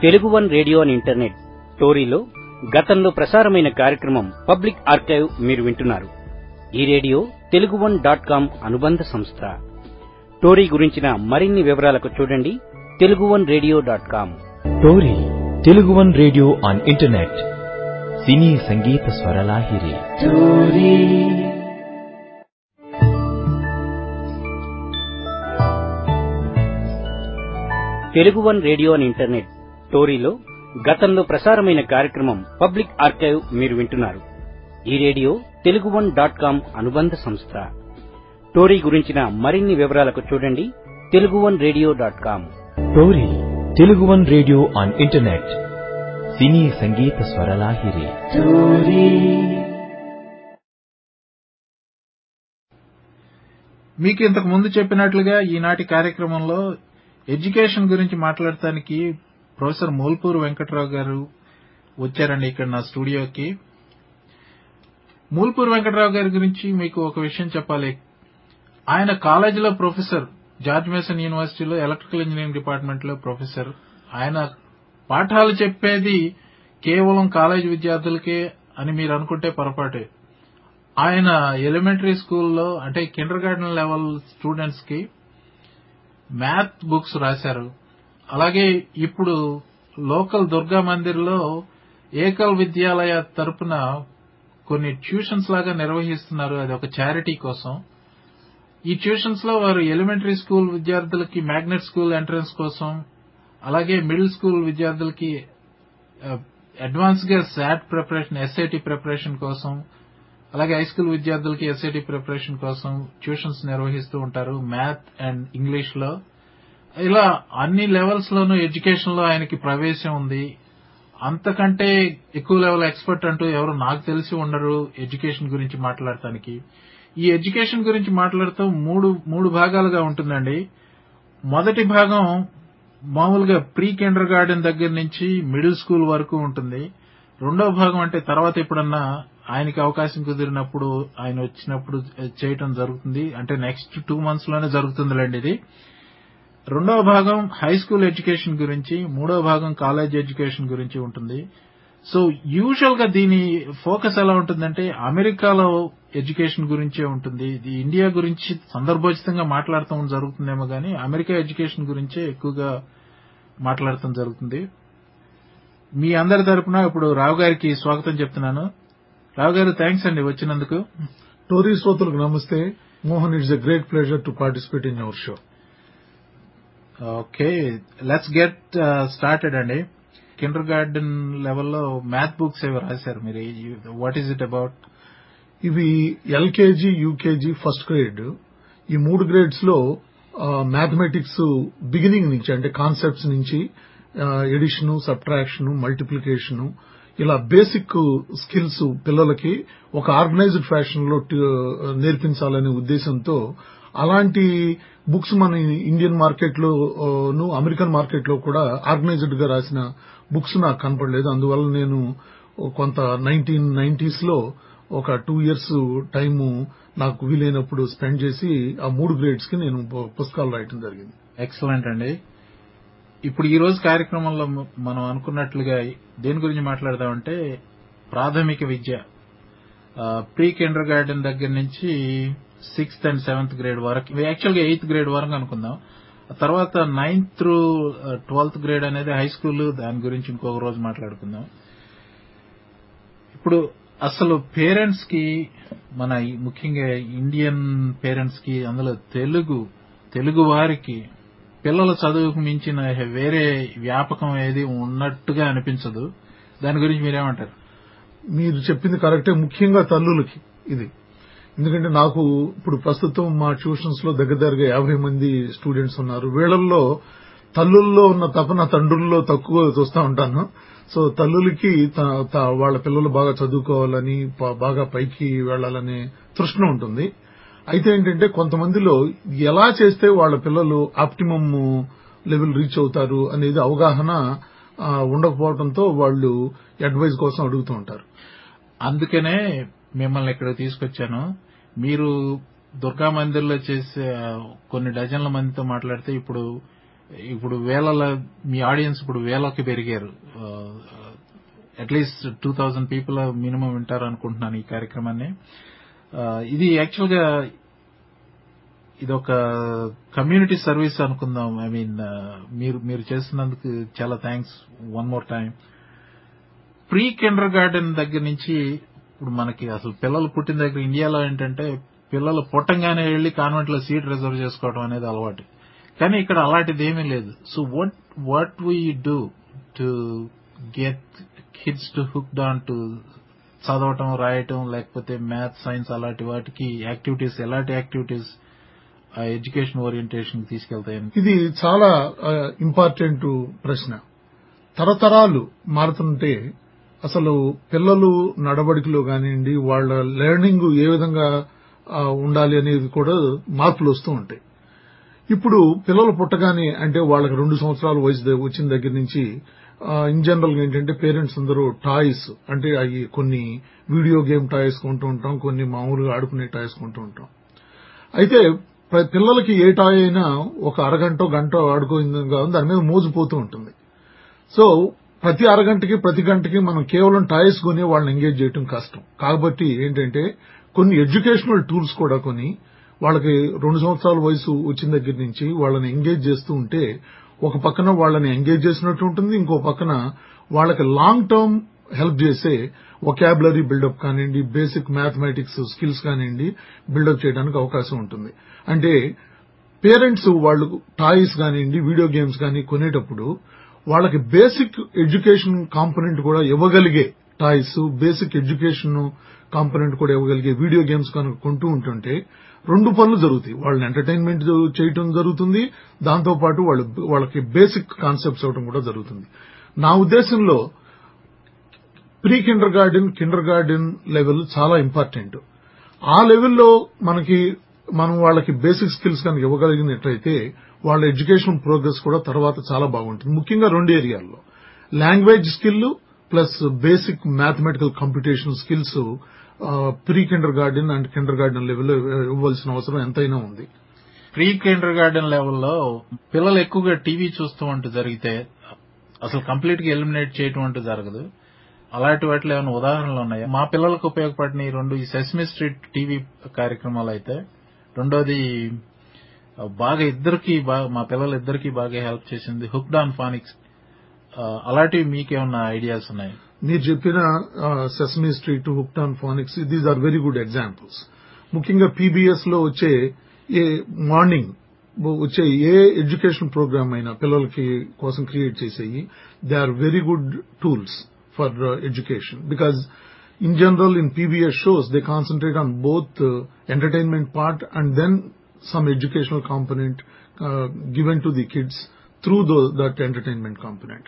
Telugu one radio and internet టోరీలో గతంలో ప్రసారమైన కార్యక్రమం పబ్లిక్ ఆర్కైవ్ మీరు వింటున్నారు ఈ radio Telugu one dot com అనుబంధ సంస్థ టోరీ గురించిన మరిన్ని వివరాలకు చూడండి Telugu one radio dot com Tori Telugu one radio on internet సినీ సంగీత స్వరలాహిరి Telugu one radio and internet టోరీలో గతంలో ప్రసారమైన కార్యక్రమం పబ్లిక్ ఆర్కైవ్ మీరు వింటున్నారు ఈ radio Telugu one dot com అనుబంధ సంస్థ టోరీ గురించిన మరిన్ని వివరాలకు చూడండి Telugu one radio dot com Tori Telugu one radio on internet సినీ సంగీత స్వరలాహిరి మీకు ఇంతకు ముందు చెప్పినట్లుగా ఈనాటి కార్యక్రమంలో ఎడ్యుకేషన్ గురించి మాట్లాడటానికి ప్రొఫెసర్ మూల్పూర్ వెంకట్రావు గారు వచ్చారండి ఇక్కడ నా స్టూడియోకి మూల్పూర్ వెంకట్రావు గారి గురించి మీకు ఒక విషయం చెప్పాలి ఆయన కాలేజీలో ప్రొఫెసర్ జార్జ్ మేసన్ యూనివర్సిటీలో ఎలక్ట్రికల్ ఇంజనీరింగ్ డిపార్ట్మెంట్ లో ప్రొఫెసర్ ఆయన పాఠాలు చెప్పేది కేవలం కాలేజ్ విద్యార్థులకే అని మీరు అనుకుంటే పొరపాటే ఆయన ఎలిమెంటరీ స్కూల్లో అంటే కిండర్ గార్డెన్ లెవెల్ స్టూడెంట్స్ కి మ్యాథ్ బుక్స్ రాశారు అలాగే ఇప్పుడు లోకల్ దుర్గా మందిర్లో ఏకల్ విద్యాలయ తరపున కొన్ని ట్యూషన్స్ లాగా నిర్వహిస్తున్నారు అది ఒక చారిటీ కోసం ఈ ట్యూషన్స్ లో వారు ఎలిమెంటరీ స్కూల్ విద్యార్థులకి మ్యాగ్నెట్ స్కూల్ ఎంట్రన్స్ కోసం అలాగే మిడిల్ స్కూల్ విద్యార్థులకి అడ్వాన్స్ గా శాట్ ప్రిపరేషన్ ఎస్ఐటి ప్రిపరేషన్ కోసం అలాగే హై స్కూల్ విద్యార్థులకి ఎస్ఐటి ప్రిపరేషన్ కోసం ట్యూషన్స్ నిర్వహిస్తూ ఉంటారు మ్యాథ్ అండ్ ఇంగ్లీష్ లో ఇలా అన్ని లెవెల్స్ లోనూ ఎడ్యుకేషన్ లో ఆయనకి ప్రవేశం ఉంది అంతకంటే ఎక్కువ లెవెల్ ఎక్స్పర్ట్ అంటూ ఎవరు నాకు తెలిసి ఉండరు ఎడ్యుకేషన్ గురించి మాట్లాడటానికి ఈ ఎడ్యుకేషన్ గురించి మాట్లాడుతూ మూడు మూడు భాగాలుగా ఉంటుందండి మొదటి భాగం మామూలుగా ప్రీ కిండర్ గార్డెన్ దగ్గర నుంచి మిడిల్ స్కూల్ వరకు ఉంటుంది రెండో భాగం అంటే తర్వాత ఎప్పుడన్నా ఆయనకి అవకాశం కుదిరినప్పుడు ఆయన వచ్చినప్పుడు చేయటం జరుగుతుంది అంటే నెక్స్ట్ టూ మంత్స్ లోనే జరుగుతుందిలేండి ఇది రెండవ భాగం హై స్కూల్ ఎడ్యుకేషన్ గురించి మూడో భాగం కాలేజ్ ఎడ్యుకేషన్ గురించి ఉంటుంది సో యూజువల్ గా దీని ఫోకస్ ఎలా ఉంటుందంటే అమెరికాలో ఎడ్యుకేషన్ గురించే ఉంటుంది ఇది ఇండియా గురించి సందర్భోచితంగా మాట్లాడటం జరుగుతుందేమో కానీ అమెరికా ఎడ్యుకేషన్ గురించే ఎక్కువగా మాట్లాడటం జరుగుతుంది మీ అందరి తరపున ఇప్పుడు రావు గారికి స్వాగతం చెప్తున్నాను రావు గారు థ్యాంక్స్ అండి వచ్చినందుకు టోరీ శ్రోతలకు నమస్తే Mohan it's a great pleasure to participate in our show okay let's get started అండి కిండర్ గార్డెన్ లెవెల్లో మ్యాథ్ బుక్స్ ఏవో రాశారు మీరు వాట్ ఈస్ ఇట్ అబౌట్ ఇవి ఎల్కేజీ యూకేజీ ఫస్ట్ గ్రేడ్ ఈ మూడు గ్రేడ్స్ లో మ్యాథమెటిక్స్ బిగినింగ్ నుంచి అంటే కాన్సెప్ట్స్ నుంచి ఎడిషన్ సబ్ట్రాక్షన్ మల్టిప్లికేషన్ ఇలా బేసిక్ స్కిల్స్ పిల్లలకి ఒక ఆర్గనైజ్డ్ ఫ్యాషన్ లో నేర్పించాలనే ఉద్దేశంతో అలాంటి బుక్స్ మన ఇండియన్ మార్కెట్ లోను అమెరికన్ మార్కెట్ లో కూడా ఆర్గనైజ్డ్ గా రాసిన బుక్స్ నాకు కనపడలేదు అందువల్ల నేను కొంత నైన్టీన్ నైన్టీస్ లో ఒక టూ ఇయర్స్ టైం నాకు వీలైనప్పుడు స్పెండ్ చేసి ఆ మూడు గ్రేడ్స్ కి నేను పుస్తకాలు రాయటం జరిగింది ఎక్సలెంట్ అండి ఇప్పుడు ఈ రోజు కార్యక్రమంలో మనం అనుకున్నట్లుగా దేని గురించి మాట్లాడదామంటే ప్రాథమిక విద్య ప్రీ కిండర్ గార్డెన్ దగ్గర నుంచి సిక్స్త్ అండ్ సెవెంత్ గ్రేడ్ వరకు యాక్చువల్ గా ఎయిత్ గ్రేడ్ వరకు అనుకుందాం తర్వాత నైన్త్ త్రూ ట్వెల్త్ గ్రేడ్ అనేది హై స్కూల్ దాని గురించి ఇంకొక రోజు మాట్లాడుకుందాం ఇప్పుడు అసలు పేరెంట్స్ కి మన ముఖ్యంగా ఇండియన్ పేరెంట్స్ కి అందులో తెలుగు తెలుగు వారికి పిల్లల చదువుకు మించిన వేరే వ్యాపకం ఏది ఉన్నట్టుగా అనిపించదు దాని గురించి మీరేమంటారు మీరు చెప్పింది కరెక్టే ముఖ్యంగా తల్లులకి ఇది ఎందుకంటే నాకు ఇప్పుడు ప్రస్తుతం మా ట్యూషన్స్ లో దగ్గర దగ్గరగా యాభై మంది స్టూడెంట్స్ ఉన్నారు వీళ్ళల్లో తల్లుల్లో ఉన్న తపన తండ్రుల్లో తక్కువ చూస్తూ ఉంటాను సో తల్లులకి వాళ్ళ పిల్లలు బాగా చదువుకోవాలని బాగా పైకి వెళ్లాలనే తృష్ణ ఉంటుంది అయితే ఏంటంటే కొంతమందిలో ఎలా చేస్తే వాళ్ళ పిల్లలు ఆప్టిమమ్ లెవెల్ రీచ్ అవుతారు అనేది అవగాహన ఉండకపోవడంతో వాళ్ళు అడ్వైజ్ కోసం అడుగుతూ ఉంటారు అందుకనే మిమ్మల్ని ఇక్కడ తీసుకొచ్చాను మీరు దుర్గా మందిర్లో చేసే కొన్ని డజన్ల మందితో మాట్లాడితే ఇప్పుడు ఇప్పుడు వేల మీ ఆడియన్స్ ఇప్పుడు వేలకి పెరిగారు at least two thousand people minimum వింటారు అనుకుంటున్నాను ఈ కార్యక్రమాన్ని ఆ, ఇది యాక్చువల్ గా ఇది ఒక కమ్యూనిటీ సర్వీస్ అనుకుందాం ఐ మీన్ మీరు మీరు చేస్తున్నందుకు చాలా thanks one more time pre kindergarten దగ్గర నుంచి ఇప్పుడు మనకి అసలు పిల్లలు పుట్టిన దగ్గర ఇండియాలో ఏంటంటే పిల్లలు పుట్టంగానే వెళ్లి కాన్వెంట్ లో సీట్ రిజర్వ్ చేసుకోవడం అనేది అలవాటు కానీ ఇక్కడ అలాంటిది ఏమీ లేదు so what what we do to get kids to hook on to చదవటం రాయటం లేకపోతే మ్యాథ్స్ సైన్స్ అలాంటి వాటికి యాక్టివిటీస్ ఎలాంటి యాక్టివిటీస్ ఆ ఎడ్యుకేషన్ ఓరియంటేషన్ తీసుకెళ్తాయని ఇది చాలా ఇంపార్టెంట్ ప్రశ్న తరతరాలు మారుతుంటే అసలు పిల్లలు నడవడికలో కానివ్వండి వాళ్ళ లెర్నింగ్ ఏ విధంగా ఆ, ఉండాలి అనేది కూడా మార్పులు వస్తూ ఉంటాయి ఇప్పుడు పిల్లలు పుట్టగానే అంటే వాళ్ళకి రెండు సంవత్సరాల వయసు ద- వచ్చిన దగ్గర నుంచి ఇన్ జనరల్ గా ఏంటంటే పేరెంట్స్ అందరూ టాయ్స్ అంటే అవి కొన్ని వీడియో గేమ్ టాయ్స్ కొంటూ ఉంటాం కొన్ని మామూలుగా ఆడుకునే టాయ్స్ కొంటూ ఉంటాం అయితే ప్ర- పిల్లలకి ఏ టాయ్ అయినా ఒక అరగంట గంట ఆడుకోయింది కాదు దాని మీద మోజుపోతూ ఉంటుంది సో ప్రతి అరగంటకి ప్రతి గంటకి మనం కేవలం టాయ్స్ కొని వాళ్ళని ఎంగేజ్ చేయడం కష్టం కాబట్టి ఏంటంటే కొన్ని ఎడ్యుకేషనల్ టూల్స్ కూడా కొని వాళ్ళకి రెండు సంవత్సరాల వయసు వచ్చిన దగ్గర నుంచి వాళ్ళని ఎంగేజ్ చేస్తూ ఉంటే ఒక పక్కన వాళ్ళని ఎంగేజ్ చేసినట్టు ఉంటుంది ఇంకో పక్కన వాళ్ళకి లాంగ్ టర్మ్ హెల్ప్ చేసే ఒకాబులరీ బిల్డప్ కానివ్వండి బేసిక్ మ్యాథమెటిక్స్ స్కిల్స్ కానివ్వండి బిల్డప్ చేయడానికి అవకాశం ఉంటుంది అంటే పేరెంట్స్ వాళ్ళు టాయ్స్ కానివ్వండి వీడియో గేమ్స్ కానీ కొనేటప్పుడు వాళ్ళకి బేసిక్ ఎడ్యుకేషన్ కాంపనెంట్ కూడా ఇవ్వగలిగే టాయ్స్ బేసిక్ ఎడ్యుకేషన్ కాంపనెంట్ కూడా ఇవ్వగలిగే వీడియో గేమ్స్ కనుక కొంటూ ఉంటుంటే రెండు పనులు జరుగుతాయి వాళ్ళని ఎంటర్టైన్మెంట్ చేయటం జరుగుతుంది దాంతో పాటు వాళ్ళు వాళ్ళకి బేసిక్ కాన్సెప్ట్స్ ఇవ్వడం కూడా జరుగుతుంది నా ఉద్దేశంలో pre kindergarten kindergarten level చాలా ఇంపార్టెంట్ ఆ లెవెల్లో మనకి మనం వాళ్ళకి బేసిక్ స్కిల్స్ కనుక ఇవ్వగలిగినట్లయితే వాళ్ళ ఎడ్యుకేషన్ ప్రోగ్రెస్ కూడా తర్వాత చాలా బాగుంటుంది ముఖ్యంగా రెండు ఏరియాల్లో language skill plus basic mathematical computation skills pre kindergarten and kindergarten లెవెల్లో ఇవ్వాల్సిన అవసరం ఎంతైనా ఉంది ప్రీ కిండర్ గార్డెన్ లెవెల్లో పిల్లలు ఎక్కువగా టీవీ చూస్తూ ఉంటూ జరిగితే అసలు కంప్లీట్ గా ఎలిమినేట్ చేయటం అంటూ జరగదు అలాంటి వాటిలో ఏమైనా ఉదాహరణలు ఉన్నాయా మా పిల్లలకు ఉపయోగపడిన ఈ రెండు ఈ సెస్మి స్ట్రీట్ టీవీ కార్యక్రమాలు అయితే రెండోది ఆ, బాగా ఇద్దరికి మా పిల్లలు ఇద్దరికి బాగా హెల్ప్ చేసింది హుక్డ్ ఆన్ ఫానిక్స్ అలాంటివి మీకేమన్నా ఐడియాస్ ఉన్నాయి మీరు చెప్పిన Sesame Street hooked on phonics these are very good examples ముఖ్యంగా పీబీఎస్ లో వచ్చే ఏ మార్నింగ్ వచ్చే ఏ ఎడ్యుకేషన్ ప్రోగ్రామ్ అయినా పిల్లలకి కోసం క్రియేట్ చేసేవి they are very good tools for education because in general in PBS shows they concentrate on both uh, entertainment part and then some educational component uh, given to the kids through the, that entertainment component.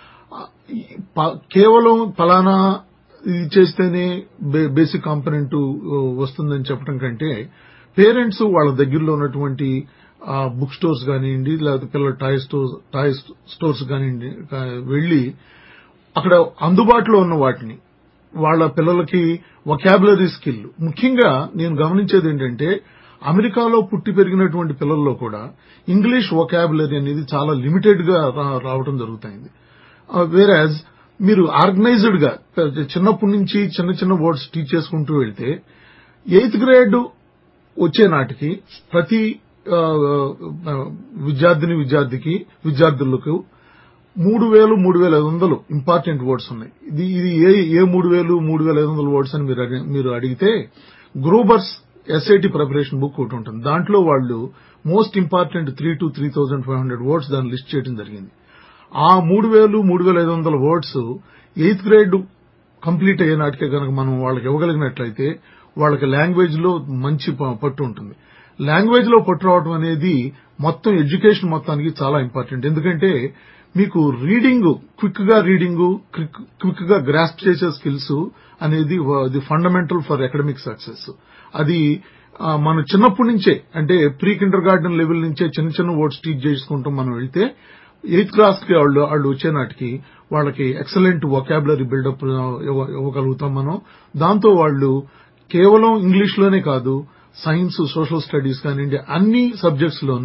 ప- కేవలం ఫలానా ఇది చేస్తేనే basic component వస్తుందని చెప్పడం కంటే parents వాళ్ళ దగ్గరలో ఉన్నటువంటి బుక్ స్టోర్స్ కానివ్వండి లేకపోతే పిల్లల టాయ్ స్టోర్స్ టాయ్ స్టోర్స్ కానివ్వండి కా- వెళ్లి అక్కడ అందుబాటులో ఉన్న వాటిని వాళ్ళ పిల్లలకి వొకాబులరీ స్కిల్ ముఖ్యంగా నేను గమనించేది ఏంటంటే అమెరికాలో పుట్టి పెరిగినటువంటి పిల్లల్లో కూడా ఇంగ్లీష్ వొకాబులరీ అనేది చాలా లిమిటెడ్ గా రా- రావడం జరుగుతుంది వేరాజ్ మీరు ఆర్గనైజ్డ్ గా చిన్నప్పటి నుంచి చిన్న చిన్న వర్డ్స్ టీచ్ చేసుకుంటూ వెళ్తే ఎయిత్ గ్రేడ్ వచ్చే నాటికి ప్రతి ఆ, ఆ, విద్యార్థిని విద్యార్థికి విద్యార్థులకు మూడు వేలు మూడు వేల ఐదు వందలు ఇంపార్టెంట్ వర్డ్స్ ఉన్నాయి ఇది ఇది ఏ ఏ మూడు వేలు మూడు వేల ఐదు వందల వర్డ్స్ అని మీరు అడి- మీరు అడిగితే గ్రూబర్స్ ఎస్ఐటి ప్రిపరేషన్ బుక్ ఒకటి ఉంటుంది దాంట్లో వాళ్ళు most important three to three thousand five hundred words దాన్ని లిస్ట్ చేయడం జరిగింది ఆ మూడు వేలు మూడు వేల ఐదు వందల వర్డ్స్ ఎయిత్ గ్రేడ్ కంప్లీట్ అయ్యే నాటికే కనుక మనం వాళ్ళకి ఇవ్వగలిగినట్లయితే వాళ్ళకి లాంగ్వేజ్ లో మంచి ప- పట్టు ఉంటుంది లాంగ్వేజ్ లో పట్టు రావడం అనేది మొత్తం ఎడ్యుకేషన్ మొత్తానికి చాలా ఇంపార్టెంట్ ఎందుకంటే మీకు రీడింగ్ క్విక్ గా రీడింగ్ క్విక్ గా గ్రాస్ప్ చేసే స్కిల్స్ అనేది the fundamental for academic success అది ఆ, మనం చిన్నప్పటి నుంచే అంటే ప్రీ కిండర్ గార్డెన్ లెవెల్ నుంచే చిన్న చిన్న వర్డ్స్ టీచ్ చేసుకుంటూ మనం వెళ్తే ఎయిత్ క్లాస్ కి వాళ్ళు వాళ్ళు వచ్చే నాటికి వాళ్ళకి ఎక్సలెంట్ వొకాబులరీ బిల్డప్ ఇవ్వగలుగుతాం మనం దాంతో వాళ్ళు కేవలం ఇంగ్లీష్ లోనే కాదు సైన్స్ సోషల్ స్టడీస్ కానివ్వండి అన్ని సబ్జెక్ట్స్ లోనూ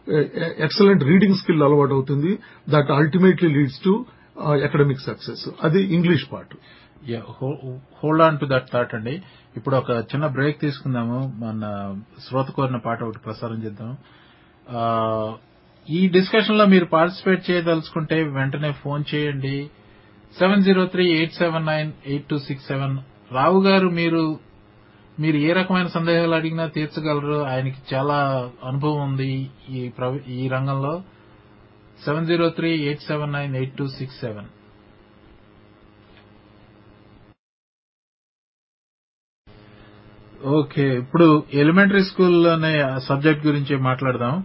ఎక్సలెంట్ రీడింగ్ స్కిల్ అలవాటు అవుతుంది that ultimately leads to academic success అది English part hold on to that thought అండి ఇప్పుడు ఒక చిన్న బ్రేక్ తీసుకుందాము మన శ్రోత కోరిన పాట ఒకటి ప్రసారం చేద్దాం ఆ, ఈ డిస్కషన్ లో మీరు పార్టిసిపేట్ చేయదలుచుకుంటే వెంటనే ఫోన్ చేయండి seven zero three eight seven nine eight two six seven Rao గారు మీరు మీరు ఏ రకమైన సందేహాలు అడిగినా తీర్చగలరు ఆయనకి చాలా అనుభవం ఉంది ఈ ప్రవ- ఈ రంగంలో seven zero three eight seven nine eight two six seven okay ఇప్పుడు ఎలిమెంటరీ స్కూల్ అనే సబ్జెక్ట్ గురించి మాట్లాడదాం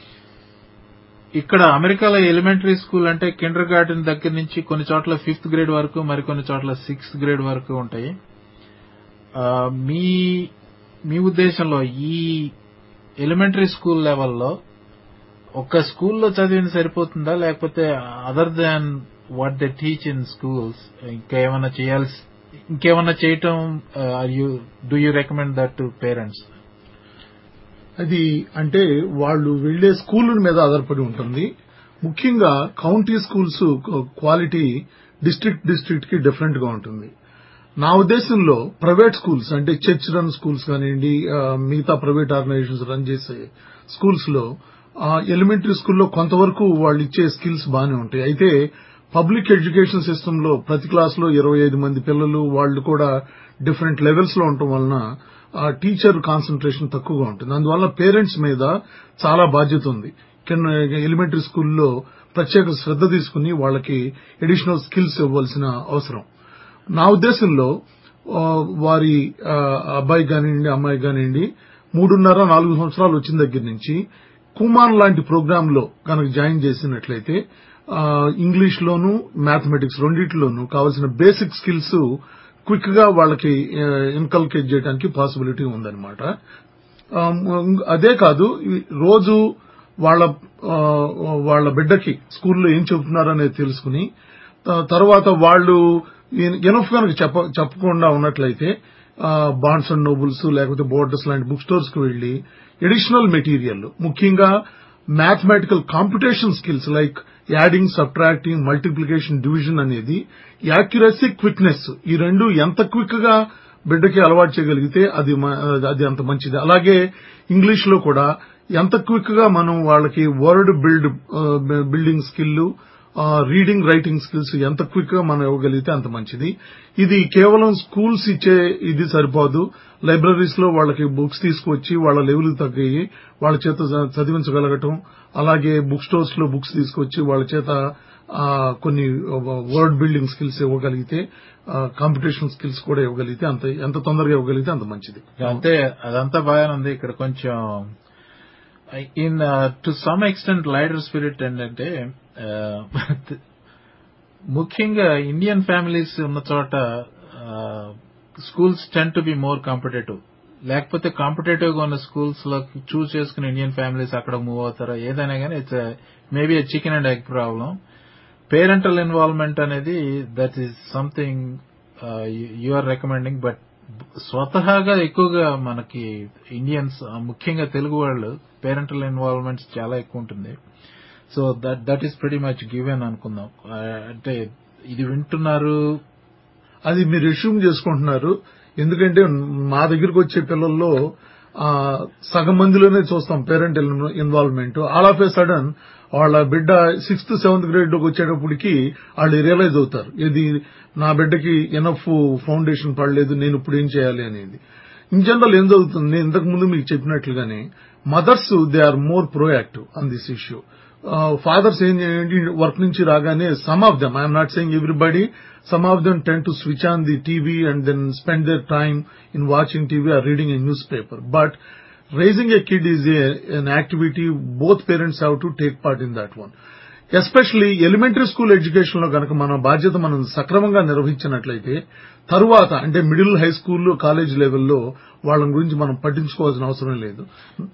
ఇక్కడ అమెరికాలో ఎలిమెంటరీ స్కూల్ అంటే కిండర్ గార్డెన్ దగ్గర నుంచి కొన్ని చోట్ల ఫిఫ్త్ గ్రేడ్ వరకు మరికొన్ని చోట్ల సిక్స్త్ గ్రేడ్ వరకు ఉంటాయి ఆ, మీ మీ ఉద్దేశంలో ఈ ఎలిమెంటరీ స్కూల్ లెవెల్లో ఒక స్కూల్లో చదివింది సరిపోతుందా లేకపోతే other than what they teach in schools ఇంకా ఏమైనా చేయాల్సి ఇంకేమన్నా చేయటం do you recommend that to parents అది అంటే వాళ్ళు వెళ్లే స్కూల్ మీద ఆధారపడి ఉంటుంది ముఖ్యంగా county schools quality district district కి డిఫరెంట్ గా ఉంటుంది నా ఉద్దేశంలో ప్రైవేట్ స్కూల్స్ అంటే చర్చ్ రన్ స్కూల్స్ కానివ్వండి ఆ, మిగతా ప్రైవేట్ ఆర్గనైజేషన్స్ రన్ చేసే స్కూల్స్ లో ఎలిమెంటరీ స్కూల్లో కొంతవరకు వాళ్ళు ఇచ్చే స్కిల్స్ బాగానే ఉంటాయి అయితే పబ్లిక్ ఎడ్యుకేషన్ సిస్టమ్ లో ప్రతి క్లాస్ లో ఇరవై ఐదు మంది పిల్లలు వాళ్ళు కూడా డిఫరెంట్ లెవెల్స్ లో ఉండటం వలన ఆ టీచర్ కాన్సన్ట్రేషన్ తక్కువగా ఉంటుంది అందువల్ల పేరెంట్స్ మీద చాలా బాధ్యత ఉంది కింద ఎలిమెంటరీ స్కూల్లో ప్రత్యేక శ్రద్ధ తీసుకుని వాళ్ళకి అడిషనల్ స్కిల్స్ ఇవ్వాల్సిన అవసరం నా ఉద్దేశంలో ఆ, వారి ఆ, అబ్బాయి కానివ్వండి అమ్మాయి కానివ్వండి మూడున్నర నాలుగు సంవత్సరాలు వచ్చిన దగ్గర నుంచి కుమాన్ లాంటి ప్రోగ్రామ్ లో కనుక జాయిన్ చేసినట్లయితే ఆ, ఇంగ్లీష్ లోను మ్యాథమెటిక్స్ రెండిట్లోనూ కావాల్సిన బేసిక్ స్కిల్స్ క్విక్ గా వాళ్ళకి ఇన్కల్కేట్ చేయడానికి పాసిబిలిటీ ఉందన్నమాట ఆ, అదే కాదు ఈ రోజు వాళ్ళ ఆ, వాళ్ళ బిడ్డకి స్కూల్లో ఏం చెబుతున్నారు అనేది తెలుసుకుని త- తర్వాత వాళ్ళు ఎనఫ్ కనుక చెప్ప చెప్పకుండా ఉన్నట్లయితే బాండ్స్ అండ్ నోబుల్స్ లేకపోతే బోర్డర్స్ లాంటి బుక్ స్టోర్స్ కు వెళ్లి ఎడిషనల్ మెటీరియల్ ముఖ్యంగా mathematical computation skills like adding subtracting multiplication division అనేది యాక్యురసీ క్విక్నెస్ ఈ రెండు ఎంత క్విక్ గా బిడ్డకి అలవాటు చేయగలిగితే అది మ- అది అంత మంచిది అలాగే ఇంగ్లీష్ లో కూడా ఎంత క్విక్ గా మనం వాళ్ళకి word build building skill reading writing skills ఎంత క్విక్ గా మనం ఇవ్వగలిగితే అంత మంచిది ఇది కేవలం స్కూల్స్ ఇచ్చే ఇది సరిపోదు లైబ్రరీస్ లో వాళ్ళకి బుక్స్ తీసుకొచ్చి వాళ్ళ లెవెల్ తగ్గాయి వాళ్ళ చేత చ- చదివించగలగటం అలాగే బుక్ స్టోర్స్ లో బుక్స్ తీసుకొచ్చి వాళ్ళ చేత ఆ, కొన్ని వర్డ్ బిల్డింగ్ స్కిల్స్ ఇవ్వగలిగితే కాంపిటీషన్ స్కిల్స్ కూడా ఇవ్వగలిగితే అంత ఎంత తొందరగా ఇవ్వగలిగితే అంత మంచిది అంటే అదంతా బాగానే ఉంది ఇక్కడ కొంచెం in to some extent leader spirit ఏంటంటే uh, ముఖ్యంగా ఇండియన్ ఫ్యామిలీస్ ఉన్న చోట schools tend to be more competitive లేకపోతే కాంపిటేటివ్ గా ఉన్న స్కూల్స్ లో చూస్ చేసుకుని ఇండియన్ ఫ్యామిలీస్ అక్కడ మూవ్ అవుతారో ఏదైనా కానీ it's maybe chicken and egg problem parental involvement అనేది that is something you are recommending but స్వతహాగా ఎక్కువగా మనకి ఇండియన్స్ ముఖ్యంగా తెలుగు వాళ్ళు పేరెంటల్ ఇన్వాల్వ్మెంట్స్ చాలా ఎక్కువ ఉంటుంది so that that is very much given అనుకుందాం Uh, అంటే ఇది వింటున్నారు అది మీరు రిష్యూమ్ చేసుకుంటున్నారు ఎందుకంటే మా దగ్గరకు వచ్చే పిల్లల్లో ఆ, సగం మందిలోనే చూస్తాం parent involvement all of a sudden వాళ్ళ బిడ్డ సిక్స్త్ సెవెంత్ గ్రేడ్ లోకి వచ్చేటప్పటికి వాళ్ళు రియలైజ్ అవుతారు ఇది నా బిడ్డకి ఎనఫ్ ఫౌండేషన్ పడలేదు నేను ఇప్పుడు ఏం చేయాలి అనేది ఇన్ జనరల్ ఏం జరుగుతుంది నేను ఇంతకు ముందు మీకు చెప్పినట్లుగానే mothers they are more proactive on this issue fathers ఏం చేయండి వర్క్ నుంచి రాగానే some of them I'm not saying everybody some of them tend to switch on the TV and then spend their time in watching TV or reading a newspaper but raising a kid is a, an activity both parents have to take part in that one especially elementary school education లో గనక మన బాధ్యత మనం సక్రమంగా నిర్వహించినట్లయితే తరువాత అంటే middle high school college లెవెల్లో వాళ్ళ గురించి మనం పట్టించుకోవాల్సిన అవసరం లేదు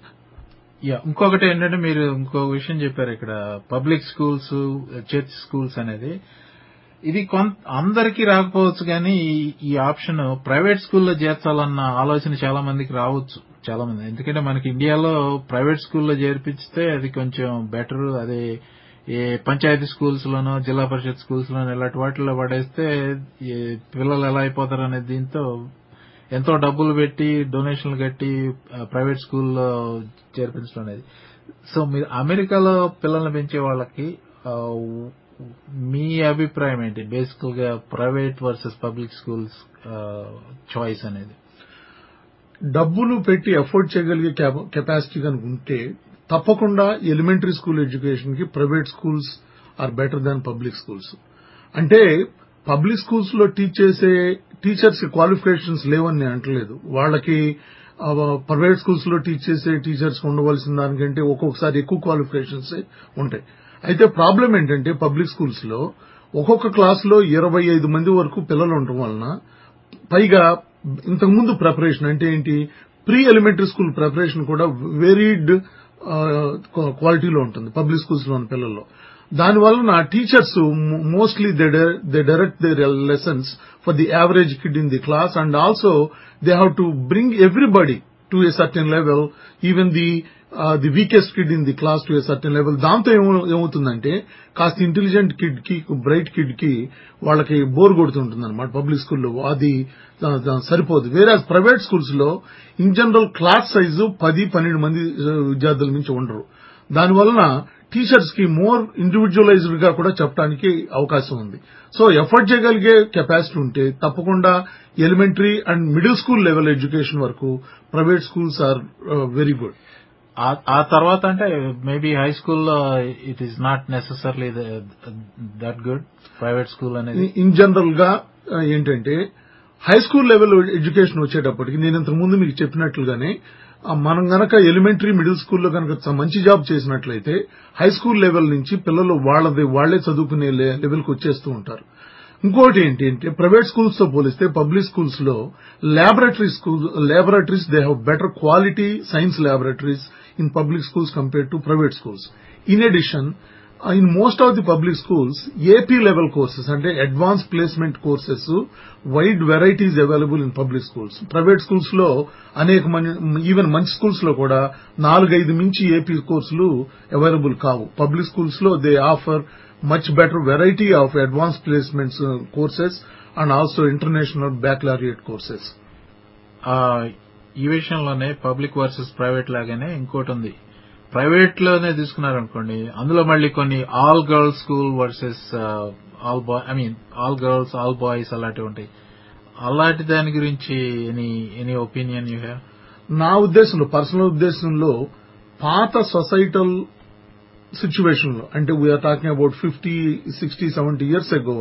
యా ఇంకొకటి ఏంటంటే మీరు ఇంకో విషయం చెప్పారు ఇక్కడ పబ్లిక్ స్కూల్స్ చర్చ్ స్కూల్స్ అనేది ఇది కొంత అందరికీ రాకపోవచ్చు కానీ ఈ- ఈ ఆప్షన్ ప్రైవేట్ స్కూల్లో చేర్చాలన్న ఆలోచన చాలా మందికి రావచ్చు చాలా మంది ఎందుకంటే మనకి ఇండియాలో ప్రైవేట్ స్కూల్లో చేర్పిస్తే అది కొంచెం బెటర్ అదే ఏ పంచాయతీ స్కూల్స్ లోనో జిల్లా పరిషత్ స్కూల్స్ లోనో ఇలాంటి వాటిలో పడేస్తే ఈ పిల్లలు ఎలా అయిపోతారు అనే దీంతో ఎంతో డబ్బులు పెట్టి డొనేషన్లు కట్టి ఆ, ప్రైవేట్ స్కూల్లో చేర్పించడం అనేది సో మీరు అమెరికాలో పిల్లల్ని పెంచే వాళ్ళకి ఆ, మీ అభిప్రాయం ఏంటి బేసికల్ గా private versus public schools choice అనేది డబ్బులు పెట్టి ఎఫోర్డ్ చేయగలిగే కెపాసిటీ కనుక ఉంటే తప్పకుండా ఎలిమెంటరీ స్కూల్ ఎడ్యుకేషన్ కి private schools are better than public schools అంటే పబ్లిక్ స్కూల్స్ లో టీచ్ చేసే టీచర్స్ కి క్వాలిఫికేషన్స్ లేవని నేను అంటలేదు వాళ్ళకి ప్రైవేట్ స్కూల్స్ లో టీచ్ చేసే టీచర్స్ ఉండవలసిన దానికంటే ఒక్కొక్కసారి ఎక్కువ క్వాలిఫికేషన్స్ ఉంటాయి అయితే ప్రాబ్లం ఏంటంటే పబ్లిక్ స్కూల్స్ లో ఒక్కొక్క క్లాస్ లో ఇరవై ఐదు మంది వరకు పిల్లలు ఉండటం వలన పైగా ఇంతకు ముందు ప్రిపరేషన్ అంటే ఏంటి ప్రీ ఎలిమెంటరీ స్కూల్ ప్రిపరేషన్ కూడా వేరీడ్ క్వాలిటీలో ఉంటుంది పబ్లిక్ స్కూల్స్ లోని పిల్లల్లో దానివలన teachers mostly they direct their lessons for the average kid in the class and also they have to bring everybody to a certain level even the the weakest kid in the class to a certain level దాంతో ఏమవు- ఏమవుతుందంటే కాస్త intelligent kid కి bright kid కి వాళ్ళకి bore కొడుతుంటుంది అనమాట public స్కూల్లో అది దా- దా- సరిపోదు వేరే ప్రైవేట్ స్కూల్స్ లో ఇన్ జనరల్ క్లాస్ సైజు పది పన్నెండు మంది ఆ, విద్యార్థుల నుంచి ఉండరు దానివలన టీచర్స్ కి మోర్ ఇండివిజువలైజ్డ్ గా కూడా చెప్పడానికి అవకాశం ఉంది సో ఎఫర్ట్ చేయగలిగే కెపాసిటీ ఉంటే తప్పకుండా elementary and middle school level education వరకు private schools are very good ఆ- ఆ తర్వాత అంటే మేబీ హై స్కూల్లో it is not necessarily that good private school అనేది ఇన్ జనరల్ గా ఆ, ఏంటంటే హై స్కూల్ లెవెల్ ఎడ్యుకేషన్ వచ్చేటప్పటికి నేను ఇంతకు ముందు మీకు చెప్పినట్లుగానే ఆ, మనం గనక ఎలిమెంటరీ మిడిల్ స్కూల్లో కనుక చ- మంచి జాబ్ చేసినట్లయితే హై స్కూల్ లెవెల్ నుంచి పిల్లలు వాళ్ళది వాళ్లే చదువుకునే లెవెల్ కి వచ్చేస్తూ ఉంటారు ఇంకోటి ఏంటి అంటే ప్రైవేట్ స్కూల్స్ తో పోలిస్తే పబ్లిక్ స్కూల్స్ లో laboratory school laboratories they have better quality science laboratories in public schools compare to private schools in addition in most of the public schools AP level courses అంటే advance placement courses wide varieties available in public schools private schools లో అనేక even మంచి schools లో కూడా నాలుగైదు మించి AP కోర్సులు available కావు పబ్లిక్ స్కూల్స్ లో they offer much better variety of advance placements courses and also international baccalaureate courses ఆ, ఈ విషయంలోనే పబ్లిక్ వర్సెస్ ప్రైవేట్ లాగానే ఇంకోటి ఉంది ప్రైవేట్ లోనే తీసుకున్నారనుకోండి అందులో మళ్ళీ కొన్ని all girls school versus all boy I mean all girls all boys అలాంటివి ఉంటాయి అలాంటి దాని గురించి any any opinion you have నా ఉద్దేశంలో పర్సనల్ ఉద్దేశంలో పాత సొసైటల్ సిచ్యువేషన్ లో అంటే we're talking about fifty sixty seventy years ago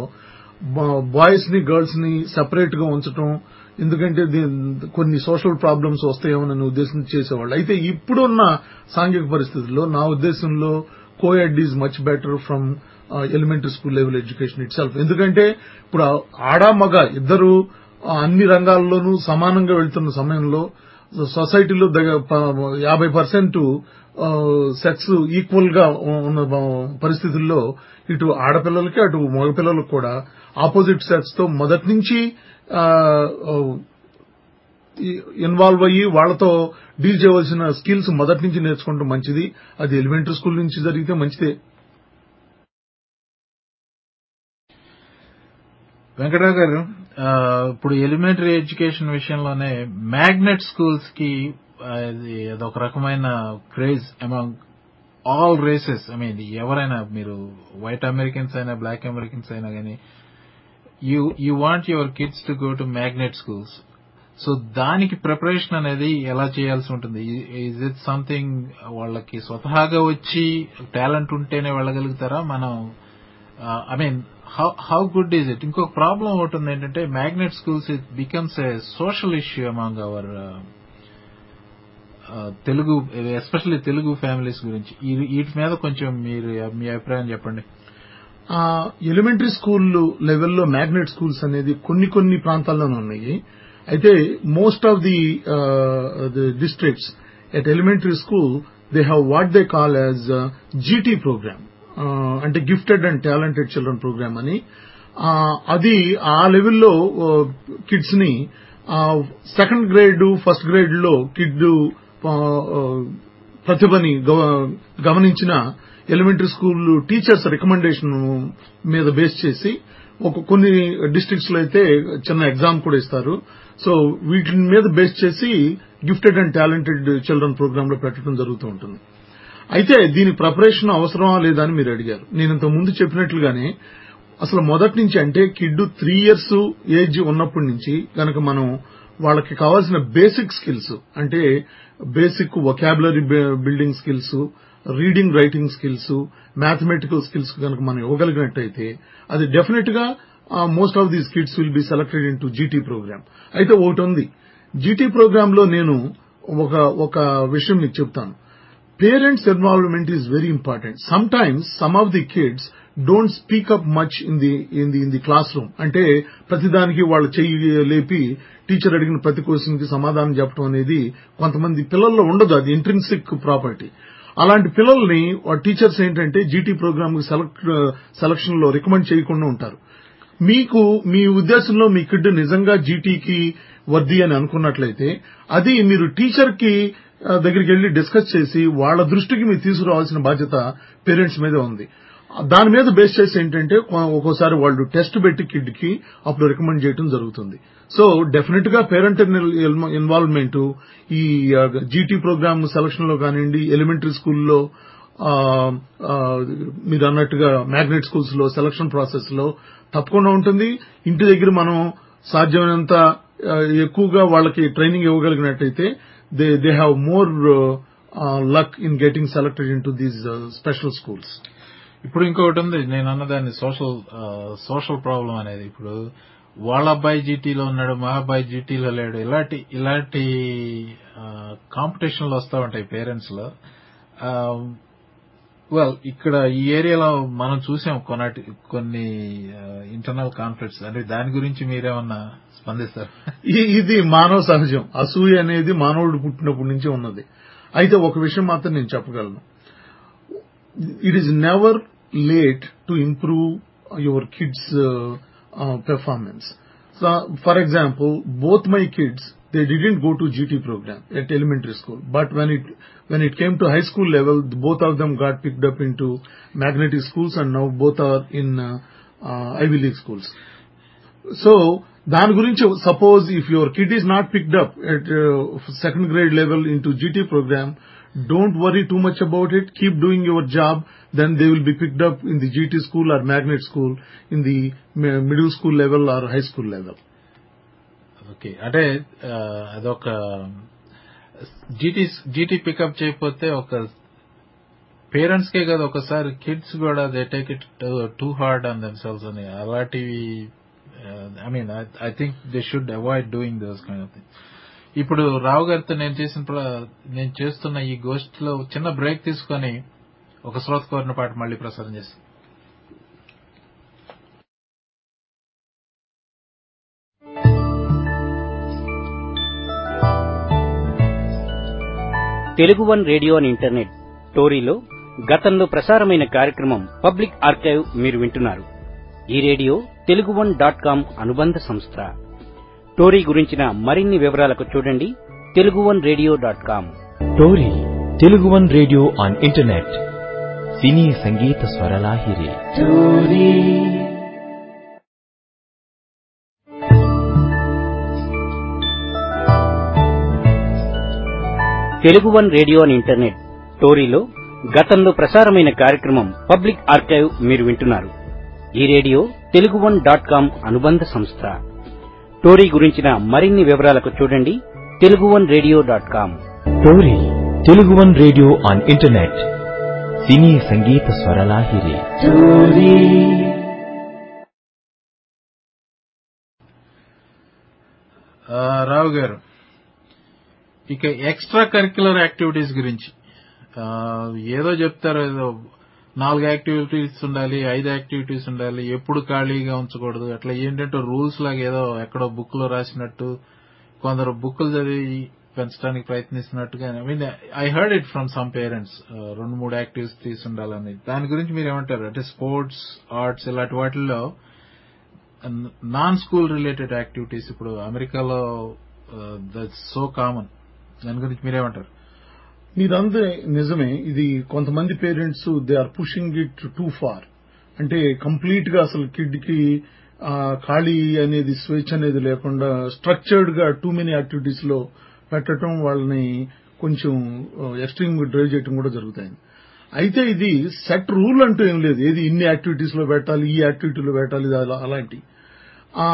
boys ని గర్ల్స్ ని సెపరేట్ గా ఉంచడం ఎందుకంటే దీ- కొన్ని సోషల్ ప్రాబ్లమ్స్ వస్తాయేమోనని ఉద్దేశం చేసేవాళ్ళు అయితే ఇప్పుడున్న సాంఘిక పరిస్థితుల్లో నా ఉద్దేశంలో coed is much better from elementary school level education itself ఎందుకంటే ఇప్పుడు ఆడ మగ ఇద్దరు ఆ, అన్ని రంగాల్లోనూ సమానంగా వెళ్తున్న సమయంలో సొసైటీలో దగ్గర ప- యాభై పర్సెంట్ సెక్స్ ఈక్వల్ గా ఉన్న పరిస్థితుల్లో ఇటు ఆడపిల్లలకి అటు మగపిల్లలకు కూడా ఆపోజిట్ సెక్స్ తో మొదటి నుంచి ఇన్వాల్వ్ అయ్యి వాళ్ళతో డీల్ చేయవలసిన స్కిల్స్ మొదటి నుంచి నేర్చుకోవడం మంచిది అది ఎలిమెంటరీ స్కూల్ నుంచి జరిగితే మంచిదే వెంకటరావు గారు ఆ, ఇప్పుడు ఎలిమెంటరీ ఎడ్యుకేషన్ విషయంలోనే మ్యాగ్నెట్ స్కూల్స్ కి ఆ, ఇది అదొక రకమైన craze among all races I mean ఎవరైనా మీరు వైట్ అమెరికన్స్ అయినా బ్లాక్ అమెరికన్స్ అయినా కానీ you you want your kids to go to magnet schools so దానికి ప్రిపరేషన్ అనేది ఎలా చేయాల్సి ఉంటుంది ఈజ్ ఇట్ సంథింగ్ వాళ్ళకి స్వతహాగా వచ్చి టాలెంట్ ఉంటేనే వెళ్ళగలుగుతారా మనం I mean how how good is it ఇంకొక ప్రాబ్లం ఒకటి ఉంది ఏంటంటే magnet schools it becomes a social issue among our Telugu especially Telugu families గురించి ఈ- వీటి మీద కొంచెం మీరు మీ అభిప్రాయం చెప్పండి ఎలిమెంటరీ స్కూల్ లెవెల్లో మ్యాగ్నెట్ స్కూల్స్ అనేది కొన్ని కొన్ని ప్రాంతాల్లోనే ఉన్నాయి అయితే most of the districts at elementary school they have what they call as GT program అంటే gifted and talented children programme అని ఆ, అది ఆ లెవెల్లో కిడ్స్ ని సెకండ్ గ్రేడ్ ఫస్ట్ గ్రేడ్ లో కిడ్ ప్రతిభని గవ- గమనించిన ఎలిమెంటరీ స్కూల్ టీచర్స్ రికమెండేషన్ మీద బేస్ చేసి ఒక కొన్ని డిస్ట్రిక్ట్స్ లో అయితే చిన్న ఎగ్జామ్ కూడా ఇస్తారు సో వీటి మీద బేస్ చేసి gifted and talented children program లో పెట్టడం జరుగుతూ ఉంటుంది అయితే దీని ప్రిపరేషన్ అవసరమా లేదా అని మీరు అడిగారు నేను ఇంతకు ముందు చెప్పినట్లుగానే అసలు మొదటి నుంచి అంటే కిడ్ త్రీ ఇయర్స్ ఏజ్ ఉన్నప్పటి నుంచి గనక మనం వాళ్ళకి కావాల్సిన బేసిక్ స్కిల్స్ అంటే basic vocabulary building skills reading writing skills mathematical skills కనుక మనం ఇవ్వగలిగినట్టయితే అది డెఫినెట్ గా most of these kids will be selected into GT program అయితే ఒకటి ఉంది జీటీ ప్రోగ్రామ్ లో నేను ఒక ఒక విషయం మీకు చెప్తాను parents involvement is very important sometimes some of the kids don't speak up much in the in the in the classroom అంటే ప్రతిదానికి వాళ్ళు చెయ్యి లేపి టీచర్ అడిగిన ప్రతి క్వశ్చన్ కి సమాధానం చెప్పడం అనేది కొంతమంది పిల్లల్లో ఉండదు అది ఇంట్రిన్సిక్ ప్రాపర్టీ అలాంటి పిల్లల్ని టీచర్స్ ఏంటంటే జీటీ ప్రోగ్రామ్ సెలెక్ట్ సెలక్షన్ లో రికమెండ్ చేయకుండా ఉంటారు మీకు మీ ఉద్దేశంలో మీ కిడ్ నిజంగా జీటీకి వర్ది అని అనుకున్నట్లయితే అది మీరు టీచర్ కి ఆ, దగ్గరికి వెళ్లి డిస్కస్ చేసి వాళ్ళ దృష్టికి మీరు తీసుకురావాల్సిన బాధ్యత పేరెంట్స్ మీదే ఉంది దాని మీద బేస్ చేసి ఏంటంటే కొ- ఒక్కోసారి వాళ్ళు టెస్ట్ పెట్టి కిడ్ కి అప్పుడు రికమెండ్ చేయడం జరుగుతుంది సో డెఫినెట్ గా పేరెంట్ ఇన్వాల్వ్మెంట్ ఈ జీటీ ప్రోగ్రామ్ సెలక్షన్ లో కానివ్వండి ఎలిమెంటరీ స్కూల్లో మీరు అన్నట్టుగా మ్యాగ్నెట్ స్కూల్స్ లో సెలక్షన్ ప్రాసెస్ లో తప్పకుండా ఉంటుంది ఇంటి దగ్గర మనం సాధ్యమైనంత ఆ, ఎక్కువగా వాళ్ళకి ట్రైనింగ్ ఇవ్వగలిగినట్టయితే they they have more luck in getting selected into these special schools ఇప్పుడు ఇంకొకటి ఉంది నేను అన్నదాన్ని సోషల్ సోషల్ ప్రాబ్లం అనేది ఇప్పుడు వాళ్ళ అబ్బాయి జీటీలో ఉన్నాడు మా అబ్బాయి జీటీలో లేడు ఇలాంటి ఇలాంటి కాంపిటీషన్లు వస్తూ ఉంటాయి పేరెంట్స్ లో వెల్ ఇక్కడ ఈ ఏరియాలో మనం చూసాం కొనాటి కొన్ని ఇంటర్నల్ కాన్ఫ్లిక్ట్స్ అంటే దాని గురించి మీరేమన్నా స్పందిస్తారు ఈ- ఇది మానవ సహజం అసూయ అనేది మానవుడు పుట్టినప్పటి నుంచి ఉన్నది అయితే ఒక విషయం మాత్రం నేను చెప్పగలను it is never late to improve your kids performance for example both my kids they didn't go to GT program at elementary school, but when it when it came to high school level, both of them got picked up into magnetic schools, and now both are in uh, uh, Ivy League schools. So దాని గురించి suppose if your kid is not picked up at second grade level into GT program don't worry too much about it keep doing your job then they will be picked up in the GT school or magnet school in the middle school level or high school level okay అంటే ఆ, అదొక GT GT pickup చేయకపోతే ఒక parents కే కదా ఒకసారి kids కూడా they take it too hard on themselves అని అలాంటివి I mean I think they should avoid doing those kind of thing ఇప్పుడు రావు గారితో నేను చేసిన ప్ర- నేను చేస్తున్న ఈ గోష్ఠిలో చిన్న బ్రేక్ తీసుకొని ఒక శ్రోత కోరిన పాట మళ్ళీ ప్రసారం చేస్తాం Telugu one radio and internet టోరీలో గతంలో ప్రసారమైన కార్యక్రమం పబ్లిక్ ఆర్కైవ్ మీరు వింటున్నారు ఈ radio Telugu one dot com అనుబంధ సంస్థ టోరీ గురించిన మరిన్ని వివరాలకు చూడండి Telugu one radio dot com Tori Telugu one radio on internet సినీ సంగీత స్వరలాహిరి Telugu one radio and internet టోరీలో గతంలో ప్రసారమైన కార్యక్రమం పబ్లిక్ ఆర్కైవ్ మీరు వింటున్నారు ఈ radio Telugu one dot com అనుబంధ సంస్థ టోరీ గురించిన మరిన్ని వివరాలకు చూడండి Telugu one radio dot com Tori Telugu one radio on internet సినీ సంగీత స్వరలాహిరి ఆ, రావు గారు ఇక ఎక్స్ట్రా కరిక్యులర్ యాక్టివిటీస్ గురించి ఆ, ఏదో చెప్తారు ఏదో నాలుగు యాక్టివిటీస్ ఉండాలి ఐదు యాక్టివిటీస్ ఉండాలి ఎప్పుడు ఖాళీగా ఉంచకూడదు అట్లా ఏంటంటే రూల్స్ లాగా ఏదో ఎక్కడో బుక్ లో రాసినట్టు కొందరు బుక్కులు చదివి పెంచడానికి ప్రయత్నిస్తున్నట్టుగా I mean I heard it from some parents రెండు మూడు యాక్టివిటీస్ ఉండాలని దాని గురించి మీరు ఏమంటారు అంటే స్పోర్ట్స్ ఆర్ట్స్ ఇలాంటి వాటిల్లో నాన్ స్కూల్ రిలేటెడ్ యాక్టివిటీస్ ఇప్పుడు అమెరికాలో దట్స్ సో కామన్ దాని గురించి మీరేమంటారు మీరందరూ నిజమే ఇది కొంతమంది parents they are pushing it too far అంటే కంప్లీట్ గా అసలు కిడ్ కి ఆ, ఖాళీ అనేది స్వేచ్ఛ అనేది లేకుండా స్ట్రక్చర్డ్ గా టూ మెనీ యాక్టివిటీస్ లో పెట్టడం వాళ్ళని కొంచెం ఎక్స్ట్రీమ్ డ్రైవ్ చేయడం కూడా జరుగుతాయి అయితే ఇది సెట్ రూల్ అంటూ ఏం లేదు ఏది ఇన్ని యాక్టివిటీస్ లో పెట్టాలి ఈ యాక్టివిటీలో పెట్టాలి ఇది అలా- అలాంటి ఆ,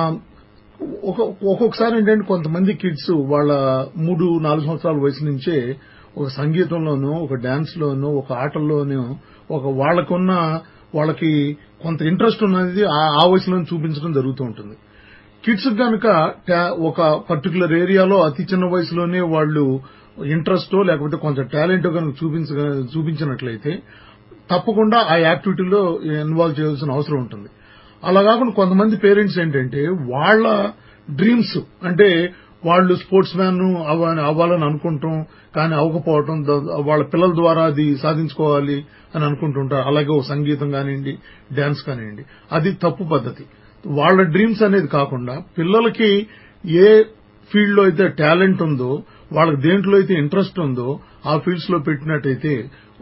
ఒక- ఒక్కొక్కసారి ఏంటంటే కొంతమంది కిడ్స్ వాళ్ళ మూడు నాలుగు సంవత్సరాల వయసు నుంచే ఒక సంగీతంలోనూ ఒక డాన్స్ లోనూ ఒక ఆటల్లోనూ ఒక వాళ్ళకున్న వాళ్ళకి కొంత ఇంట్రెస్ట్ ఉన్నది ఆ ఆ వయసులో చూపించడం జరుగుతూ ఉంటుంది కిడ్స్ కనుక ఒక పర్టికులర్ ఏరియాలో అతి చిన్న వయసులోనే వాళ్ళు ఇంట్రెస్ట్ లేకపోతే కొంత టాలెంట్ కనుక చూపించ చూపించినట్లయితే తప్పకుండా ఆ యాక్టివిటీలో ఇన్వాల్వ్ చేయాల్సిన అవసరం ఉంటుంది అలా కాకుండా కొంతమంది పేరెంట్స్ ఏంటంటే వాళ్ళ డ్రీమ్స్ అంటే వాళ్ళు స్పోర్ట్స్ మ్యాన్ అవ్వాలని అనుకుంటాం కానీ అవ్వకపోవటం ద- వాళ్ళ పిల్లల ద్వారా అది సాధించుకోవాలి అని అనుకుంటుంటారు అలాగే ఓ సంగీతం కానివ్వండి డాన్స్ కానివ్వండి అది తప్పు పద్ధతి వాళ్ళ డ్రీమ్స్ అనేది కాకుండా పిల్లలకి ఏ ఫీల్డ్ లో అయితే టాలెంట్ ఉందో వాళ్ళకి దేంట్లో అయితే ఇంట్రెస్ట్ ఉందో ఆ ఫీల్డ్స్ లో పెట్టినట్టయితే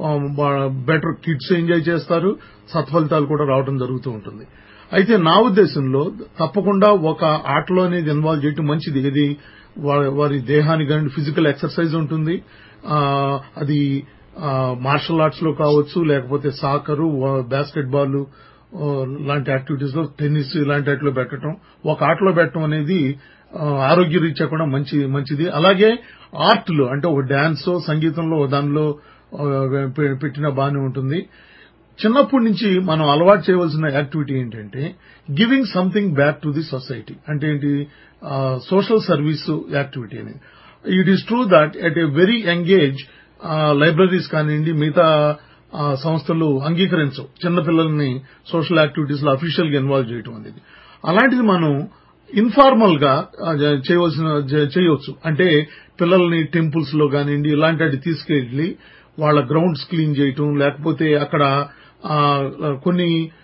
బెటర్ కిడ్స్ ఎంజాయ్ చేస్తారు సత్ఫలితాలు కూడా రావడం జరుగుతూ ఉంటుంది అయితే నా ఉద్దేశంలో తప్పకుండా ఒక ఆటలో అనేది ఇన్వాల్వ్ చేయటం మంచిది ఇది వా- వారి దేహానికి కానీ ఫిజికల్ ఎక్సర్సైజ్ ఉంటుంది ఆ, అది మార్షల్ ఆర్ట్స్ లో కావచ్చు లేకపోతే సాకరు బాస్కెట్ బాల్ లాంటి యాక్టివిటీస్ లో టెన్నిస్ ఇలాంటి వాటిలో పెట్టడం ఒక ఆటలో పెట్టడం అనేది ఆ, ఆరోగ్య రీత్యా కూడా మంచి మంచిది అలాగే ఆర్ట్ లో అంటే ఒక డాన్స్ సంగీతంలో దానిలో ఆ, పె- పెట్టినా బాగానే ఉంటుంది చిన్నప్పటి నుంచి మనం అలవాటు చేయవలసిన యాక్టివిటీ ఏంటంటే giving something back to the society అంటే ఏంటి సోషల్ సర్వీస్ యాక్టివిటీ అనేది it is true that at a very young age libraries కానివ్వండి మిగతా ఆ, సంస్థలు అంగీకరించవు చిన్నపిల్లల్ని సోషల్ యాక్టివిటీస్ లో అఫీషియల్ గా ఇన్వాల్వ్ చేయడం అనేది అలాంటిది మనం ఇన్ఫార్మల్ గా ఆ, జ- చేయవలసిన జ- చేయవచ్చు అంటే పిల్లల్ని టెంపుల్స్ లో కానివ్వండి ఇలాంటి వాటి తీసుకెళ్లి వాళ్ళ గ్రౌండ్స్ క్లీన్ చేయటం లేకపోతే అక్కడ ఆ, కొన్ని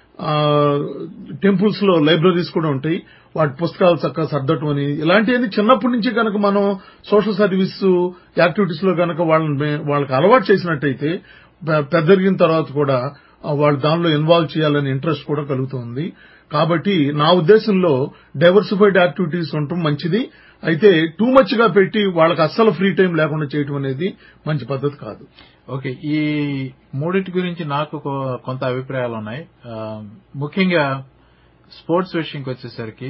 టెంపుల్స్ లో లైబ్రరీస్ కూడా ఉంటాయి వాటి పుస్తకాలు చక్కగా సర్దటం అని ఇలాంటివన్నీ చిన్నప్పటి నుంచి కనుక మనం సోషల్ సర్వీస్ యాక్టివిటీస్ లో కనుక వాళ్ళని వాళ్ళకి అలవాటు చేసినట్టయితే పె- పెద్దరిగిన తర్వాత కూడా ఆ, వాళ్ళు దానిలో ఇన్వాల్వ్ చేయాలనే ఇంట్రెస్ట్ కూడా కలుగుతుంది కాబట్టి నా ఉద్దేశంలో డైవర్సిఫైడ్ యాక్టివిటీస్ ఉండటం మంచిది అయితే టూ మచ్ గా పెట్టి వాళ్ళకి అస్సలు ఫ్రీ టైం లేకుండా చేయటం అనేది మంచి పద్ధతి కాదు ఓకే ఈ మూడింటి గురించి నాకు కొ- కొంత అభిప్రాయాలు ఉన్నాయి ఆ, ముఖ్యంగా స్పోర్ట్స్ విషయంకి వచ్చేసరికి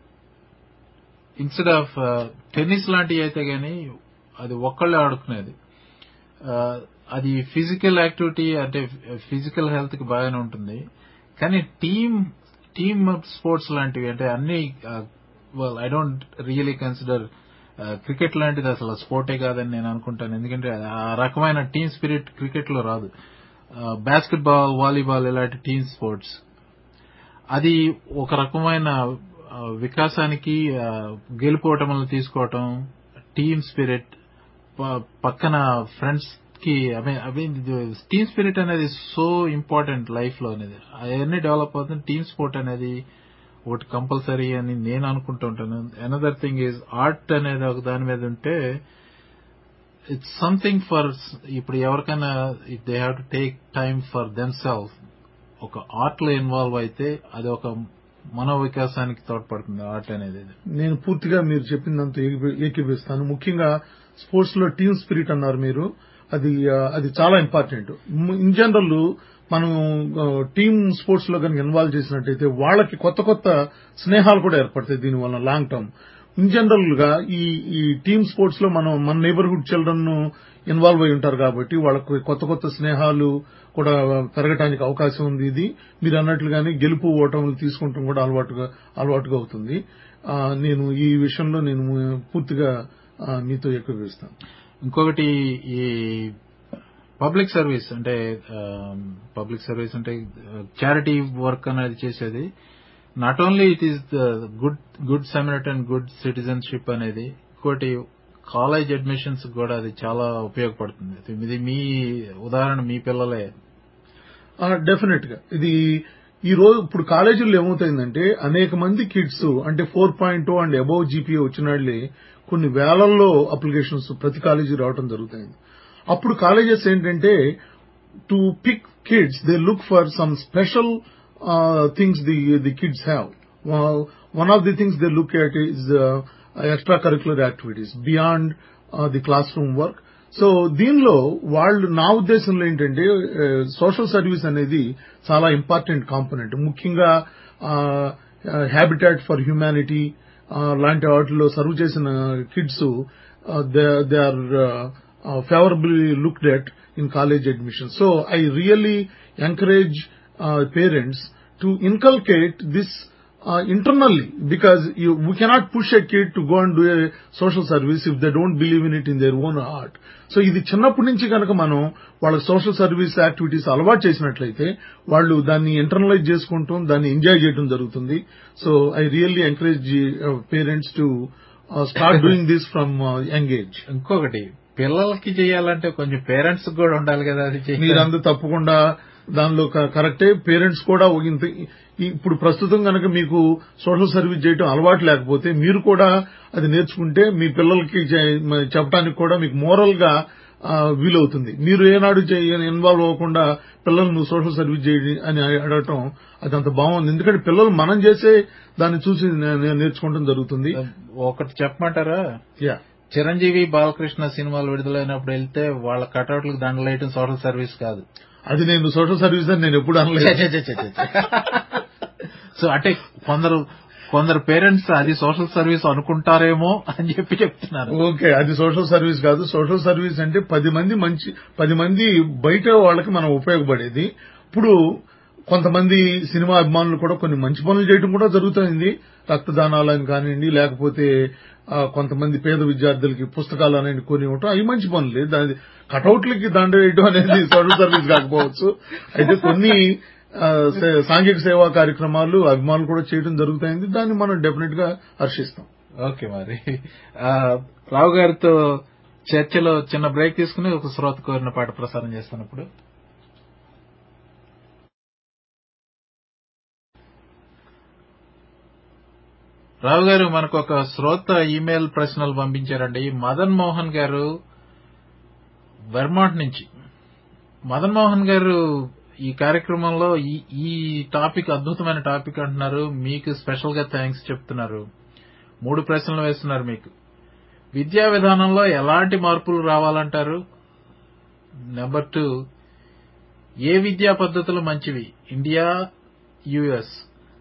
ఇన్స్టెడ్ ఆఫ్ టెన్నిస్ లాంటివి అయితే గానీ అది ఒక్కళ్ళే ఆడుకునేది ఆ, అది ఫిజికల్ యాక్టివిటీ అంటే ఫిజికల్ హెల్త్ కి బాగానే ఉంటుంది కానీ టీమ్ టీమ్ స్పోర్ట్స్ లాంటివి అంటే అన్ని well I don't really consider cricket లాంటిది అసలు స్పోర్టే కాదని నేను అనుకుంటాను ఎందుకంటే ఆ రకమైన టీమ్ స్పిరిట్ క్రికెట్ లో రాదు బాస్కెట్ బాల్ వాలీబాల్ ఇలాంటి టీమ్ స్పోర్ట్స్ అది ఒక రకమైన ఆ, వికాసానికి ఆ, గెలుపోవటములను తీసుకోవటం టీమ్ స్పిరిట్ పక్కన ఫ్రెండ్స్ కి ఐ మీన్ టీమ్ స్పిరిట్ అనేది సో ఇంపార్టెంట్ లైఫ్ లో అనేది అవన్నీ డెవలప్ అవుతుంది టీమ్ స్పోర్ట్ అనేది ఒకటి కంపల్సరీ అని నేను అనుకుంటూ ఉంటాను అనదర్ థింగ్ ఈజ్ ఆర్ట్ అనేది ఒక దాని మీద ఉంటే ఇట్స్ సంథింగ్ ఫర్ ఇప్పుడు ఎవరికైనా if they have to take time for them self ఒక ఆర్ట్ లో ఇన్వాల్వ్ అయితే అది ఒక మనో వికాసానికి తోడ్పడుతుంది ఆర్ట్ అనేది నేను పూర్తిగా మీరు చెప్పిందంతా ఏకీ- ఏకీభవిస్తాను ముఖ్యంగా స్పోర్ట్స్ లో టీమ్ స్పిరిట్ అన్నారు మీరు అది ఆ, అది చాలా ఇంపార్టెంట్ ఇన్ జనరల్ మనం టీమ్ స్పోర్ట్స్ లో కనుక ఇన్వాల్వ్ చేసినట్టయితే వాళ్ళకి కొత్త కొత్త స్నేహాలు కూడా ఏర్పడతాయి దీనివల్ల లాంగ్ టర్మ్ ఇన్ జనరల్ గా ఈ ఈ టీమ్ స్పోర్ట్స్ లో మనం మన నైబర్హుడ్ చిల్డ్రన్ ఇన్వాల్వ్ అయి ఉంటారు కాబట్టి వాళ్ళకు కొత్త కొత్త స్నేహాలు కూడా పెరగటానికి అవకాశం ఉంది ఇది మీరు అన్నట్లుగానే గెలుపు ఓటములు తీసుకుంటాం కూడా అలవాటుగా అలవాటుగా అవుతుంది ఆ, నేను ఈ విషయంలో నేను పూర్తిగా ఆ, మీతో ఏకీభవిస్తాను ఇంకొకటి ఈ పబ్లిక్ సర్వీస్ అంటే పబ్లిక్ సర్వీస్ అంటే చారిటీ వర్క్ అనేది చేసేది not only it is the good good సెమినట్ అండ్ గుడ్ సిటిజన్షిప్ అనేది ఇంకోటి కాలేజ్ అడ్మిషన్స్ కూడా అది చాలా ఉపయోగపడుతుంది ఇది మీ ఉదాహరణ మీ పిల్లలే డెఫినెట్ గా ఇది ఈ రోజు ఇప్పుడు కాలేజీల్లో ఏమవుతాయిందంటే అనేక మంది కిడ్స్ అంటే four point and above GPA వచ్చిన వాళ్ళే కొన్ని వేలల్లో అప్లికేషన్స్ ప్రతి కాలేజీ రావడం జరుగుతుంది అప్పుడు కాలేజెస్ ఏంటంటే to pick kids they look for some special things the the kids have one of the things they look at is extra curricular activities beyond the classroom work so దీనిలో వాళ్ళు నా ఉద్దేశంలో ఏంటంటే social service అనేది చాలా important component ముఖ్యంగా habitat for humanity లాంటి వాటిలో సర్వ్ చేసిన kids they are favourably looked at in college admission so I really encourage parents to inculcate this uh, internally because you, we cannot push a kid to go and do a social service if they don't believe in it in their own heart. So ఇది చిన్నప్పటి నుంచి కనుక మనం వాళ్ళకి social service activities అలవాటు చేసినట్లయితే వాళ్ళు దాన్ని ఇంటర్నలైజ్ చేసుకుంటాం దాన్ని ఎంజాయ్ చేయడం జరుగుతుంది so I really encourage parents to start doing this from young age ఇంకొకటి పిల్లలకి చేయాలంటే కొంచెం పేరెంట్స్ కూడా ఉండాలి కదా అది చేయడానికి. మీరందరూ తప్పకుండా దానిలో క- కరెక్టే పేరెంట్స్ కూడా ఒక ఇంత ఈ- ఇప్పుడు ప్రస్తుతం కనుక మీకు సోషల్ సర్వీస్ చేయడం అలవాటు లేకపోతే మీరు కూడా అది నేర్చుకుంటే మీ పిల్లలకి చే- మ- చెప్పడానికి కూడా మీకు మోరల్ గా ఆ, వీలవుతుంది మీరు ఏనాడు ఇన్వాల్వ్ అవ్వకుండా పిల్లలు నువ్వు సోషల్ సర్వీస్ చేయండి అని అడగటం అది అంత బాగుంది ఎందుకంటే పిల్లలు మనం చేసే దాన్ని చూసి నే- నే- నేర్చుకోవడం జరుగుతుంది ఒకటి చెప్పమంటారా యా చిరంజీవి బాలకృష్ణ సినిమాలు విడుదలైనప్పుడు వెళ్తే వాళ్ళ కటౌట్లకు దండలేయటం సోషల్ సర్వీస్ కాదు అది నేను సోషల్ సర్వీస్ అని నేను ఎప్పుడు అనలేదు సో అంటే కొందరు కొందరు పేరెంట్స్ అది సోషల్ సర్వీస్ అనుకుంటారేమో అని చెప్పి చెప్తున్నారు ఓకే అది సోషల్ సర్వీస్ కాదు సోషల్ సర్వీస్ అంటే పది మంది మంచి పది మంది బయట వాళ్ళకి మనం ఉపయోగపడేది ఇప్పుడు కొంతమంది సినిమా అభిమానులు కూడా కొన్ని మంచి పనులు చేయడం కూడా జరుగుతుంది రక్తదానాలని కానివ్వండి లేకపోతే ఆ, కొంతమంది పేద విద్యార్థులకి పుస్తకాలు అనేది కొని ఇవ్వటం అవి మంచి పనులే దాని కటౌట్లకి దండ వేయడం అనేది సోషల్ సర్వీస్ కాకపోవచ్చు అయితే కొన్ని ఆ, సే- సాంఘిక సేవా కార్యక్రమాలు అభిమానులు కూడా చేయడం జరుగుతుంది దాన్ని మనం డెఫినెట్ గా హర్షిస్తాం ఓకే మరి ఆ, రావు గారితో చర్చలో చిన్న బ్రేక్ తీసుకుని ఒక శ్రోత కోరిన పాట ప్రసారం చేస్తాను ఇప్పుడు రావు గారు మనకు ఒక శ్రోత ఈమెయిల్ ప్రశ్నలు పంపించారండి మదన్ మోహన్ గారు వెర్మాంట్ నుంచి మదన్ మోహన్ గారు ఈ కార్యక్రమంలో ఈ ఈ టాపిక్ అద్భుతమైన టాపిక్ అంటున్నారు మీకు స్పెషల్ గా థ్యాంక్స్ చెప్తున్నారు మూడు ప్రశ్నలు వేస్తున్నారు మీకు విద్యా విధానంలో ఎలాంటి మార్పులు రావాలంటారు నెంబర్ టూ ఏ విద్యా పద్ధతులు మంచివి ఇండియా యుఎస్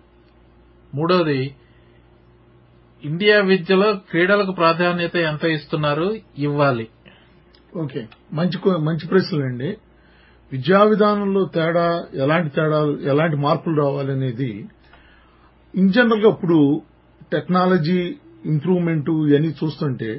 మూడోది ఇండియా విద్యలో క్రీడలకు ప్రాధాన్యత ఎంత ఇస్తున్నారు ఇవ్వాలి ఓకే మంచి కో- మంచి ప్రశ్నలండి విద్యా విధానంలో తేడా ఎలాంటి తేడాలు ఎలాంటి మార్పులు రావాలనేది ఇన్ జనరల్ గా ఇప్పుడు టెక్నాలజీ ఇంప్రూవ్మెంట్ ఇవన్నీ చూస్తుంటే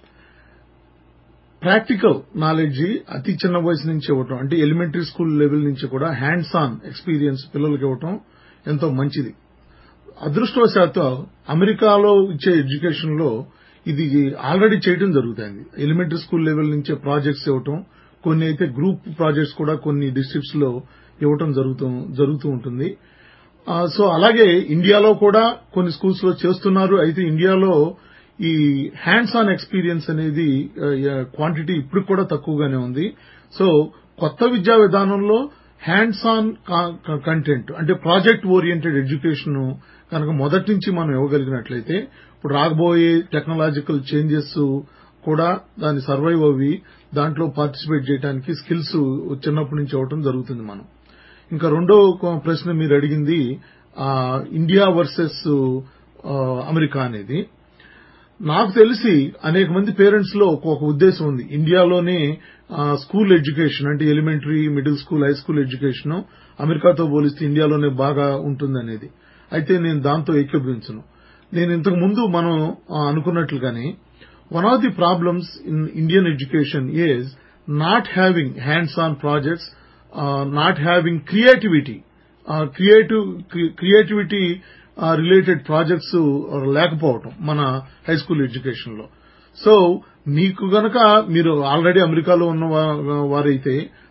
ప్రాక్టికల్ నాలెడ్జ్ అతి చిన్న వయసు నుంచి ఇవ్వటం అంటే ఎలిమెంటరీ స్కూల్ లెవెల్ నుంచి కూడా హ్యాండ్స్ ఆన్ ఎక్స్పీరియన్స్ పిల్లలకి ఇవ్వటం ఎంతో మంచిది అదృష్టవశాత్తు అమెరికాలో ఇచ్చే ఎడ్యుకేషన్ లో ఇది ఆల్రెడీ చేయడం జరుగుతుంది ఎలిమెంటరీ స్కూల్ లెవెల్ నుంచే ప్రాజెక్ట్స్ ఇవ్వటం కొన్ని అయితే గ్రూప్ ప్రాజెక్ట్స్ కూడా కొన్ని డిస్ట్రిక్ట్స్ లో ఇవ్వటం జరుగుతూ జరుగుతూ ఉంటుంది ఆ, సో అలాగే ఇండియాలో కూడా కొన్ని స్కూల్స్ లో చేస్తున్నారు అయితే ఇండియాలో ఈ హ్యాండ్స్ ఆన్ ఎక్స్పీరియన్స్ అనేది క్వాంటిటీ ఇప్పుడు కూడా తక్కువగానే ఉంది సో కొత్త విద్యా విధానంలో హ్యాండ్స్ ఆన్ కంటెంట్ అంటే ప్రాజెక్ట్ ఓరియంటెడ్ ఎడ్యుకేషన్ కనుక మొదటి నుంచి మనం ఇవ్వగలిగినట్లయితే ఇప్పుడు రాబోయే టెక్నాలజికల్ చేంజెస్ కూడా దాన్ని సర్వైవ్ అవ్వి దాంట్లో పార్టిసిపేట్ చేయడానికి స్కిల్స్ చిన్నప్పటి నుంచి ఇవ్వటం జరుగుతుంది మనం ఇంకా రెండో కొ- ప్రశ్న మీరు అడిగింది ఆ, ఇండియా వర్సెస్ ఆ, అమెరికా అనేది నాకు తెలిసి అనేక మంది పేరెంట్స్ లో ఒక ఉద్దేశం ఉంది ఇండియాలోనే ఆ, స్కూల్ ఎడ్యుకేషన్ అంటే elementary middle school high school education అమెరికాతో పోలిస్తే ఇండియాలోనే బాగా ఉంటుందనేది అయితే నేను దాంతో ఏకీభవించను నేను ఇంతకు ముందు మనం ఆ, అనుకున్నట్లుగానే one of the problems in Indian education is not having hands on projects not having creativity creative creativity related projects లేకపోవటం మన హై స్కూల్ ఎడ్యుకేషన్ లో సో మీకు గనక మీరు ఆల్రెడీ అమెరికాలో ఉన్న వా- వారైతే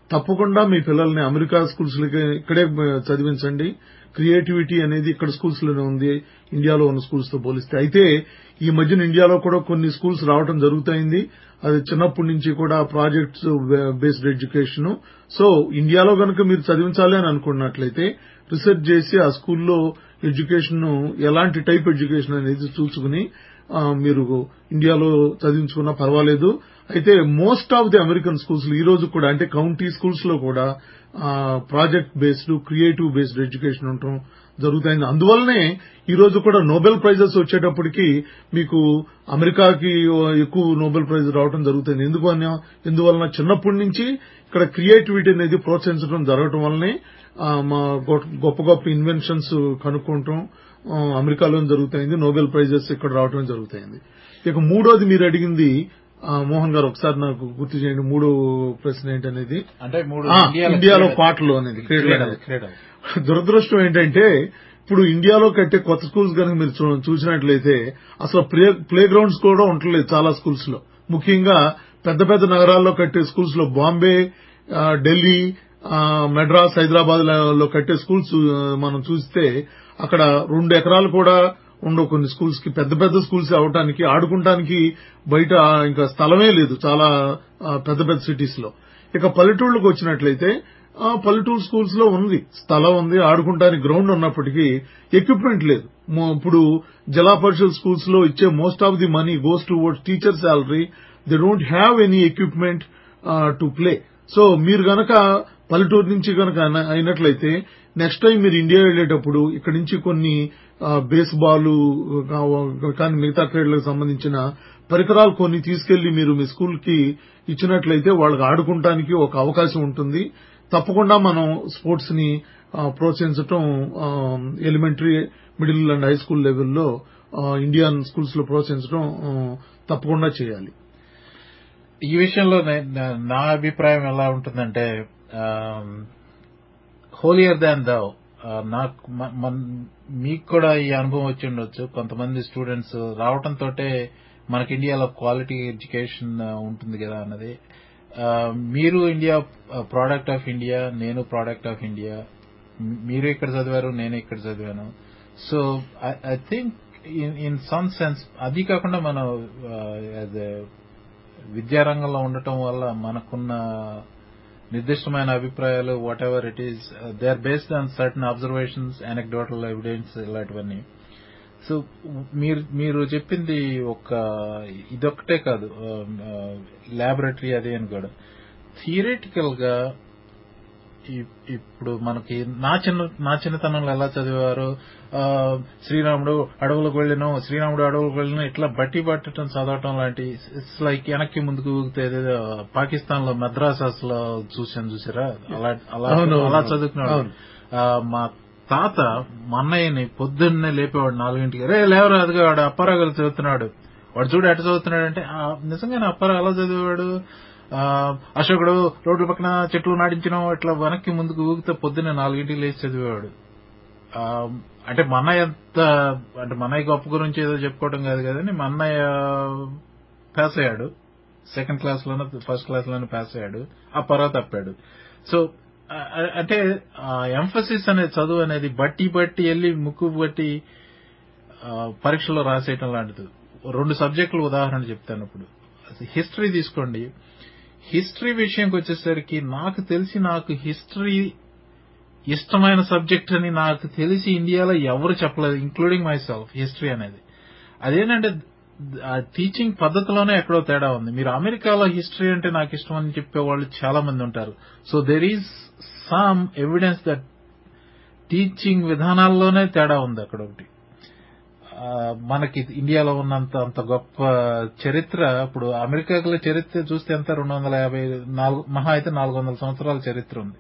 తప్పకుండా మీ పిల్లల్ని అమెరికా స్కూల్స్ ఇక్కడే చదివించండి క్రియేటివిటీ అనేది ఇక్కడ స్కూల్స్ లోనే ఉంది ఇండియాలో ఉన్న స్కూల్స్ తో పోలిస్తే అయితే ఈ మధ్యన ఇండియాలో కూడా కొన్ని స్కూల్స్ రావడం జరుగుతోంది అది చిన్నప్పటి నుంచి కూడా ప్రాజెక్ట్స్ బేస్డ్ ఎడ్యుకేషన్ సో ఇండియాలో గనుక మీరు చదివించాలి అని అనుకున్నట్లయితే రీసెర్చ్ చేసి ఆ స్కూల్లో ఎడ్యుకేషన్ ఎలాంటి టైప్ ఎడ్యుకేషన్ అనేది చూసుకుని ఆ, మీరు ఇండియాలో చదివించుకున్నా పర్వాలేదు అయితే most of the American schools ఈ రోజు కూడా అంటే కౌంటీ స్కూల్స్ లో కూడా project based creative based education ఉండటం జరుగుతుంది అందువల్లనే ఈ రోజు కూడా నోబెల్ ప్రైజెస్ వచ్చేటప్పటికి మీకు అమెరికాకి ఎక్కువ నోబెల్ ప్రైజ్ రావడం జరుగుతుంది ఎందుకు అన్నా ఎందువలన చిన్నప్పటి నుంచి ఇక్కడ క్రియేటివిటీ అనేది ప్రోత్సహించడం జరగటం వల్లనే ఆ, మా గొ- గొప్ప గొప్ప ఇన్వెన్షన్స్ కనుక్కోవటం ఆ, అమెరికాలో జరుగుతుంది నోబెల్ ప్రైజెస్ ఇక్కడ రావటం జరుగుతుంది ఇక మూడోది మీరు అడిగింది ఆ, మోహన్ గారు ఒకసారి నాకు గుర్తు చేయండి మూడో ప్రశ్న ఏంటనేది అంటే మూడు ఆ, ఇండియాలో ఇండియాలో క్రీడలు- పాటలు అనేది క్రీడలు క్రీడలు అనేది. క్రీడలు దురదృష్టం ఏంటంటే ఇప్పుడు ఇండియాలో కట్టే కొత్త స్కూల్స్ కనుక మీరు చూ- చూసినట్లయితే అసలు ప్లే ప్లే గ్రౌండ్స్ కూడా ఉండట్లేదు చాలా స్కూల్స్ లో ముఖ్యంగా పెద్ద పెద్ద నగరాల్లో కట్టే స్కూల్స్ లో బాంబే ఆ, ఢిల్లీ ఆ, మెడ్రాస్ హైదరాబాద్ లో కట్టే స్కూల్స్ ఆ, మనం చూస్తే అక్కడ రెండు ఎకరాలు కూడా ఉండవు కొన్ని స్కూల్స్ కి పెద్ద పెద్ద స్కూల్స్ అవటానికి ఆడుకుంటానికి బయట ఇంకా స్థలమే లేదు చాలా ఆ, పెద్ద పెద్ద సిటీస్ లో ఇక పల్లెటూళ్ళకి వచ్చినట్లయితే ఆ, పల్లెటూరు స్కూల్స్ లో ఉంది స్థలం ఉంది ఆడుకుంటానికి గ్రౌండ్ ఉన్నప్పటికీ ఎక్విప్మెంట్ లేదు మో- ఇప్పుడు జిల్లా పరిషత్ స్కూల్స్ లో ఇచ్చే most of the money goes to word teacher salary they don't have any equipment to play so మీరు గనక పల్లెటూరు నుంచి గనక అన- అయినట్లయితే నెక్స్ట్ టైం మీరు ఇండియా వెళ్ళేటప్పుడు ఇక్కడి నుంచి కొన్ని బేస్ బాల్ కానీ మిగతా క్రీడలకు సంబంధించిన పరికరాలు కొన్ని తీసుకెళ్లి మీరు మీ స్కూల్ కి ఇచ్చినట్లయితే వాళ్ళకి ఆడుకుంటానికి ఒక అవకాశం ఉంటుంది తప్పకుండా మనం స్పోర్ట్స్ ని ఆ, ప్రోత్సహించటం elementary middle and high school లెవెల్లో ఆ, ఇండియన్ స్కూల్స్ లో ప్రోత్సహించడం ఆ, తప్పకుండా చేయాలి ఈ విషయంలో నే- నా- నా అభిప్రాయం ఎలా ఉంటుందంటే హోలియర్ దాన్ దవ్ నాకు మ- మన్- మీకు కూడా ఈ అనుభవం వచ్చి ఉండొచ్చు కొంతమంది స్టూడెంట్స్ రావటంతో మనకి ఇండియాలో క్వాలిటీ ఎడ్యుకేషన్ ఉంటుంది కదా అన్నది ఆ, మీరు ఇండియా ప్రోడక్ట్ ఆఫ్ ఇండియా నేను ప్రోడక్ట్ ఆఫ్ ఇండియా మీరు ఇక్కడ చదివారు నేను ఇక్కడ చదివాను so I think in in some sense అది కాకుండా మనం యాజ్ విద్యారంగంలో ఉండటం వల్ల మనకున్న నిర్దిష్టమైన అభిప్రాయాలు whatever it is they are based on certain observations anecdotal evidence ఇలాంటివన్నీ సో మీరు మీరు చెప్పింది ఒక ఇదొక్కటే కాదు ల్యాబొరేటరీ అది అని కూడా థియరిటికల్ గా ఇప్- ఇప్పుడు మనకి నా చిన్న నా చిన్నతనంలో ఎలా చదివారు ఆ, శ్రీరాముడు అడవులకు వెళ్ళిన శ్రీరాముడు అడవులకు వెళ్ళిన ఇట్లా బట్టి పట్టడం చదవటం లాంటి ఇట్స్ లైక్ వెనక్కి ముందుకు ఊగితే ఏదేదో పాకిస్తాన్ లో మద్రాసాస్ లో చూసాను చూసారా అలా అలా అవును, అవును, అలా అవును. చదువుకున్నాడు అవును. ఆ, మా తాత మా అన్నయ్యని పొద్దున్నే లేపేవాడు నాలుగింటికి రే లేవరా అదిగా వాడు అప్పారాగలు చదువుతున్నాడు వాడు చూడు ఎట చదువుతున్నాడు అంటే ఆ, నిజంగానే అప్పారా ఎలా చదివాడు ఆ, అశోకుడు రోడ్ల పక్కన చెట్లు నాటించడం ఇట్లా వెనక్కి ముందుకు ఊగితే పొద్దున్నే నాలుగింటికి లేచి చదివేవాడు ఆ, అంటే మా అన్నయ్య ఎంత అంటే మా అన్నయ్య గొప్ప గురించి ఏదో చెప్పుకోవడం కాదు కదండి మా అన్నయ్య పాస్ అయ్యాడు సెకండ్ క్లాస్ లోనే ఫస్ట్ క్లాస్ లోనే పాస్ అయ్యాడు ఆ పరా తప్పాడు సో ఆ, అంటే ఎంఫసిస్ అనే చదువు అనేది బట్టి బట్టి వెళ్ళి ముక్కు బట్టి ఆ, పరీక్షలో రాసేయటం లాంటిది రెండు సబ్జెక్టులు ఉదాహరణ చెప్తాను ఇప్పుడు హిస్టరీ తీసుకోండి హిస్టరీ విషయంకి వచ్చేసరికి నాకు తెలిసి నాకు హిస్టరీ ఇష్టమైన సబ్జెక్ట్ అని నాకు తెలిసి ఇండియాలో ఎవరు చెప్పలేదు ఇంక్లూడింగ్ మై సెల్ఫ్ హిస్టరీ అనేది అదేంటంటే ఆ టీచింగ్ పద్ధతిలోనే ఎక్కడో తేడా ఉంది మీరు అమెరికాలో హిస్టరీ అంటే నాకు ఇష్టం అని చెప్పే వాళ్ళు చాలా మంది ఉంటారు so there is some evidence that teaching విధానాల్లోనే తేడా ఉంది అక్కడ ఒకటి ఆ, మనకి ఇండియాలో ఉన్నంత అంత గొప్ప చరిత్ర ఇప్పుడు అమెరికాలో చరిత్ర చూస్తే ఎంత రెండు వందల యాభై నాలుగు మహా అయితే నాలుగు వందల సంవత్సరాల చరిత్ర ఉంది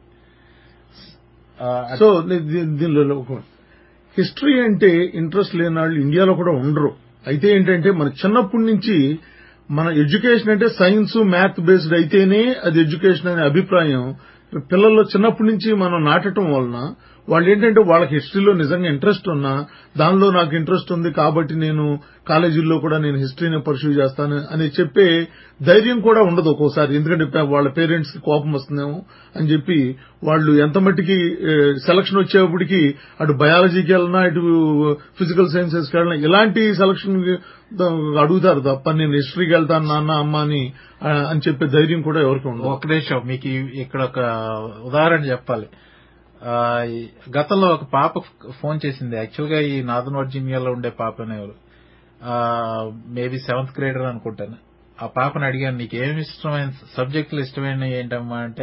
ఆ, సో నే- దీ- దీనిలో ఒక హిస్టరీ అంటే ఇంట్రెస్ట్ లేని వాళ్ళు ఇండియాలో కూడా ఉండరు అయితే ఏంటంటే మన చిన్నప్పటి నుంచి మన ఎడ్యుకేషన్ అంటే సైన్స్ మ్యాథ్ బేస్డ్ అయితేనే అది ఎడ్యుకేషన్ అనే అభిప్రాయం పిల్లల్లో చిన్నప్పటి నుంచి మనం నాటడం వలన వాళ్ళు ఏంటంటే వాళ్ళకి హిస్టరీలో నిజంగా ఇంట్రెస్ట్ ఉన్నా దానిలో నాకు ఇంట్రెస్ట్ ఉంది కాబట్టి నేను కాలేజీల్లో కూడా నేను హిస్టరీని పర్సూ చేస్తాను అని చెప్పే ధైర్యం కూడా ఉండదు ఒక్కోసారి ఎందుకంటే పే- వాళ్ళ పేరెంట్స్ కి కోపం వస్తుందేమో అని చెప్పి వాళ్ళు ఎంత మట్టికి సెలక్షన్ వచ్చేప్పటికి అటు బయాలజీకి వెళ్ళినా ఇటు ఫిజికల్ సైన్సెస్కి వెళ్ళినా ఇలాంటి సెలక్షన్ అడుగుతారు తప్ప నేను హిస్టరీకి వెళ్తాను నాన్న అమ్మ అని ఆ, అని చెప్పే ధైర్యం కూడా ఎవరికి ఉండదు ఒక నిమిషం మీకు ఈ- ఇక్కడ ఒక ఉదాహరణ చెప్పాలి ఆ, ఈ గతంలో ఒక పాప ఫోన్ చేసింది యాక్చువల్ గా ఈ నార్దన్ వర్జీనియాలో ఉండే పాపనే ఎవరు మేబీ సెవెంత్ గ్రేడర్ అనుకుంటాను ఆ పాపని అడిగాను నీకు ఏమి ఇష్టమైన సబ్జెక్టులు ఇష్టమైన ఏంటమ్మా అంటే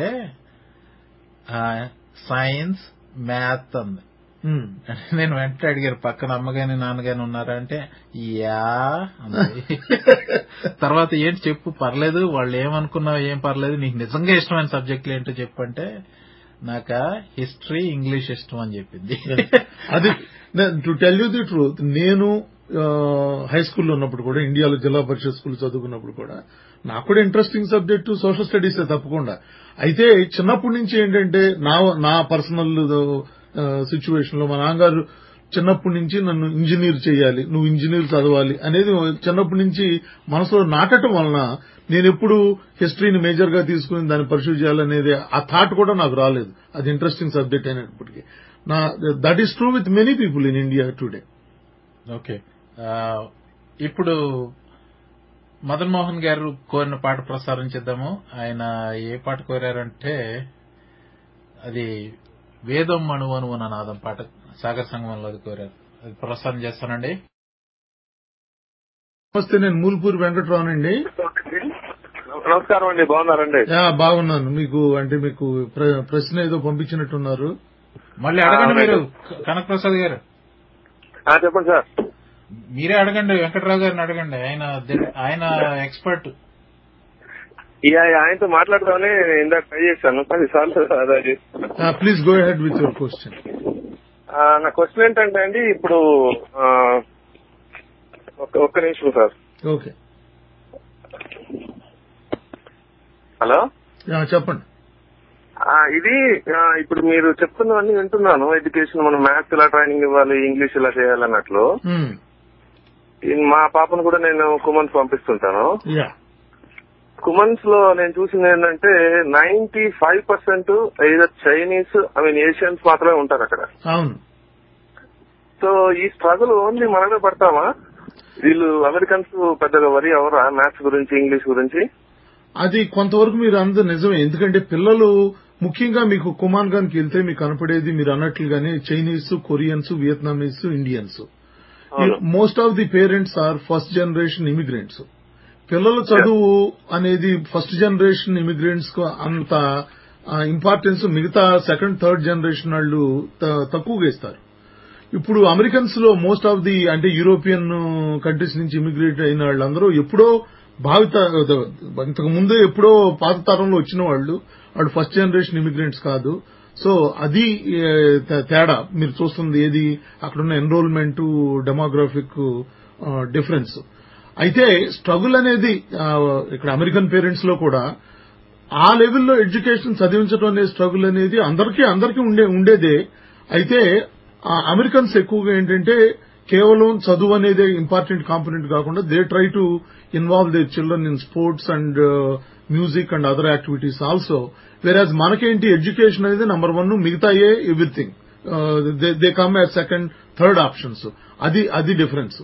సైన్స్ మ్యాథ్ అంది ఉమ్. నేను వెంటనే అడిగారు పక్కన అమ్మగాని నాన్నగాని ఉన్నారా అంటే యా అంది తర్వాత ఏంటి చెప్పు పర్లేదు వాళ్ళు ఏమనుకున్నావు ఏం పర్లేదు నీకు నిజంగా ఇష్టమైన సబ్జెక్టులు ఏంటో చెప్పు అంటే నాక హిస్టరీ ఇంగ్లీష్ ఇష్టం అని చెప్పింది అది to tell you the truth నేను హై స్కూల్లో ఉన్నప్పుడు కూడా ఇండియాలో జిల్లా పరిషత్ స్కూల్ చదువుకున్నప్పుడు కూడా నాకు కూడా ఇంట్రెస్టింగ్ సబ్జెక్టు సోషల్ స్టడీస్ తప్పకుండా అయితే చిన్నప్పటి నుంచి ఏంటంటే నా నా పర్సనల్ సిచ్యువేషన్ లో మా నాన్నగారు చిన్నప్పటి నుంచి నన్ను ఇంజనీర్ చేయాలి నువ్వు ఇంజనీర్ చదవాలి అనేది చిన్నప్పటి నుంచి మనసులో నాటడం వలన నేను ఎప్పుడు హిస్టరీని మేజర్ గా తీసుకుని దాన్ని పర్సూ చేయాలనేది ఆ థాట్ కూడా నాకు రాలేదు అది ఇంట్రెస్టింగ్ సబ్జెక్ట్ అయినప్పటికీ నా that is true with many people in India today okay ఆ, ఇప్పుడు మదన్ మోహన్ గారు కోరిన పాట ప్రసారం చేద్దాము ఆయన ఏ పాట కోరారంటే అది వేదం అణువు అణువు అన్న నాదం పాట సాగర్ సంగమంలో అది కోరారు అది ప్రసారం చేస్తానండి నమస్తే నేను మూల్పూరి వెంకటరావునండి నమస్కారం అండి బాగున్నారండి యా, బాగున్నాను మీకు అంటే మీకు ప్ర- ప్రశ్న ఏదో పంపించినట్టున్నారు మళ్ళీ అడగండి మీరు కనక ప్రసాద్ గారు ఆ, చెప్పండి సార్ మీరే అడగండి వెంకటరావు గారిని అడగండి ఆయన ది- ఆయన ఎక్స్పర్ట్ ఈ ఆయనతో మాట్లాడదామని ఇందాక ట్రై చేశాను పదిసార్లు అదే please go ahead with your question ఆ, నా క్వశ్చన్ ఏంటంటే అండి ఇప్పుడు ఆ, ఒక్క- ఒక్క నిమిషం సార్ ఓకే హలో చెప్పండి ఆ, ఇది ఆ, ఇప్పుడు మీరు చెప్తున్నవన్నీ వింటున్నాను ఎడ్యుకేషన్ మనం మ్యాథ్స్ ఇలా ట్రైనింగ్ ఇవ్వాలి ఇంగ్లీష్ ఇలా చేయాలన్నట్లు Hmm. ఈ మా పాపను కూడా నేను కుమన్స్ పంపిస్తుంటాను యా కుమన్స్ లో నేను చూసింది ఏంటంటే నైన్టీ ఫైవ్ పర్సెంట్ ఏదో చైనీస్ ఐ మీన్ ఏషియన్స్ మాత్రమే ఉంటారు అక్కడ అవును సో ఈ స్ట్రగుల్ ఓన్లీ మనమే పడతామా వీళ్ళు అమెరికన్స్ పెద్దగా వరి అవరా మ్యాథ్స్ గురించి ఇంగ్లీష్ గురించి అది కొంతవరకు మీరు అందరూ నిజమే ఎందుకంటే పిల్లలు ముఖ్యంగా మీకు కుమాన్ గానికి వెళ్తే మీకు కనపడేది మీరు అన్నట్లుగానే చైనీస్ కొరియన్స్ వియత్నామీస్ ఇండియన్స్ అవును. Most of the parents are first generation immigrants పిల్లల చదువు అనేది ఫస్ట్ జనరేషన్ ఇమిగ్రెంట్స్ కు అంత ఇంపార్టెన్స్ మిగతా సెకండ్ థర్డ్ జనరేషన్ వాళ్ళు త- తక్కువగా ఇస్తారు ఇప్పుడు అమెరికన్స్ లో మోస్ట్ ఆఫ్ ది అంటే యూరోపియన్ కంట్రీస్ నుంచి ఇమిగ్రేట్ అయిన వాళ్ళందరూ ఎప్పుడో భావిత ఇంతకు ముందే ఎప్పుడో పాత తరంలో వచ్చిన వాళ్ళు వాళ్ళు ఫస్ట్ జనరేషన్ ఇమిగ్రెంట్స్ కాదు సో అది ఏ, తే- తేడా మీరు చూస్తుంది ఏది అక్కడున్న ఎన్రోల్మెంట్ డెమోగ్రాఫిక్ డిఫరెన్స్ అయితే స్ట్రగుల్ అనేది ఆ, ఇక్కడ అమెరికన్ పేరెంట్స్ లో కూడా ఆ లెవెల్లో ఎడ్యుకేషన్ చదివించడం అనే స్ట్రగుల్ అనేది అందరికీ అందరికీ ఉండే ఉండేదే అయితే ఆ అమెరికన్స్ ఎక్కువగా ఏంటంటే కేవలం చదువు అనేది ఇంపార్టెంట్ కాంపోనెంట్ కాకుండా they try to involve their children in sports and music and other activities also whereas మనకేంటి ఎడ్యుకేషన్ అనేది నంబర్ వన్ మిగతాయే everything they come as second third options అది అది డిఫరెన్స్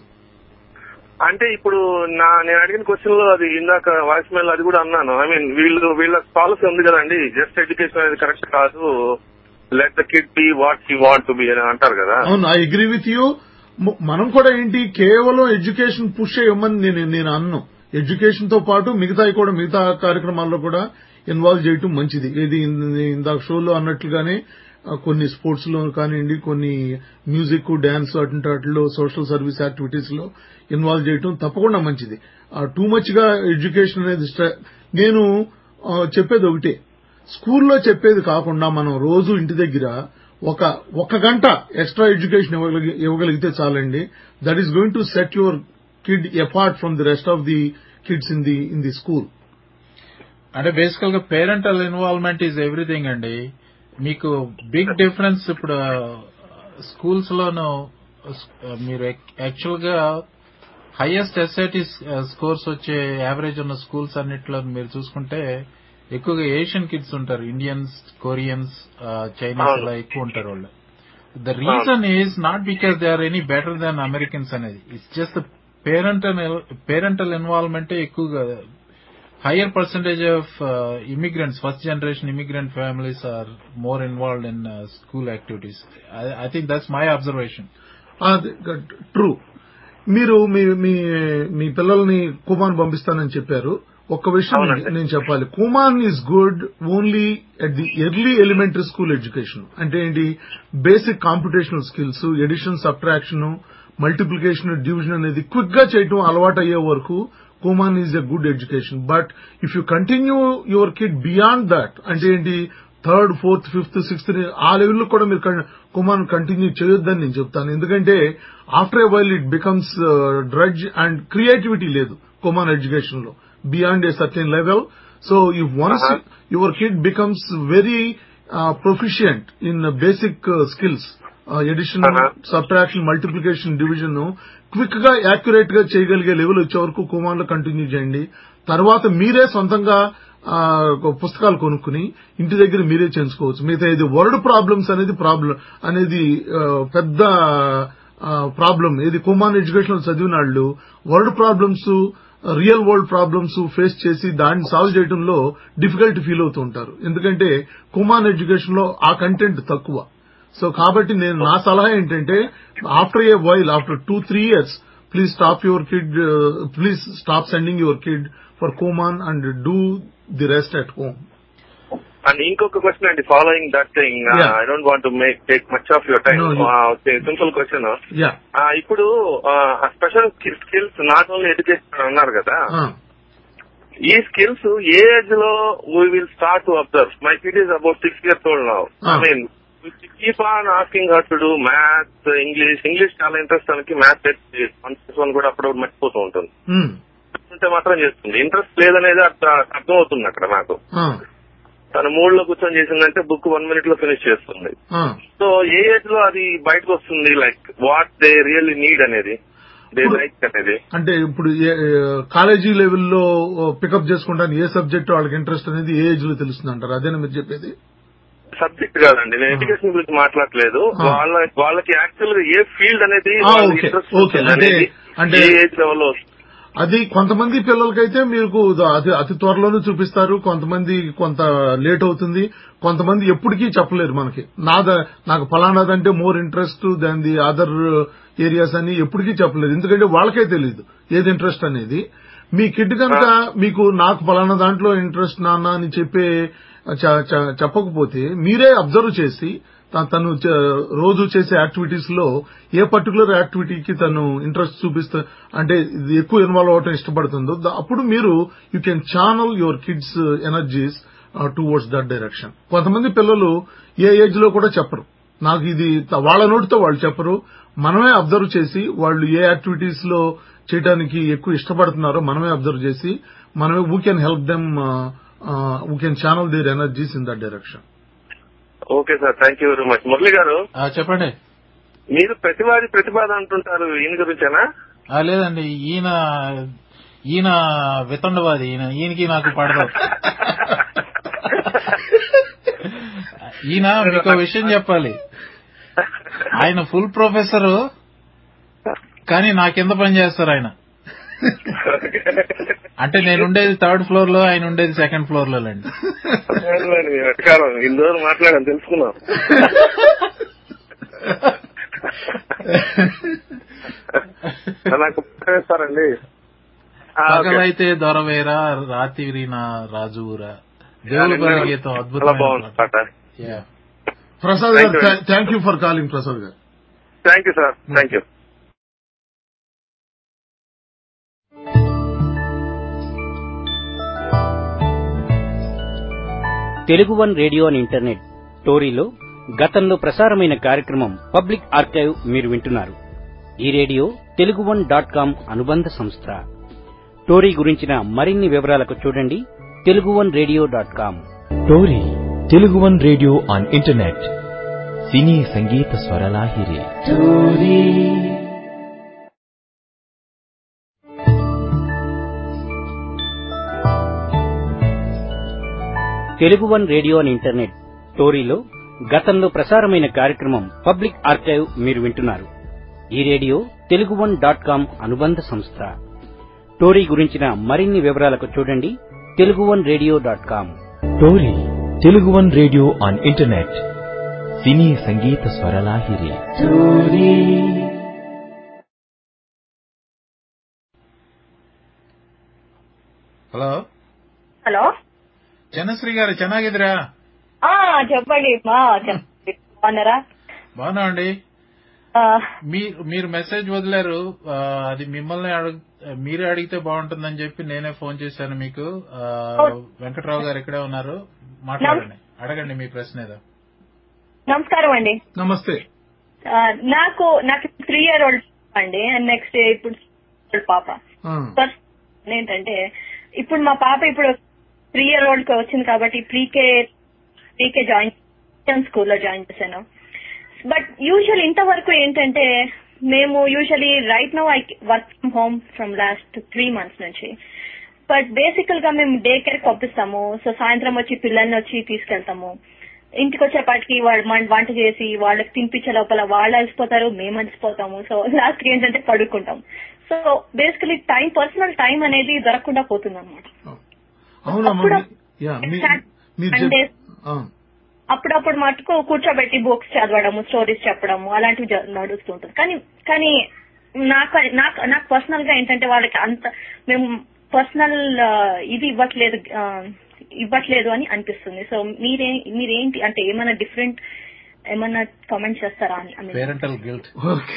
అంటే ఇప్పుడు నా నేను అడిగిన క్వశ్చన్ లో అది ఇందాక వాయిస్ మెయిల్ అది కూడా అన్నాను ఐ మీన్ వీళ్ళు వీళ్ళ పాలసీ ఉంది కదండి జస్ట్ ఎడ్యుకేషన్ అనేది కరెక్ట్ కాదు let the kid be what he want to be అని అంటారు కదా అవును ఐ అగ్రీ విత్ యూ మనం కూడా ఏంటి కేవలం ఎడ్యుకేషన్ పుష్ చేయమని నేను నేను అన్ను ఎడ్యుకేషన్ తో పాటు మిగతాయి కూడా మిగతా కార్యక్రమాల్లో కూడా ఇన్వాల్వ్ చేయటం మంచిది ఇది ఇన్- ఇందాక షోలో అన్నట్లుగానే ఆ, కొన్ని స్పోర్ట్స్ లో కానివ్వండి కొన్ని మ్యూజిక్ డాన్స్ అటువంటి వాటిలో సోషల్ సర్వీస్ యాక్టివిటీస్ లో ఇన్వాల్వ్ చేయటం తప్పకుండా మంచిది టూ మచ్ గా ఎడ్యుకేషన్ అనేది స్ట్ర- నేను ఆ, చెప్పేది ఒకటే స్కూల్లో చెప్పేది కాకుండా మనం రోజు ఇంటి దగ్గర ఒక ఒక గంట ఎక్స్ట్రా ఎడ్యుకేషన్ ఇవ్వగలిగి- ఇవ్వగలిగితే చాలండి that is going to set your kid apart from the rest of the kids in the in the school అంటే బేసికల్ గా పేరెంటల్ ఇన్వాల్వ్మెంట్ ఈజ్ ఎవ్రీథింగ్ అండి మీకు బిగ్ డిఫరెన్స్ ఇప్పుడు స్కూల్స్ లోను ఆ, మీరు యాక్చువల్ గా హైయెస్ట్ ఎస్ఐటి స్కోర్స్ వచ్చే యావరేజ్ ఉన్న స్కూల్స్ అన్నిట్లో మీరు చూసుకుంటే ఎక్కువగా ఏషియన్ కిడ్స్ ఉంటారు ఇండియన్స్ కొరియన్స్ చైనీస్ అవును. ఇలా ఎక్కువ ఉంటారు వాళ్ళు the reason is not because they or any better than Americans అనేది ఇట్స్ జస్ట్ పేరెంటల్ పేరెంటల్ ఇన్వాల్వ్మెంటే ఎక్కువగా higher percentage of uh, immigrants, first generation immigrant families are more involved in uh, school activities. I, I think that's my observation. అది true మీరు మీ మీ మీ పిల్లల్ని come on పంపిస్తానని చెప్పారు ఒక్క విషయం అవునండి. నేను చెప్పాలి Kumon is good only at the early elementary school education అంటే ఏంటి basic computational skills addition subtraction multiplication division అనేది క్విక్ గా చేయటం అలవాటు అయ్యే వరకు Kumon is a good education but if you continue your kid beyond that అంటే ఏంటి థర్డ్ ఫోర్త్ ఫిఫ్త్ సిక్స్త్ ఆ లెవెల్లో కూడా మీరు కన్- కుమాన్ కంటిన్యూ చేయొద్దని నేను చెప్తాను ఎందుకంటే after a while it becomes drudge and creativity లేదు కుమాన్ ఎడ్యుకేషన్ లో beyond a certain level so if once Uh-huh. Your kid becomes very proficient in basic skills addition Uh-huh. Subtraction multiplication division quick గా accurate గా చేయగలిగే level వచ్చే వరకు come on లో continue చేయండి తర్వాత మీరే సొంతంగా ఆ, ఒక పుస్తకాలు కొనుక్కుని ఇంటి దగ్గర మీరే చేయించుకోవచ్చు మిగతా ఇది వర్డ్ ప్రాబ్లమ్స్ అనేది ప్రాబ్లం అనేది ఆ, పెద్ద ప్రాబ్లం ఇది కుమాన్ ఎడ్యుకేషన్ చదివిన వాళ్ళు word problems real world problems face చేసి దాన్ని సాల్వ్ చేయడంలో డిఫికల్ట్ ఫీల్ అవుతూ ఉంటారు ఎందుకంటే కుమాన్ ఎడ్యుకేషన్ లో ఆ కంటెంట్ తక్కువ సో కాబట్టి నేను నా సలహా ఏంటంటే after a while after two three years please stop your kid please stop sending your kid for Kumon and do the rest at home and ఇంకొక క్వశ్చన్ అండి following that thing Yeah. I don't want make take much of your time No, you- simple question yeah ఇప్పుడు special skills not only education అన్నారు కదా ఈ skills ఏ age లో we will start to observe my kid is about six years old now I Ah. Mean keep on asking her to do maths English English చాలా interest తనకి maths one కూడా అప్పుడప్పుడు మర్చిపోతూ ఉంటుంది ఉంటే మాత్రం చేస్తుంది ఇంట్రెస్ట్ లేదనేది అర్థ- అర్థం అవుతుంది అక్కడ నాకు తన మూడ్ లో కూర్చొని చేసిందంటే బుక్ వన్ మినిట్ లో ఫినిష్ చేస్తుంది సో ఏ ఏజ్ లో అది బయటకు వస్తుంది like what they really need అనేది దే ఇప్పుడు- లైక్ అనేది అంటే ఇప్పుడు ఏ- ఏ- కాలేజీ లెవెల్లో పికప్ చేసుకుంటాను ఏ సబ్జెక్ట్ వాళ్ళకి ఇంట్రెస్ట్ అనేది ఏ ఏజ్ లో తెలుస్తుంది అంటారు అదేనా మీరు చెప్పేది సబ్జెక్ట్ కాదండి నేను ఎడ్యుకేషన్ గురించి మాట్లాడలేదు ఆ. వాళ్ళ వాళ్ళకి యాక్చువల్ గా ఏ ఫీల్డ్ అనేది ఆ, వాళ్ళ ఓకే, interest ఓకే. ఉంటుంది అంటే- అనేది అంటే- ఏ ఏజ్ లెవెల్ లో అది కొంతమంది పిల్లలకైతే మీకు అతి అతి త్వరలోనే చూపిస్తారు కొంతమంది కొంత లేట్ అవుతుంది కొంతమంది ఎప్పటికీ చెప్పలేరు మనకి నాద నాకు ఫలానాదంటే more interest than the other areas అని ఎప్పటికీ చెప్పలేరు ఎందుకంటే వాళ్ళకే తెలియదు ఏది ఇంట్రెస్ట్ అనేది మీ కిడ్ కనుక మీకు నాకు ఫలానా దాంట్లో ఇంట్రెస్ట్ నాన్న అని చెప్పే చ- చ- చెప్పకపోతే మీరే అబ్జర్వ్ చేసి త- తను చ- రోజు చేసే యాక్టివిటీస్ లో ఏ పర్టికులర్ యాక్టివిటీకి తను ఇంట్రెస్ట్ చూపిస్తా అంటే ఇది ఎక్కువ ఇన్వాల్వ్ అవటం ఇష్టపడుతుందో ద- అప్పుడు మీరు you can channel your kids energies towards that direction కొంతమంది పిల్లలు ఏ ఏజ్ లో కూడా చెప్పరు నాకు ఇది త- వాళ్ళ నోటితో వాళ్ళు చెప్పరు మనమే అబ్జర్వ్ చేసి వాళ్ళు ఏ యాక్టివిటీస్ లో చేయడానికి ఎక్కువ ఇష్టపడుతున్నారో మనమే అబ్జర్వ్ చేసి మనమే we can help them we can channel their energies in that direction okay sir thank you very much Murali garu ఆ, చెప్పండి మీరు ప్రతివాది ప్రతిపాద అంటుంటారు ఈయన గురించేనా ఆ, లేదండి ఈయన ఈయన వితండవాది ఈయన ఈయనకి నాకు పడదు ఈయన మీకు ఒక విషయం చెప్పాలి ఆయన ఫుల్ ప్రొఫెసర్ కానీ నా కింద పని చేస్తారు ఆయన అంటే నేను ఉండేది థర్డ్ ఫ్లోర్ లో ఆయన ఉండేది సెకండ్ ఫ్లోర్ లో అండి మీ వెటకారం ఇన్ని రోజులు మాట్లాడాను తెలుసుకున్నాం నాకు చేస్తారండి పగలైతే దొరవేరా రాత్రి నా రాజువురా దేవుల పని గీతం చాలా అద్భుతమైన బాగుంది పాట. పాట Yeah. Prasad Thank garu you. Thank you for calling Prasad garu thank you sir thank you Telugu one radio and internet టోరీలో గతంలో ప్రసారమైన కార్యక్రమం పబ్లిక్ ఆర్కైవ్ మీరు వింటున్నారు ఈ radio Telugu one dot com అనుబంధ సంస్థ టోరీ గురించిన మరిన్ని వివరాలకు చూడండి Telugu one radio dot com Tori Telugu one radio on internet సినీ సంగీత స్వరలాహిరి Telugu one radio and internet టోరీలో గతంలో ప్రసారమైన కార్యక్రమం పబ్లిక్ ఆర్కైవ్ మీరు వింటున్నారు ఈ radio Telugu one dot com అనుబంధ సంస్థ టోరీ గురించిన మరిన్ని వివరాలకు చూడండి Telugu one radio dot com Tori Telugu one radio on internet సినీ సంగీత స్వరలాహిరి హలో హలో జనశ్రీ గారు ಚೆನ್ನಾಗಿದ್ದೀರಾ ఆ చెప్పండి మా చెప్పండి బాగున్నారా బాగున్నామండి ఆ, మీరు మీరు మెసేజ్ వదిలారు ఆ, అది మిమ్మల్ని అడుగు మీరే అడిగితే బాగుంటుందని చెప్పి నేనే ఫోన్ చేశాను మీకు ఆ, వెంకట్రావు గారు ఇక్కడే ఉన్నారు మాట్లాడండి అడగండి మీ ప్రశ్న ఏదో నమస్కారం అండి నమస్తే ఆ, నాకు నాకు త్రీ ఇయర్ ఓల్డ్ అండి నెక్స్ట్ ఇప్పుడు పాప ఆ, ఫస్ట్ ఏంటంటే ఇప్పుడు మా పాప ఇప్పుడు త్రీ ఇయర్ ఓల్డ్ కి వచ్చింది కాబట్టి ప్రీకే ప్రీకే జాయిన్ స్కూల్లో జాయిన్ చేశాను బట్ యూజువల్ ఇంతవరకు ఏంటంటే మేము usually right no I work from home from last three months నుంచి బట్ బేసికల్ గా మేము డే కేర్ పంపిస్తాము సో సాయంత్రం వచ్చి పిల్లల్ని వచ్చి తీసుకెళ్తాము ఇంటికి వచ్చేపాటికి వాళ్ళు మన వంట చేసి వాళ్ళకి తినిపించే లోపల వాళ్ళు అలసిపోతారు మేము అలసిపోతాము సో లాస్ట్ ఏంటంటే పడుకుంటాం so basically time personal time అనేది దొరకకుండా పోతుంది అనమాట అవునమ్మా అప్పుడు- మీ- యా, మీ- Exact- మీరు అంటే- చెప్- ఆ, అప్పుడప్పుడు మటుకు కూర్చోబెట్టి బుక్స్ చదవడము స్టోరీస్ చెప్పడము అలాంటివి జ- నడుస్తుంటుంది కానీ కానీ నాకు నాకు నాకు పర్సనల్ గా ఏంటంటే వాళ్ళకి అంత మేము పర్సనల్ ఇది ఇవ్వట్లేదు ఆ, ఇవ్వట్లేదు అని అనిపిస్తుంది సో మీరే మీరేంటి అంటే ఏమైనా డిఫరెంట్ ఏమన్నా కామెంట్ చేస్తారా అని I mean, parental guilt okay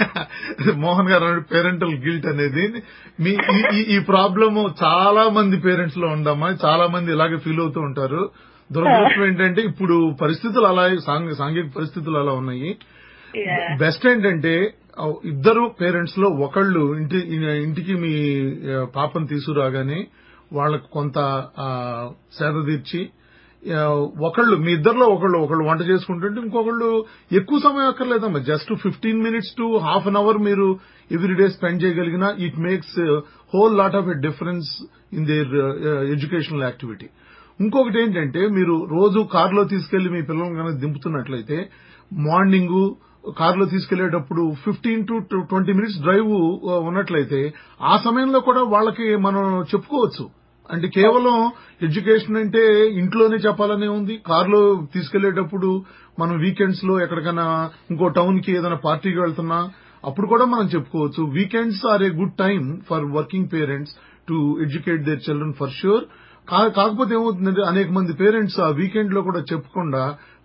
Mohan garu parental guilt అనేది మీ ఈ- ఈ- ఈ ప్రాబ్లమ్ చాలా మంది పేరెంట్స్ లో ఉండమ్మా చాలా మంది ఇలాగే ఫీల్ అవుతూ ఉంటారు దురదృష్టం ఏంటంటే ఇప్పుడు పరిస్థితులు అలా సాంఘ- సాంఘిక పరిస్థితులు అలా ఉన్నాయి yeah. బెస్ట్ ఏంటంటే ఆ, ఇద్దరు పేరెంట్స్ లో ఒకళ్ళు ఇంటి ఇంటికి మీ ఆ, పాపను తీసుకురాగానే వాళ్ళకు కొంత ఆ, సేద తీర్చి ఆ, ఒకళ్ళు మీ ఇద్దరిలో ఒకళ్ళు ఒకళ్ళు వంట చేసుకుంటుంటే ఇంకొకళ్ళు ఎక్కువ సమయం అక్కర్లేదమ్మా just fifteen minutes to half an hour మీరు ఎవ్రీడే స్పెండ్ చేయగలిగినా it makes whole lot of a difference in their educational activity ఇంకొకటి ఏంటంటే మీరు రోజు కారులో తీసుకెళ్లి మీ పిల్లల్ని కనుక దింపుతున్నట్లయితే మార్నింగ్ కారులో తీసుకెళ్లేటప్పుడు fifteen to twenty minutes drive ఉన్నట్లయితే ఆ సమయంలో కూడా వాళ్ళకి మనం చెప్పుకోవచ్చు అంటే కేవలం ఎడ్యుకేషన్ అంటే ఇంట్లోనే చెప్పాలనే ఉంది కారులో తీసుకెళ్లేటప్పుడు మనం వీకెండ్స్ లో ఎక్కడికైనా ఇంకో టౌన్ కి ఏదైనా పార్టీకి వెళ్తున్నా అప్పుడు కూడా మనం చెప్పుకోవచ్చు weekends are a good time for working parents to educate their children for sure కాకపోతే ఏమవుతుందంటే అనేక మంది పేరెంట్స్ ఆ వీకెండ్ లో కూడా చెప్పకుండా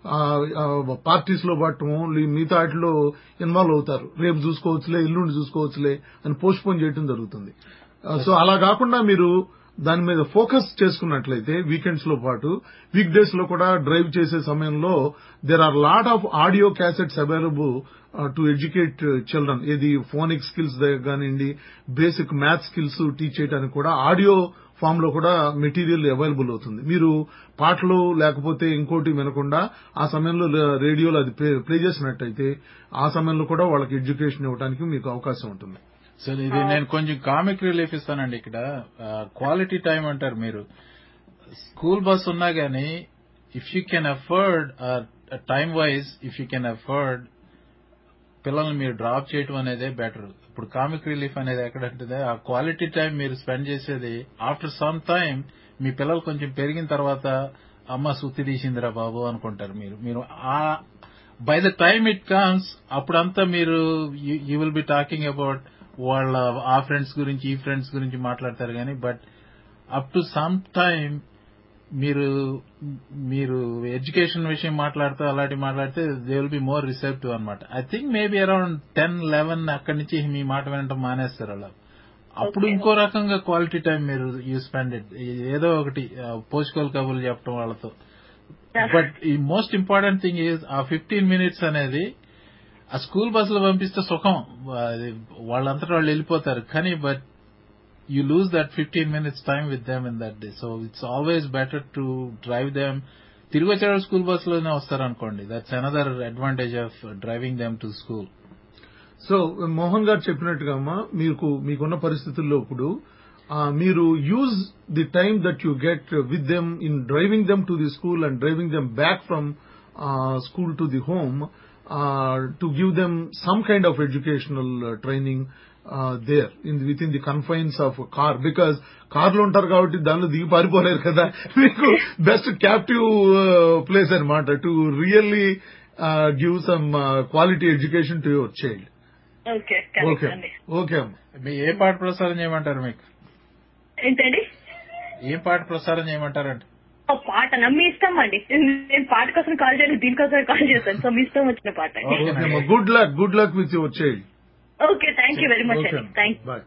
పార్టీస్ లో పట్టము మిగతా వాటిలో ఇన్వాల్వ్ అవుతారు రేపు చూసుకోవచ్చులే ఎల్లుండి చూసుకోవచ్చులే అని పోస్ట్ పోన్ చేయడం జరుగుతుంది సో అలా కాకుండా మీరు దాని మీద ఫోకస్ చేసుకున్నట్లయితే వీకెండ్స్ లో పాటు వీక్ డేస్ లో కూడా డ్రైవ్ చేసే సమయంలో there are lot of audio cassettes available to educate children ఇది ఫోనిక్ స్కిల్స్ కానివ్వండి బేసిక్ మ్యాథ్ స్కిల్స్ టీచ్ చేయడానికి కూడా ఆడియో ఫామ్ లో కూడా మెటీరియల్ అవైలబుల్ అవుతుంది మీరు పాటలు లేకపోతే ఇంకోటి వినకుండా ఆ సమయంలో రేడియోలో అది ప్లే చేసినట్టయితే ఆ సమయంలో కూడా వాళ్ళకి ఎడ్యుకేషన్ ఇవ్వడానికి మీకు అవకాశం ఉంటుంది సో ఇది నేను కొంచెం కామిక్ రిలీఫ్ ఇస్తానండి ఇక్కడ క్వాలిటీ టైం అంటారు మీరు స్కూల్ బస్ ఉన్నా గానీ if you can afford time wise if you can afford పిల్లల్ని మీరు డ్రాప్ చేయటం అనేదే బెటర్ ఇప్పుడు కామిక్ రిలీఫ్ అనేది ఎక్కడంటే ఆ క్వాలిటీ టైం మీరు స్పెండ్ చేసేది ఆఫ్టర్ సమ్ టైం మీ పిల్లలు కొంచెం పెరిగిన తర్వాత అమ్మ సుత్తి తీసిందిరా బాబు అనుకుంటారు మీరు మీరు ఆ by the time it comes అప్పుడంతా మీరు you will be talking about వాళ్ళ ఆ ఫ్రెండ్స్ గురించి ఈ ఫ్రెండ్స్ గురించి మాట్లాడతారు కానీ but up to some time మీరు మీరు ఎడ్యుకేషన్ విషయం మాట్లాడుతూ అలాంటి మాట్లాడితే they will be more receptive అనమాట I think maybe around ten eleven అక్కడి నుంచి మీ మాట వినటం మానేస్తారు అలా అప్పుడు ఇంకో రకంగా క్వాలిటీ టైం మీరు యూ స్పెండ్ ఇట్ ఏదో ఒకటి పోషకోల్ కబుర్లు చెప్పడం వాళ్ళతో బట్ ఈ మోస్ట్ ఇంపార్టెంట్ థింగ్ ఈజ్ ఆ ఫిఫ్టీన్ మినిట్స్ అనేది ఆ స్కూల్ బస్సులో పంపిస్తే సుఖం అది వాళ్ళంతటా వాళ్ళు వెళ్ళిపోతారు కానీ but you lose that 15 minutes time with them in that day. So it's always better to drive them, తిరిగి వచ్చేటప్పుడు స్కూల్ బస్ లోనే వస్తారు అనుకోండి that's another advantage of driving them to school so Mohan garu చెప్పినట్టుగా అమ్మా మీకు మీకున్న పరిస్థితుల్లో ఇప్పుడు ఆ, మీరు use the time that you get with them in driving them to the school and driving them back from school to the home to give them some kind of educational training there in with in the confines of car because car లో ఉంటారు కాబట్టి దానిలో దిగి పారిపోలేరు కదా మీకు best captive place అనమాట to really give some quality education to your child okay okay correct అండి okay అమ్మా మీ ఏ పాట ప్రసారం చేయమంటారు మీకు ఏంటండి ఏం పాట ప్రసారం చేయమంటారంటే ఓ పాటనా మీ ఇష్టం అండి నేను పాట కోసం కాల్ చేయలేదు దీనికోసం కాల్ చేశాను సో మీ ఇష్టం వచ్చిన పాట అండి Okay. ఓకే అమ్మా good luck good luck with your child okay thank you very much అండి thank bye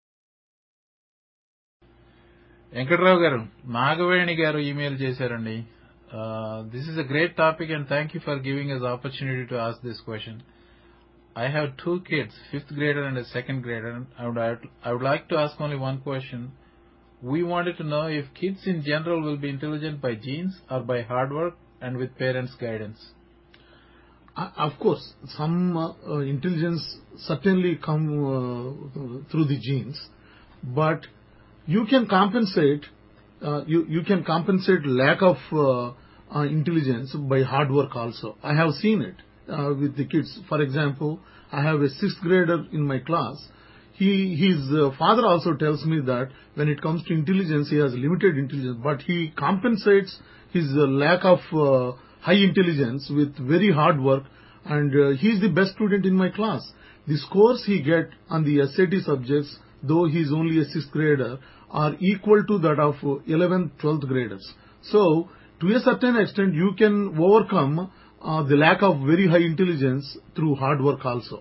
Venkatrao garu Nagaveni garu email చేశారండి this is a great topic and thank you for giving us opportunity to ask this question I have two kids fifth grader and second grader I would like to ask only one question We wanted to know if kids in general will be intelligent by genes or by hard work and with parents' guidance. Uh, Of course, some uh, uh, intelligence certainly come uh, through the genes, but you can compensate. Uh, you you can compensate lack of uh, uh, intelligence by hard work also. I have seen it uh, with the kids. For example, I have a sixth grader in my class. He his uh, father also tells me that when it comes to intelligence, he has limited intelligence, but he compensates his uh, lack of uh, high intelligence with very hard work and uh, he is the best student in my class. The scores he get on the SAT subjects, though he is only a sixth grader, are equal to that of uh, 11th, 12th graders. So, to a certain extent, you can overcome uh, the lack of very high intelligence through hard work also.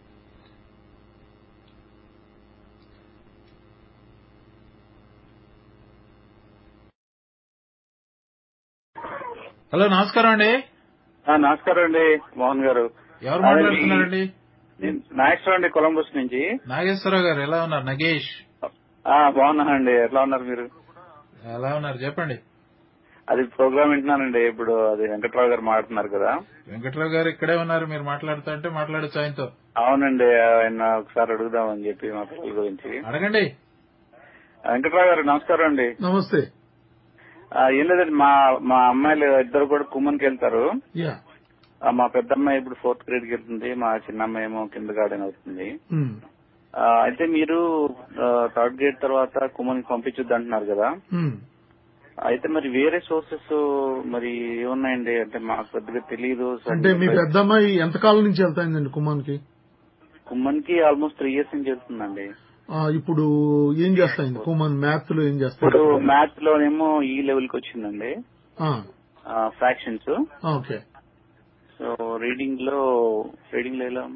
Hello నమస్కారం అండి ఆ, నమస్కారం అండి మోహన్ గారు ఎవరు మాట్లాడుతున్నారండి నేను నాగేశ్వరం అండి కొలంబస్ నుంచి నాగేశ్వరరావు గారు ఎలా ఉన్నారు నగేష్ ఆ, బాగున్నానండి ఎట్లా ఉన్నారు మీరు ఎలా ఉన్నారు చెప్పండి అది ప్రోగ్రామ్ వింటున్నానండి ఇప్పుడు అది వెంకట్రావు గారు మాట్లాడుతున్నారు కదా వెంకట్రావు గారు ఇక్కడే ఉన్నారు మీరు మాట్లాడుతూ అంటే మాట్లాడచ్చు ఆయనతో అవునండి ఆయన ఒకసారి అడుగుదామని చెప్పి మా పిల్లల గురించి అడగండి ఆ, వెంకట్రావు గారు నమస్కారం అండి Namaste. ఆ, ఏం లేదండి మా మా అమ్మాయిలు ఇద్దరు కూడా కుమ్మన్కి వెళ్తారు Yeah. ఆ, మా పెద్ద అమ్మాయి ఇప్పుడు ఫోర్త్ గ్రేడ్ కి వెళ్తుంది మా చిన్న అమ్మాయి ఏమో కింద గార్డెన్ అవుతుంది Hmm. ఆ, అయితే మీరు థర్డ్ గ్రేడ్ తర్వాత కుమ్మన్కి పంపించొద్దు అంటున్నారు కదా Hmm. అయితే మరి వేరే సోర్సెస్ మరి ఏమున్నాయండి అంటే మాకు పెద్దగా తెలియదు అంటే మీ పెద్ద అమ్మాయి ఎంతకాలం నుంచి వెళ్తాయిందండి కుమ్మానికి కుమ్మన్కి ఆల్మోస్ట్ త్రీ ఇయర్స్ నుంచి వెళ్తుందండి ఆ, ఇప్పుడు ఏం చేస్తాయింది కుమ్మన్ మ్యాథ్ లో ఏం ఇప్పుడు చేస్తాయి మ్యాథ్స్ లోనేమో ఈ లెవెల్ కి వచ్చిందండి ఫ్రాక్షన్స్ ఓకే సో రీడింగ్ లో రీడింగ్ లో ఎలా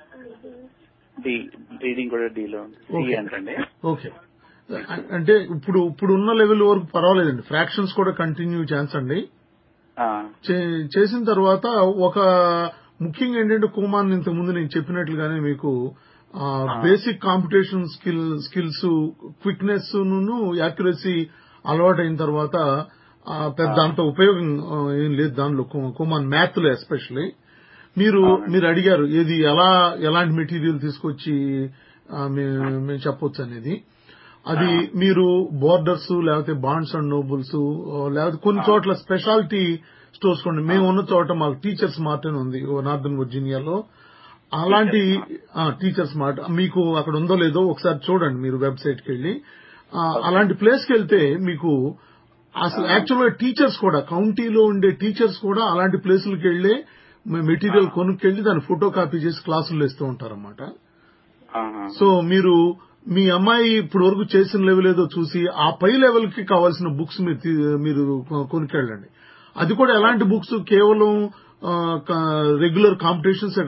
డి రీడింగ్ కూడా డి లో సి Okay. అంటండి ఓకే అంటే ఇప్పుడు ఇప్పుడు ఉన్న లెవెల్ వరకు పర్వాలేదండి ఫ్రాక్షన్స్ కూడా కంటిన్యూ చేయించండి ఆ, చే- చేసిన తర్వాత ఒక ముఖ్యంగా ఏంటంటే కుమాన్ ఇంతకు ముందు నేను చెప్పినట్లుగానే మీకు basic competition skill skills quickness accuracy అలవాటైన తర్వాత ఆ, పెద్ద అంత ఉపయోగం ఆ, ఏం లేదు దానిలో కు- కుమాన్ మ్యాథ్ లో ఎస్పెషల్లీ మీరు మీరు అడిగారు ఏది ఎలా ఎలాంటి మెటీరియల్ తీసుకొచ్చి ఆ, మే- మేము చెప్పొచ్చు అనేది అది మీరు బోర్డర్స్ లేకపోతే బాండ్స్ అండ్ నోబుల్స్ లేకపోతే కొన్ని చోట్ల స్పెషాలిటీ స్టోర్స్ కొన్ని మేము ఉన్న చోట మాకు టీచర్స్ మార్ట్ అని ఉంది నార్థన్ వర్జీనియాలో అలాంటి టీచర్స్ మార్ట్ మీకు అక్కడ ఉందో లేదో ఒకసారి చూడండి మీరు వెబ్సైట్ కి వెళ్ళి ఆ, అలాంటి ప్లేస్ కి వెళ్తే మీకు అసలు యాక్చువల్ గా టీచర్స్ కూడా కౌంటీలో ఉండే టీచర్స్ కూడా అలాంటి ప్లేసులకు వెళ్లి మెటీరియల్ కొనుక్కెళ్లి దాన్ని ఫోటో కాపీ చేసి క్లాసులు ఇస్తూ ఉంటారన్నమాట ఆహా. సో మీరు మీ అమ్మాయి ఇప్పుడు వరకు చేసిన లెవెల్ ఏదో చూసి ఆ పై లెవెల్ కి కావాల్సిన బుక్స్ మీరు తీ- మీరు కొ- కొనుక్కెళ్ళండి అది కూడా ఎలాంటి బుక్స్ కేవలం రెగ్యులర్ కాంపిటీషన్స్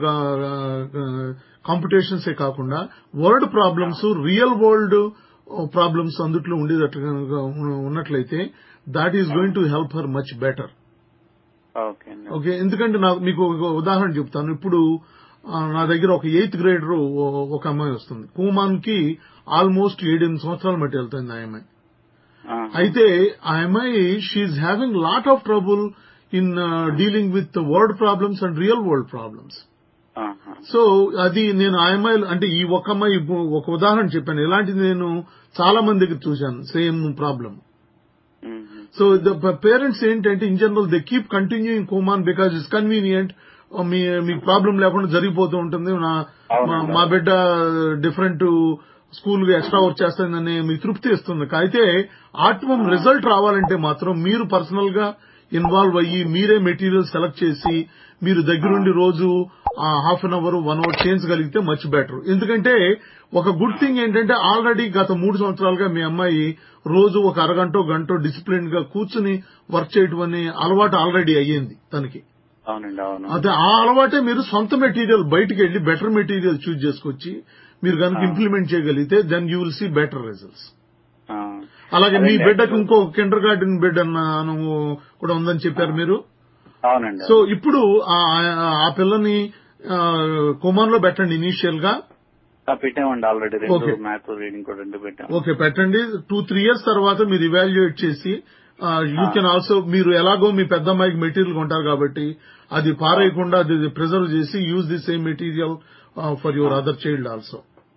కాంపిటీషన్స్ కాకుండా word problems real world problems అందుట్లో ఉండేటట్లుగా ఉన్నట్లయితే that is going to help her much better okay అండి ఓకే ఎందుకంటే నాకు మీకు ఒక ఉదాహరణ చెప్తాను ఇప్పుడు ఆ, నా దగ్గర ఒక ఎయిత్ గ్రేడర్ ఒక అమ్మాయి వస్తుంది కుమాన్ కి ఆల్మోస్ట్ ఏడెనిమిది సంవత్సరాల మట్టి వెళ్తుంది ఆ అమ్మాయి ఆహా. అయితే ఆ అమ్మాయి she's having lot of trouble in dealing with word problems and real world problems ఆహా. సో అది నేను ఆ అమ్మాయిలు అంటే ఈ ఒక్క అమ్మాయి ఇప్పుడు ఒక ఉదాహరణ చెప్పాను ఇలాంటిది నేను చాలా మంది దగ్గర చూశాను సేమ్ ప్రాబ్లం మ్మ్. సో ద పేరెంట్స్ ఏంటంటే in general they keep continuing Kumon because it's convenient మీ మీకు ప్రాబ్లం లేకుండా జరిగిపోతూ ఉంటుంది నా మా- మా బిడ్డ డిఫరెంట్ స్కూల్ ఎక్స్ట్రా వర్క్ చేస్తుందని మీకు తృప్తి ఇస్తుంది అయితే ఆత్మం రిజల్ట్ రావాలంటే మాత్రం మీరు పర్సనల్ గా ఇన్వాల్వ్ అయ్యి మీరే మెటీరియల్ సెలెక్ట్ చేసి మీరు దగ్గరుండి రోజు half an hour one hour చేయించగలిగితే మచ్ బెటర్ ఎందుకంటే ఒక గుడ్ థింగ్ ఏంటంటే ఆల్రెడీ గత మూడు సంవత్సరాలుగా మీ అమ్మాయి రోజు ఒక అరగంట గంట డిసిప్లిన్ గా కూర్చుని వర్క్ చేయటం అనే అలవాటు ఆల్రెడీ అయ్యింది తనకి అవునండి అవును అదే ఆ అలవాటే మీరు సొంత మెటీరియల్ బయటికి వెళ్లి బెటర్ మెటీరియల్ చూజ్ చేసుకొచ్చి మీరు కనుక ఇంప్లిమెంట్ చేయగలిగితే then you will see better results ఆ. అలాగే మీ అదే బిడ్డకు actually- ఇంకో కిండర్ గార్డెన్ బిడ్డ అన్న కూడా ఉందని చెప్పారు మీరు అవునండి సో ఇప్పుడు ఆ- ఆ- ఆ పిల్లని కుమాన్ లో పెట్టండి ఇనీషియల్ గా ఆ, పెట్టామండి ఆల్రెడీ రెండు Okay. మ్యాథ్ రీడింగ్ కూడా రెండు పెట్టాం ఓకే పెట్టండి టూ త్రీ ఇయర్స్ తర్వాత మీరు ఇవాల్యుయేట్ చేసి యూ కెన్ ఆల్సో మీరు ఎలాగో మీ పెద్ద అమ్మాయికి మెటీరియల్ కొంటారు కాబట్టి అది పారేయకుండా అది ప్రిజర్వ్ చేసి use the same material for your other child also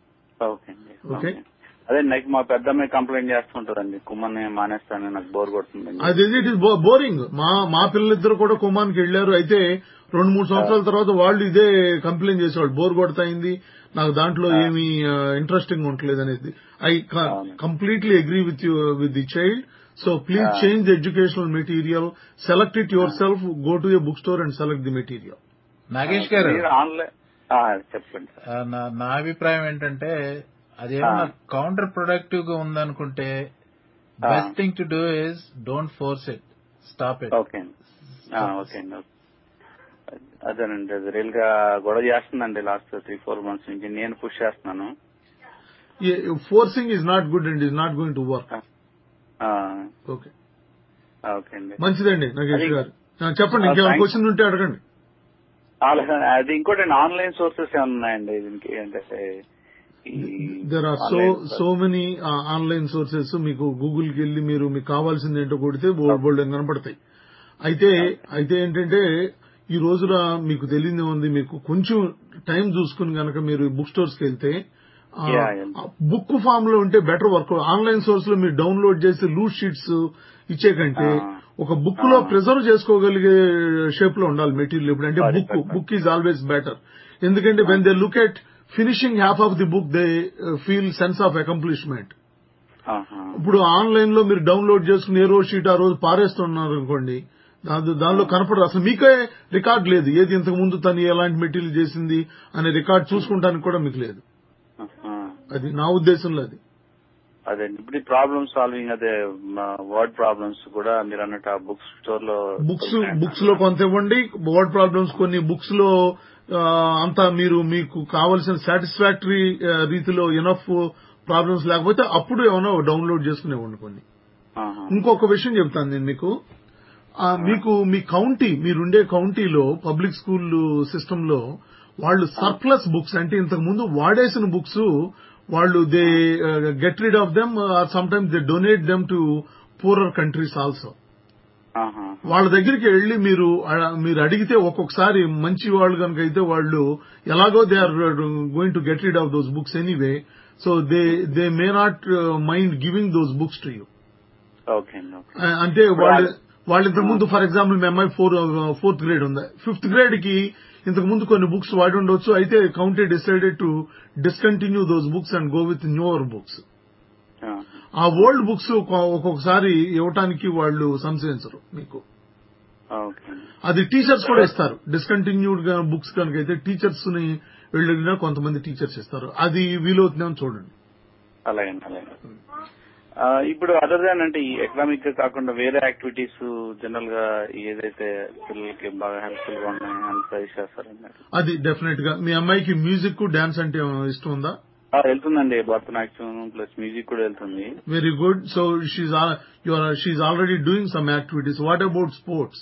okay అండి Okay. ఓకే. అదే నాకు మా పెద్ద అమ్మాయి కంప్లైంట్ చేస్తుంటారండి కుమ్మని మానేస్తాను నాకు బోర్ కొడుతుందండి అది ఇట్ ఇస్ బోరింగ్ మా మా పిల్లలిద్దరు కూడా కుమాన్కి వెళ్లారు అయితే రెండు మూడు సంవత్సరాల తర్వాత వాళ్ళు ఇదే కంప్లైంట్ చేసేవాళ్ళు బోర్ కొడతాయింది నాకు దాంట్లో ఏమీ ఇంట్రెస్టింగ్ ఉండలేదు అనేది ఐ అవును. Completely agree with you with the child so please Ah. Change the educational material select it yourself go to a book store and select the material Nagesh garu మీరు online ఆ, చెప్పండి sir. ఆ, నా నా అభిప్రాయం ఏంటంటే అదేమన్నా కౌంటర్ ప్రొడక్టివ్ గా ఉందనుకుంటే best thing to do is don't force it stop it okay అండి ఆ, ఓకే అండి ఓకే. అదేనండి అది రియల్ గా గొడవ చేస్తుందండి లాస్ట్ త్రీ ఫోర్ మంత్స్ నుంచి నేను పుష్ చేస్తున్నాను forcing is not good and is not going to work ఆ, ఓకే ఓకే అండి మంచిదండి నాగేష్ అది- గారు ఆ, చెప్పండి Ah, ఇంకేమైనా thanks. క్వశ్చన్ ఉంటే అడగండి ఆలోచన అది ఇంకోటి ఆన్లైన్ సోర్సెస్ ఏమైనా ఉన్నాయండి దీనికి ఏంటంటే ఈ there are so online so many online sources మీకు గూగుల్ కి వెళ్ళి మీరు మీకు కావాల్సింది ఏంటో కొడితే బోల్డ్ బోల్డ్ అని కనపడతాయి అయితే అయితే ఏంటంటే ఈ రోజున మీకు తెలియదు ఉంది మీకు కొంచెం టైం చూసుకుని గనక మీరు బుక్ స్టోర్స్ కి వెళ్తే Yeah, yeah. బుక్ ఫామ్ లో ఉంటే బెటర్ వర్క్ ఆన్లైన్ సోర్స్ లో మీరు డౌన్లోడ్ చేసి లూజ్ షీట్స్ ఇచ్చే కంటే Ah. ఒక బుక్ లో Ah. ప్రిజర్వ్ చేసుకోగలిగే షేప్ లో ఉండాలి మెటీరియల్ ఇప్పుడు అంటే Correct, book correct. Book is always better ఎందుకంటే when they look at finishing half of the book they feel sense of accomplishment ఆహా. ఇప్పుడు ఆన్లైన్ లో మీరు డౌన్లోడ్ చేసుకుని ఏ రోజు షీట్ ఆ రోజు పారేస్తున్నారు అనుకోండి దాని- దానిలో కనపడదు అసలు మీకే రికార్డ్ లేదు ఏది ఇంతకు ముందు తను ఎలాంటి మెటీరియల్ చేసింది అనే రికార్డ్ చూసుకుంటానికి కూడా మీకు లేదు ఆహా. అది నా ఉద్దేశంలో అది అదే ఇప్పుడు ప్రాబ్లమ్ సాల్వింగ్ అదే వర్డ్ ప్రాబ్లమ్స్ కూడా మీరు అన్నట్టు ఆ బుక్ స్టోర్ లో బుక్స్ బుక్స్ లో కొంత ఇవ్వండి వర్డ్ ప్రాబ్లమ్స్ కొన్ని బుక్స్ లో ఆ, అంతా మీరు మీకు కావలసిన సాటిస్ఫాక్టరీ రీతిలో ఎనఫ్ ప్రాబ్లమ్స్ లేకపోతే అప్పుడు ఏమైనా డౌన్లోడ్ చేసుకుని ఇవ్వండి కొన్ని ఆహా. ఇంకొక విషయం చెప్తాను నేను మీకు ఆ, మీకు మీ కౌంటీ మీరుండే కౌంటీలో పబ్లిక్ స్కూల్ సిస్టమ్ లో వాళ్ళు సర్ప్లస్ బుక్స్ అంటే ఇంతకు ముందు వాడేసిన బుక్స్ వాళ్ళు they get rid of them some times they donate them to poorer countries also ఆహా. వాళ్ళ దగ్గరికి వెళ్లి మీరు అ- మీరు అడిగితే ఒక్కొక్కసారి మంచి వాళ్ళు కనుక అయితే వాళ్ళు ఎలాగో they are going to get rid of those books anyway so they they may not mind giving those books to you okay అండి ఓకే ఆ, అంటే వాళ్ళు వాళ్ళు ఇంతకు ముందు ఫర్ ఎగ్జాంపుల్ మీ అమ్మాయి ఫోర్ ఫోర్త్ గ్రేడ్ ఉంది ఫిఫ్త్ గ్రేడ్ కి ఇంతకు ముందు కొన్ని బుక్స్ వాడి ఉండొచ్చు అయితే county decided to discontinue those books and go with newer books ఆ. ఆ ఓల్డ్ బుక్స్ ఒక్కొక్కసారి ఇవ్వటానికి వాళ్ళు సంశయించరు మీకు ఓకే అండి. అది టీచర్స్ కూడా ఇస్తారు డిస్కంటిన్యూడ్ గా బుక్స్ కనుక అయితే టీచర్స్ ని వెళ్ళినా కొంతమంది టీచర్స్ ఇస్తారు అది వీలవుతుందేమో చూడండి అలాగే అండి, అలాగే ఆ, ఇప్పుడు అదర్ దాన్ అంటే ఈ ఎకనామిక్ గా కాకుండా వేరే యాక్టివిటీస్ జనరల్ గా ఏదైతే పిల్లలకి బాగా హెల్ప్ఫుల్ గా ఉన్నాయి అని సజెస్ట్ చేస్తారండి అది డెఫినెట్ గా మీ అమ్మాయికి మ్యూజిక్ డాన్స్ అంటే ఇష్టం ఉందా ఆ, వెళ్తుందండి భరతనాట్యం ప్లస్ మ్యూజిక్ కూడా వెళ్తుంది very good so she's she's already doing some activities what about sports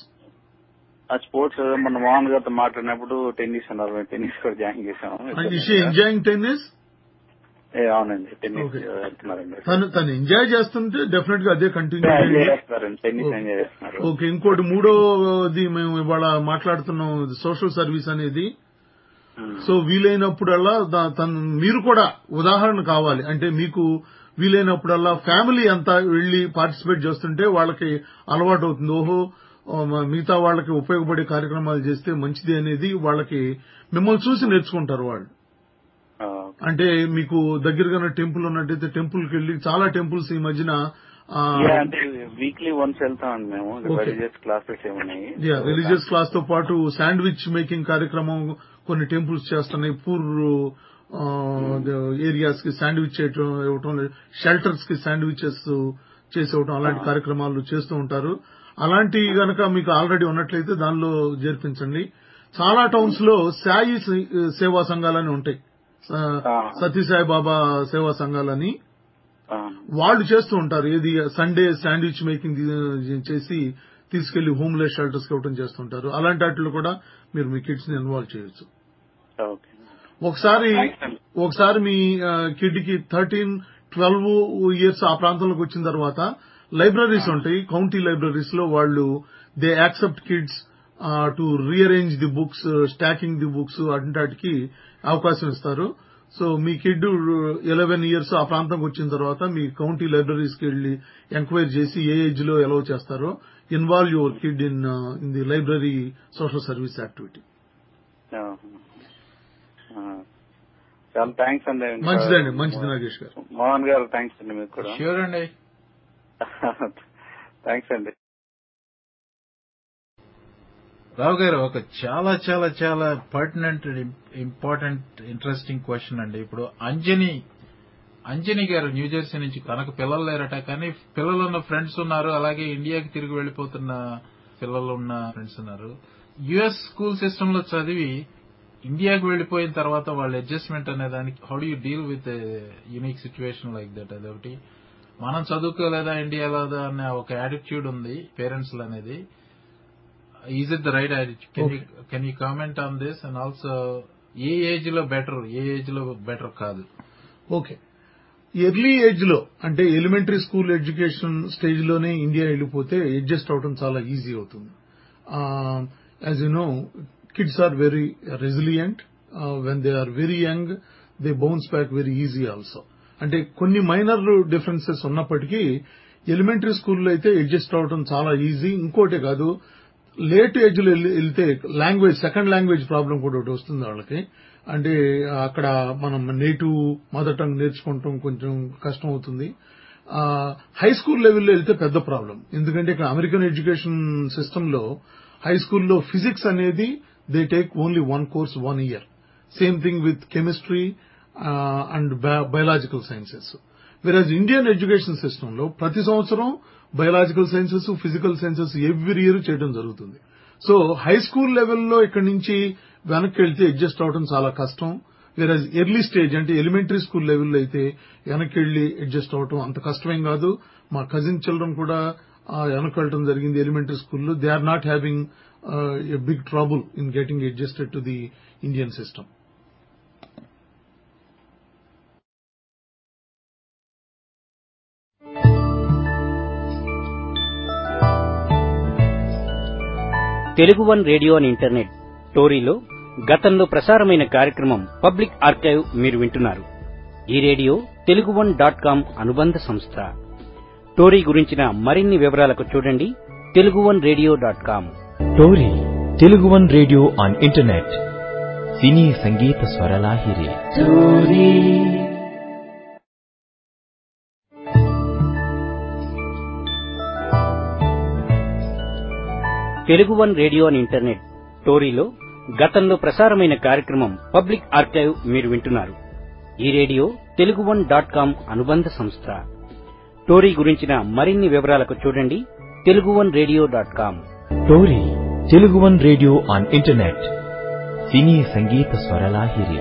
ఆ స్పోర్ట్స్ మన మోహన్ గారితో మాట్లాడినప్పుడు టెన్నిస్ అన్నారు మేము టెన్నిస్ కూడా జాయిన్ చేసాము అండ్ షీ ఎంజాయింగ్ టెన్నిస్ ఏ, అవునండి టెన్నిస్ Okay. వెళ్తున్నారండి తను తను ఎంజాయ్ చేస్తుంటే డెఫినెట్ గా అదే కంటిన్యూ ఎంజాయ్ చేయండి చేస్తున్నారండి టెన్నిస్ ఎంజాయ్ చేస్తున్నారు ఓకే ఇంకోటి మూడోది మేము ఇవాళ మాట్లాడుతున్నాం సోషల్ సర్వీస్ అనేది ఉమ్. సో వీలైనప్పుడల్లా దా- తను మీరు కూడా ఉదాహరణ కావాలి అంటే మీకు వీలైనప్పుడల్లా ఫ్యామిలీ అంతా వెళ్లి పార్టిసిపేట్ చేస్తుంటే వాళ్ళకి అలవాటు అవుతుంది ఓహో ఆ, మ- మిగతా వాళ్ళకి ఉపయోగపడే కార్యక్రమాలు చేస్తే మంచిది అనేది వాళ్ళకి మిమ్మల్ని చూసి నేర్చుకుంటారు వాళ్ళు ఆ, అంటే మీకు దగ్గరగా టెంపుల్ ఉన్నట్టయితే టెంపుల్ కి వెళ్ళి చాలా టెంపుల్స్ ఈ మధ్యన ఆ, యా, అంటే వీక్లీ వన్స్ వెళ్తామండి మేము Okay. రిలీజియస్ క్లాసెస్ ఏమున్నాయి యా రిలీజియస్ క్లాస్ తో పాటు శాండ్విచ్ మేకింగ్ కార్యక్రమం కొన్ని టెంపుల్స్ చేస్తున్నాయి పూర్ ఏరియాస్ కి శాండ్విచ్ చేయటం ఇవ్వటం షెల్టర్స్ కి శాండ్విచెస్ చేసి ఇవ్వటం అలాంటి Ah. కార్యక్రమాలు చేస్తూ ఉంటారు అలాంటి గనక మీకు ఆల్రెడీ ఉన్నట్లయితే దానిలో చేర్పించండి చాలా టౌన్స్ లో సాయి సే- సేవా సంఘాలని ఉంటాయి స- Ah. సత్యసాయి బాబా సేవా సంఘాలని ఆ, వాళ్ళు చేస్తూ ఉంటారు ఏది సండే శాండ్విచ్ మేకింగ్ చేసి తీసుకెళ్లి హోమ్లెస్ షెల్టర్స్ కి ఇవ్వడం చేస్తుంటారు అలాంటి వాటిలో కూడా మీరు మీ కిడ్స్ ని ఇన్వాల్వ్ చేయొచ్చు ఓకే ఒకసారి Thanks అండి. ఒకసారి మీ కిడ్ కి థర్టీన్ ట్వెల్వ్ ఇయర్స్ ఆ ప్రాంతంలోకి వచ్చిన తర్వాత లైబ్రరీస్ ఉంటాయి కౌంటీ లైబ్రరీస్ లో వాళ్ళు they accept kids to rearrange the books stacking the books అట్లాంటికి అవకాశం ఇస్తారు సో మీ కిడ్ ఎలెవెన్ ఇయర్స్ ఆ ప్రాంతంకి వచ్చిన తర్వాత మీ కౌంటీ లైబ్రరీస్ కి వెళ్లి ఎంక్వైరీ చేసి ఏ ఏజ్ లో ఎలా చేస్తారో involve your kid in in the library social service activity ఆ, ఆ. చాలా థ్యాంక్స్ అండి ఇంకా- మంచిదండి మంచిది నాగేష్ గారు మోహన్ గారు థ్యాంక్స్ అండి మీకు కూడా ష్యూర్ అండి థ్యాంక్స్ అండి రావు గారు ఒక చాలా చాలా చాలా పర్టినెంట్ ఇంపార్టెంట్ ఇంట్రెస్టింగ్ క్వశ్చన్ అండి ఇప్పుడు అంజని అంజని గారు న్యూజెర్సీ నుంచి తనకు పిల్లలు లేరట కానీ పిల్లలు ఉన్న ఫ్రెండ్స్ ఉన్నారు అలాగే ఇండియాకి తిరిగి వెళ్లిపోతున్న పిల్లలు ఉన్న ఫ్రెండ్స్ ఉన్నారు యుఎస్ స్కూల్ సిస్టమ్ లో చదివి ఇండియాకి వెళ్లిపోయిన తర్వాత వాళ్ళ అడ్జస్ట్మెంట్ అనే దానికి how do you deal with unique situation like that అదొకటి మనం చదువుకోలేదా ఇండియాలో అనే ఒక యాటిట్యూడ్ ఉంది పేరెంట్స్ అనేది is it the right attitude can you comment on this and also ఏ ఏజ్ లో బెటర్ ఏ ఏజ్ లో బెటర్ కాదు ఓకే ఎర్లీ ఏజ్ లో అంటే ఎలిమెంటరీ స్కూల్ ఎడ్యుకేషన్ స్టేజ్ లోనే ఇండియా వెళ్ళిపోతే అడ్జస్ట్ అవడం చాలా ఈజీ అవుతుంది as you know kids are very resilient when they are very young they bounce back very easy also అంటే కొన్ని మైనర్ డిఫరెన్సెస్ ఉన్నప్పటికీ ఎలిమెంటరీ స్కూల్లో అయితే అడ్జస్ట్ అవడం చాలా ఈజీ ఇంకోటే కాదు లేట్ ఏజ్ లో వెళ్ళి- వెళ్తే లాంగ్వేజ్ సెకండ్ లాంగ్వేజ్ ప్రాబ్లం కూడా ఒకటి వస్తుంది వాళ్ళకి అంటే అక్కడ మనం నేటివ్ మదర్ టంగ్ నేర్చుకోవటం కొంచెం కష్టం అవుతుంది హై స్కూల్ లెవెల్లో వెళ్తే పెద్ద ప్రాబ్లం ఎందుకంటే ఇక్కడ అమెరికన్ ఎడ్యుకేషన్ సిస్టమ్ లో హై స్కూల్లో ఫిజిక్స్ అనేది they take only one course one year same thing with chemistry and biological sciences versus Indian education system లో ప్రతి సంవత్సరం biological sciences physical sciences every year చేయడం జరుగుతుంది సో హై స్కూల్ లెవెల్లో ఇక్కడి నుంచి వెనక్కి వెళ్తే అడ్జస్ట్ అవడం చాలా కష్టం వేరాజ్ ఎర్లీ స్టేజ్ అంటే ఎలిమెంటరీ స్కూల్ లెవెల్లో అయితే వెనక్కి వెళ్లి అడ్జస్ట్ అవడం అంత కష్టమేం కాదు మా కజిన్ చిల్డ్రన్ కూడా ఆ, వెనక్కి వెళ్ళడం జరిగింది ఎలిమెంటరీ స్కూల్లో they are not having a big trouble in getting adjusted to the Indian system Telugu one radio and internet టోరీలో గతంలో ప్రసారమైన కార్యక్రమం పబ్లిక్ ఆర్కైవ్ మీరు వింటున్నారు ఈ radio Telugu one dot com అనుబంధ సంస్థ టోరీ గురించిన మరిన్ని వివరాలకు చూడండి Telugu one radio dot com Tori Telugu one radio on internet సినీ సంగీత స్వరలాహిరి Telugu one radio and internet టోరీలో గతంలో ప్రసారమైన కార్యక్రమం పబ్లిక్ ఆర్కైవ్ మీరు వింటున్నారు ఈ radio Telugu one dot com అనుబంధ సంస్థ టోరీ గురించిన మరిన్ని వివరాలకు చూడండి Telugu one radio dot com Tori Telugu one radio on internet సినీ సంగీత స్వరలాహిరి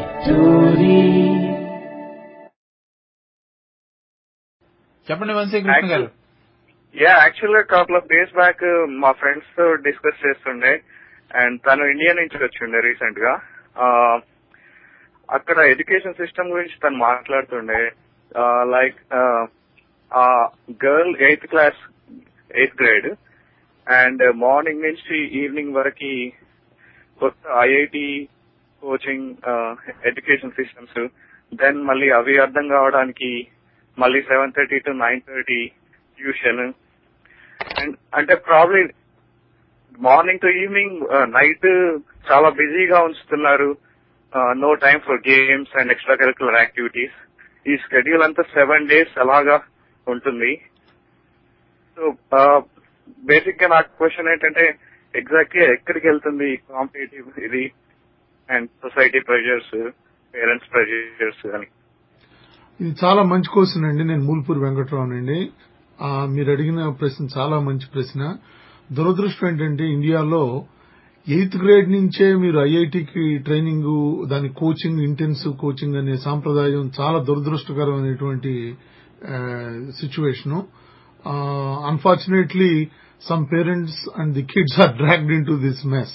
చెప్పండి వంశీకృష్ణ గారు యా యాక్చువల్ గా కపుల్ ఆఫ్ డేస్ బ్యాక్ మా ఫ్రెండ్స్ తో డిస్కస్ చేస్తుండే అండ్ తను ఇండియా నుంచి వచ్చిండే రీసెంట్ గా అక్కడ ఎడ్యుకేషన్ సిస్టమ్ గురించి తను మాట్లాడుతుండే లైక్ ఆ girl eighth class eighth grade and morning నుంచి ఈవినింగ్ వరకు కొత్త IIT coaching education systems then మళ్ళీ అవి అర్థం కావడానికి మళ్ళీ seven thirty to nine thirty tuition and అంటే probably morning to evening night చాలా బిజీగా ఉంచుతున్నారు no time for games and extra curricular activities ఈ స్కెడ్యూల్ అంతా సెవెన్ డేస్ అలాగా ఉంటుంది సో బేసిక్ గా నాకు క్వశ్చన్ ఏంటంటే ఎగ్జాక్ట్ గా ఎక్కడికి వెళ్తుంది కాంపిటేటివ్ ఇది and society pressures parents pressures అని ఇది చాలా మంచి క్వశ్చన్ అండి నేను మూల్పూర్ వెంకట్రావు అండి ఆ, మీరు అడిగిన ప్రశ్న చాలా మంచి ప్రశ్న దురదృష్టం ఏంటంటే ఇండియాలో ఎయిత్ గ్రేడ్ నుంచే మీరు ఐఐటికి ట్రైనింగ్ దాని కోచింగ్ ఇంటెన్సివ్ కోచింగ్ అనే సాంప్రదాయం చాలా దురదృష్టకరమైనటువంటి situation unfortunately some parents and the kids are dragged in to this mess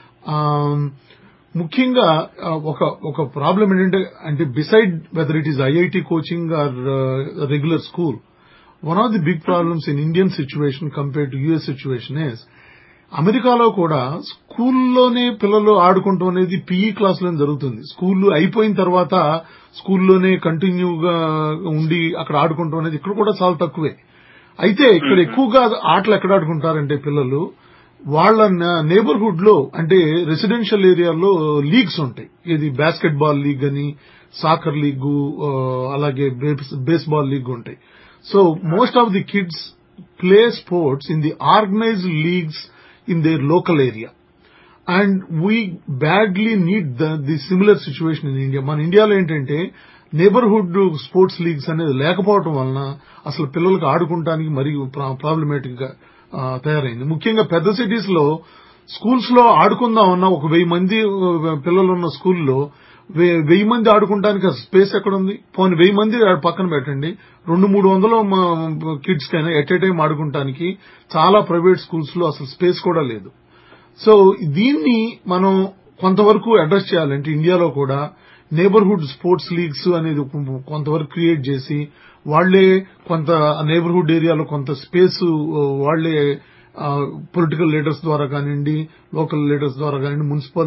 ముఖ్యంగా ఆ, ఒక ఒక ప్రాబ్లం ఏంటంటే అంటే beside whether it is IIT coaching or regular school one of the big problems in Indian situation compare to US situation is అమెరికాలో కూడా స్కూల్లోనే పిల్లలు ఆడుకుంటాం అనేది పీఈ క్లాసులో జరుగుతుంది స్కూల్ అయిపోయిన తర్వాత స్కూల్లోనే కంటిన్యూగా ఉండి అక్కడ ఆడుకుంటాం అనేది ఇక్కడ కూడా చాలా తక్కువే అయితే ఇక్కడ ఎక్కువగా ఆటలు ఎక్కడ ఆడుకుంటారంటే పిల్లలు వాళ్ళ నేబర్హుడ్ లో అంటే రెసిడెన్షియల్ ఏరియాలో లీగ్స్ ఉంటాయి ఇది బాస్కెట్ బాల్ లీగ్ అని సాకర్ లీగ్ అలాగే బేస్బాల్ లీగ్ ఉంటాయి so most of the kids play sports in the organised leagues in their local area and we badly need the the similar situation in India మన ఇండియాలో ఏంటంటే neighbourhood sports leagues అనేది లేకపోవడం వలన అసలు పిల్లలకు ఆడుకుంటానికి మరీ ప్రాబ్లమేటిక్ గా ఆ, తయారైంది ముఖ్యంగా పెద్ద సిటీస్ లో స్కూల్స్ లో ఆడుకుందామన్నా ఒక వెయ్యి మంది ఆ, పిల్లలు ఉన్న స్కూల్లో వె- వెయ్యి మంది ఆడుకుంటానికి స్పేస్ ఎక్కడ ఉంది పోనీ వెయ్యి మంది ఆడ పక్కన పెట్టండి రెండు మూడు వందల కిడ్స్ కైనా ఎట్ ఏ టైం ఆడుకుంటానికి చాలా ప్రైవేట్ స్కూల్స్ లో అసలు స్పేస్ కూడా లేదు సో దీన్ని మనం కొంతవరకు అడ్రస్ చేయాలంటే ఇండియాలో కూడా నేబర్హుడ్ స్పోర్ట్స్ లీగ్స్ అనేది కొ- కొంతవరకు క్రియేట్ చేసి వాళ్లే కొంత నేబర్హుడ్ ఏరియాలో కొంత స్పేస్ వాళ్లే పొలిటికల్ లీడర్స్ ద్వారా కానివ్వండి లోకల్ లీడర్స్ ద్వారా కానివ్వండి మున్సిపల్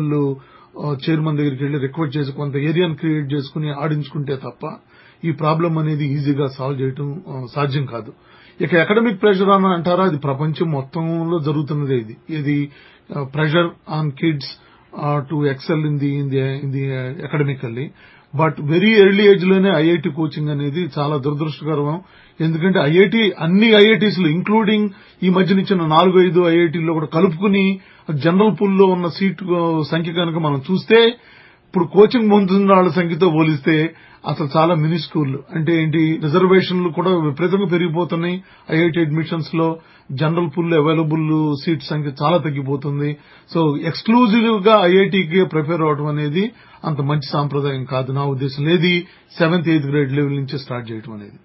చైర్మన్ దగ్గరికి వెళ్లి రిక్వెస్ట్ చేసి కొంత ఏరియాను క్రియేట్ చేసుకుని ఆడించుకుంటే తప్ప ఈ ప్రాబ్లం అనేది ఈజీగా సాల్వ్ చేయటం ఆ, సాధ్యం కాదు ఇక అకాడమిక్ ప్రెషర్ అని అంటారా అది ప్రపంచం మొత్తంలో జరుగుతున్నదే ఇది ఇది pressure on kids to excel in the in the in the academically but very early age లోనే ఐఐటి కోచింగ్ అనేది చాలా దురదృష్టకరం ఎందుకంటే ఐఐటి అన్ని ఐఐటీస్ లో ఇంక్లూడింగ్ ఈ మధ్యన ఇచ్చిన నాలుగు ఐదు ఐఐటీల్లో కూడా కలుపుకుని జనరల్ పూల్ లో ఉన్న సీట్ సంఖ్య కనుక మనం చూస్తే ఇప్పుడు కోచింగ్ పొందుతున్న వాళ్ళ సంఖ్యతో పోలిస్తే అసలు చాలా మినీ స్కూల్ అంటే ఏంటి రిజర్వేషన్లు కూడా విపరీతంగా పెరిగిపోతున్నాయి ఐఐటి అడ్మిషన్స్ లో జనరల్ పూల్ అవైలబుల్ సీట్ సంఖ్య చాలా తగ్గిపోతుంది సో ఎక్స్క్లూజివ్ గా ఐఐటికి ప్రిపేర్ అవడం అనేది అంత మంచి సాంప్రదాయం కాదు నా ఉద్దేశం లేదు సెవెంత్ ఎయిత్ గ్రేడ్ లెవెల్ నుంచి స్టార్ట్ చేయడం అనేది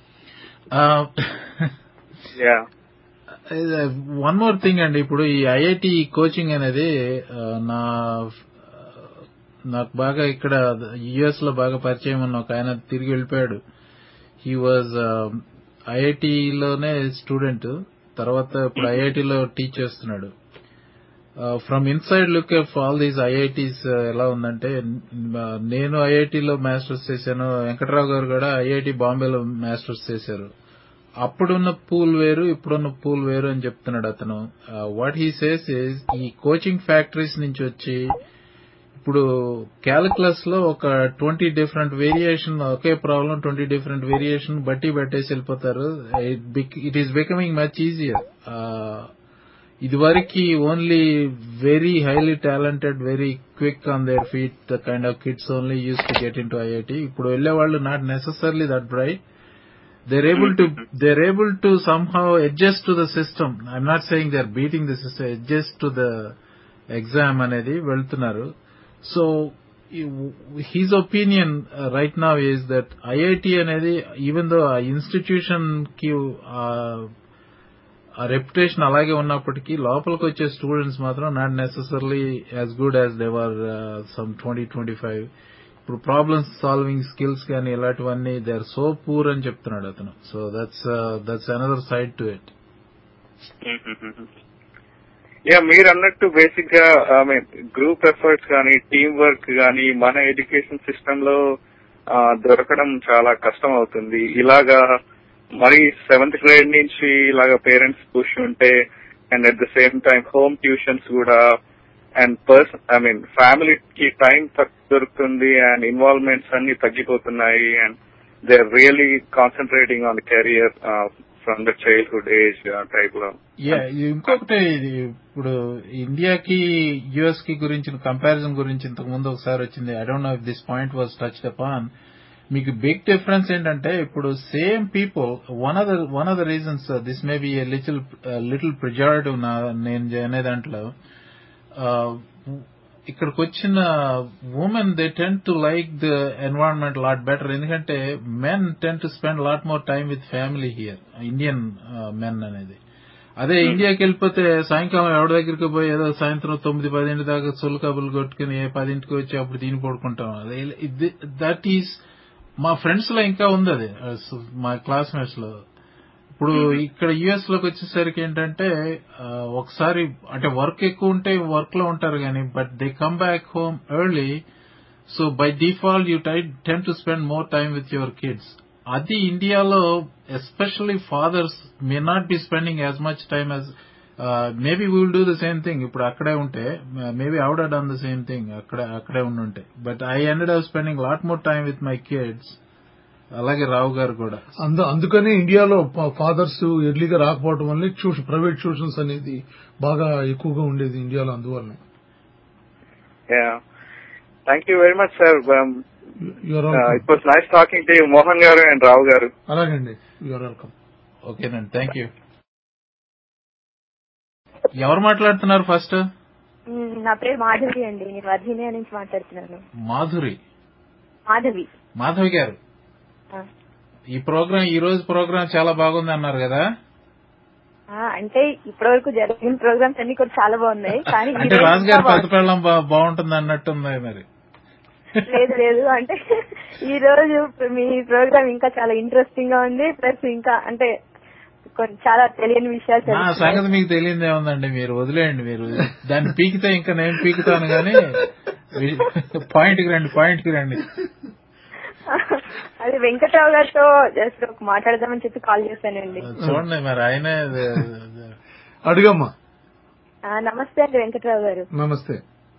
యా వన్ మోర్ థింగ్ అండి ఇప్పుడు ఈ ఐఐటి కోచింగ్ అనేది ఆ, నా నాకు బాగా ఇక్కడ యుఎస్ లో బాగా పరిచయం ఉన్న ఒక ఆయన తిరిగి వెళ్ళిపోయాడు హీ వాజ్ ఐఐటిలోనే స్టూడెంట్ తర్వాత ఇప్పుడు ఐఐటిలో టీచ్ చేస్తున్నాడు from inside look of all these IITs ఎలా ఉందంటే ఆ, నేను ఐఐటిలో మాస్టర్స్ చేశాను వెంకట్రావు గారు కూడా ఐఐటి బాంబేలో మాస్టర్స్ చేశారు అప్పుడున్న పూల్ వేరు ఇప్పుడున్న పూల్ వేరు అని చెప్తున్నాడు అతను వాట్ హీ సేస్ ఇస్ ఈ కోచింగ్ ఫ్యాక్టరీస్ నుంచి వచ్చి ఇప్పుడు క్యాలిక్యులస్ లో ఒక ట్వంటీ డిఫరెంట్ వేరియేషన్ ఒకే ప్రాబ్లం ట్వంటీ డిఫరెంట్ వేరియేషన్ బట్టి పెట్టేసి వెళ్ళిపోతారు it is becoming much easier ఇది వరకు only very highly talented very quick on their feet the kind of kids only use to get in to IIT ఇప్పుడు వెళ్లే వాళ్ళు not necessarily that bright they're able to they're able to somehow adjust to the system i'm not saying they're beating the system adjust to the exam అనేది వెళ్తున్నారు so his opinion right now is that IIT అనేది even though ఆ institution కి ఆ reputation అలాగే ఉన్నప్పటికీ లోపలికి వచ్చే స్టూడెంట్స్ మాత్రం not necessarily as good as they were some twenty twenty five ఇప్పుడు ప్రాబ్లమ్ సాల్వింగ్ స్కిల్స్ కానీ ఇలాంటివన్నీ దే ఆర్ సో పూర్ అని చెప్తున్నాడు అతను so that's that's another side to it yeah మీరు అన్నట్టు బేసిక్ గా ఐ మీన్ గ్రూప్ ఎఫర్ట్స్ కానీ టీం వర్క్ కానీ మన ఎడ్యుకేషన్ సిస్టమ్ లో ఆ, దొరకడం చాలా కష్టం అవుతుంది ఇలాగా మరి సెవెంత్ గ్రేడ్ నుంచి ఇలాగా పేరెంట్స్ పుష్ ఉంటే and at the same time home tuitions కూడా అండ్ పర్సన్ ఐ మీన్ ఫ్యామిలీకి టైం దొరుకుతుంది అండ్ ఇన్వాల్వ్మెంట్స్ అన్ని తగ్గిపోతున్నాయి and they are really concentrating on career from the childhood age type లో యా ఇంకొకటి ఇది ఇప్పుడు ఇండియాకి యుఎస్ కి గురించిన కంపారిజన్ గురించి ఇంతకు ముందు ఒకసారి వచ్చింది I don't know if this point was touched upon మీకు బిగ్ డిఫరెన్స్ ఏంటంటే ఇప్పుడు same people one of the one of the reasons this may be little little preservative నా నేను అనే దాంట్లో ఇక్కడికి వచ్చిన women they tend to like the environment lot better ఎందుకంటే men tend to spend lot more time with family here Indian men అనేది అదే ఇండియాకి వెళ్ళిపోతే సాయంకాలం ఎవరి దగ్గరికి పోయి ఏదో సాయంత్రం తొమ్మిది పదింటి దాకా సొల్లు కబుర్లు కొట్టుకుని పదింటికి వచ్చి అప్పుడు తిని పడుకుంటాం అదే దట్ ఈస్ మా ఫ్రెండ్స్ లో ఇంకా ఉంది అది మా క్లాస్మేట్స్ లో ఇప్పుడు ఇక్కడ యుఎస్ లోకి వచ్చేసరికి ఏంటంటే ఆ, ఒకసారి అంటే వర్క్ ఎక్కువ ఉంటే వర్క్ లో ఉంటారు కానీ but they come back home early so by default you tie tend to spend more time with your kids అది ఇండియాలో especially fathers may not be spending as much time as maybe we will do the same thing ఇప్పుడు అక్కడే ఉంటే maybe I would done the same thing అక్కడే అక్కడే ఉండుంటే but I ended up spending lot more time with my kids అలాగే రావు గారు కూడా అందు అందుకనే ఇండియాలో ఫాదర్స్ ఎర్లీగా రాకపోవడం వల్ల ట్యూషన్ ప్రైవేట్ ట్యూషన్స్ అనేది బాగా ఎక్కువగా ఉండేది ఇండియాలో అందువల్ల thank you very much sir you're it was nice talking to Mohan గారు అండ్ రావు గారు అలాగండి యూఆర్ వెల్కమ్ ఓకేనండి థ్యాంక్ యూ ఎవరు మాట్లాడుతున్నారు ఫస్ట్ మ్, నా పేరు మాధవి అండి నేను వర్జీనియా నుంచి మాట్లాడుతున్నాను మాధురి మాధవి మాధవి గారు ఆ. ఈ ప్రోగ్రామ్ ఈ రోజు ప్రోగ్రామ్ చాలా బాగుంది అన్నారు కదా ఆ, అంటే ఇప్పటి వరకు జరిగిన ప్రోగ్రామ్స్ అన్ని కూడా చాలా బాగున్నాయి కానీ ఈ అంటే రోజు రాజు ఇంకా గారు పెద్ద బాగుంది. పెళ్ళం బా- బాగుంటుంది అన్నట్టుంది మరి లేదు లేదు అంటే ఈ రోజు మీ ప్రోగ్రామ్ ఇంకా చాలా ఇంట్రెస్టింగ్ గా ఉంది ప్లస్ ఇంకా అంటే కొన్ని చాలా తెలియని విషయాలు నా తెలుస్తున్నాయి. సంగతి మీకు తెలియదు ఏముందండి మీరు వదిలేయండి మీరు దాన్ని పీకితే ఇంకా నేను పీకుతాను కానీ పాయింట్ కి రండి పాయింట్ కి రండి అది వెంకట్రావు గారితో జస్ట్ ఒక మాట్లాడదామని చెప్పి కాల్ చేశానండి చూడండి మరి ఆయనే అడిగమ్మా ఆ, నమస్తే అండి వెంకట్రావు గారు నమస్తే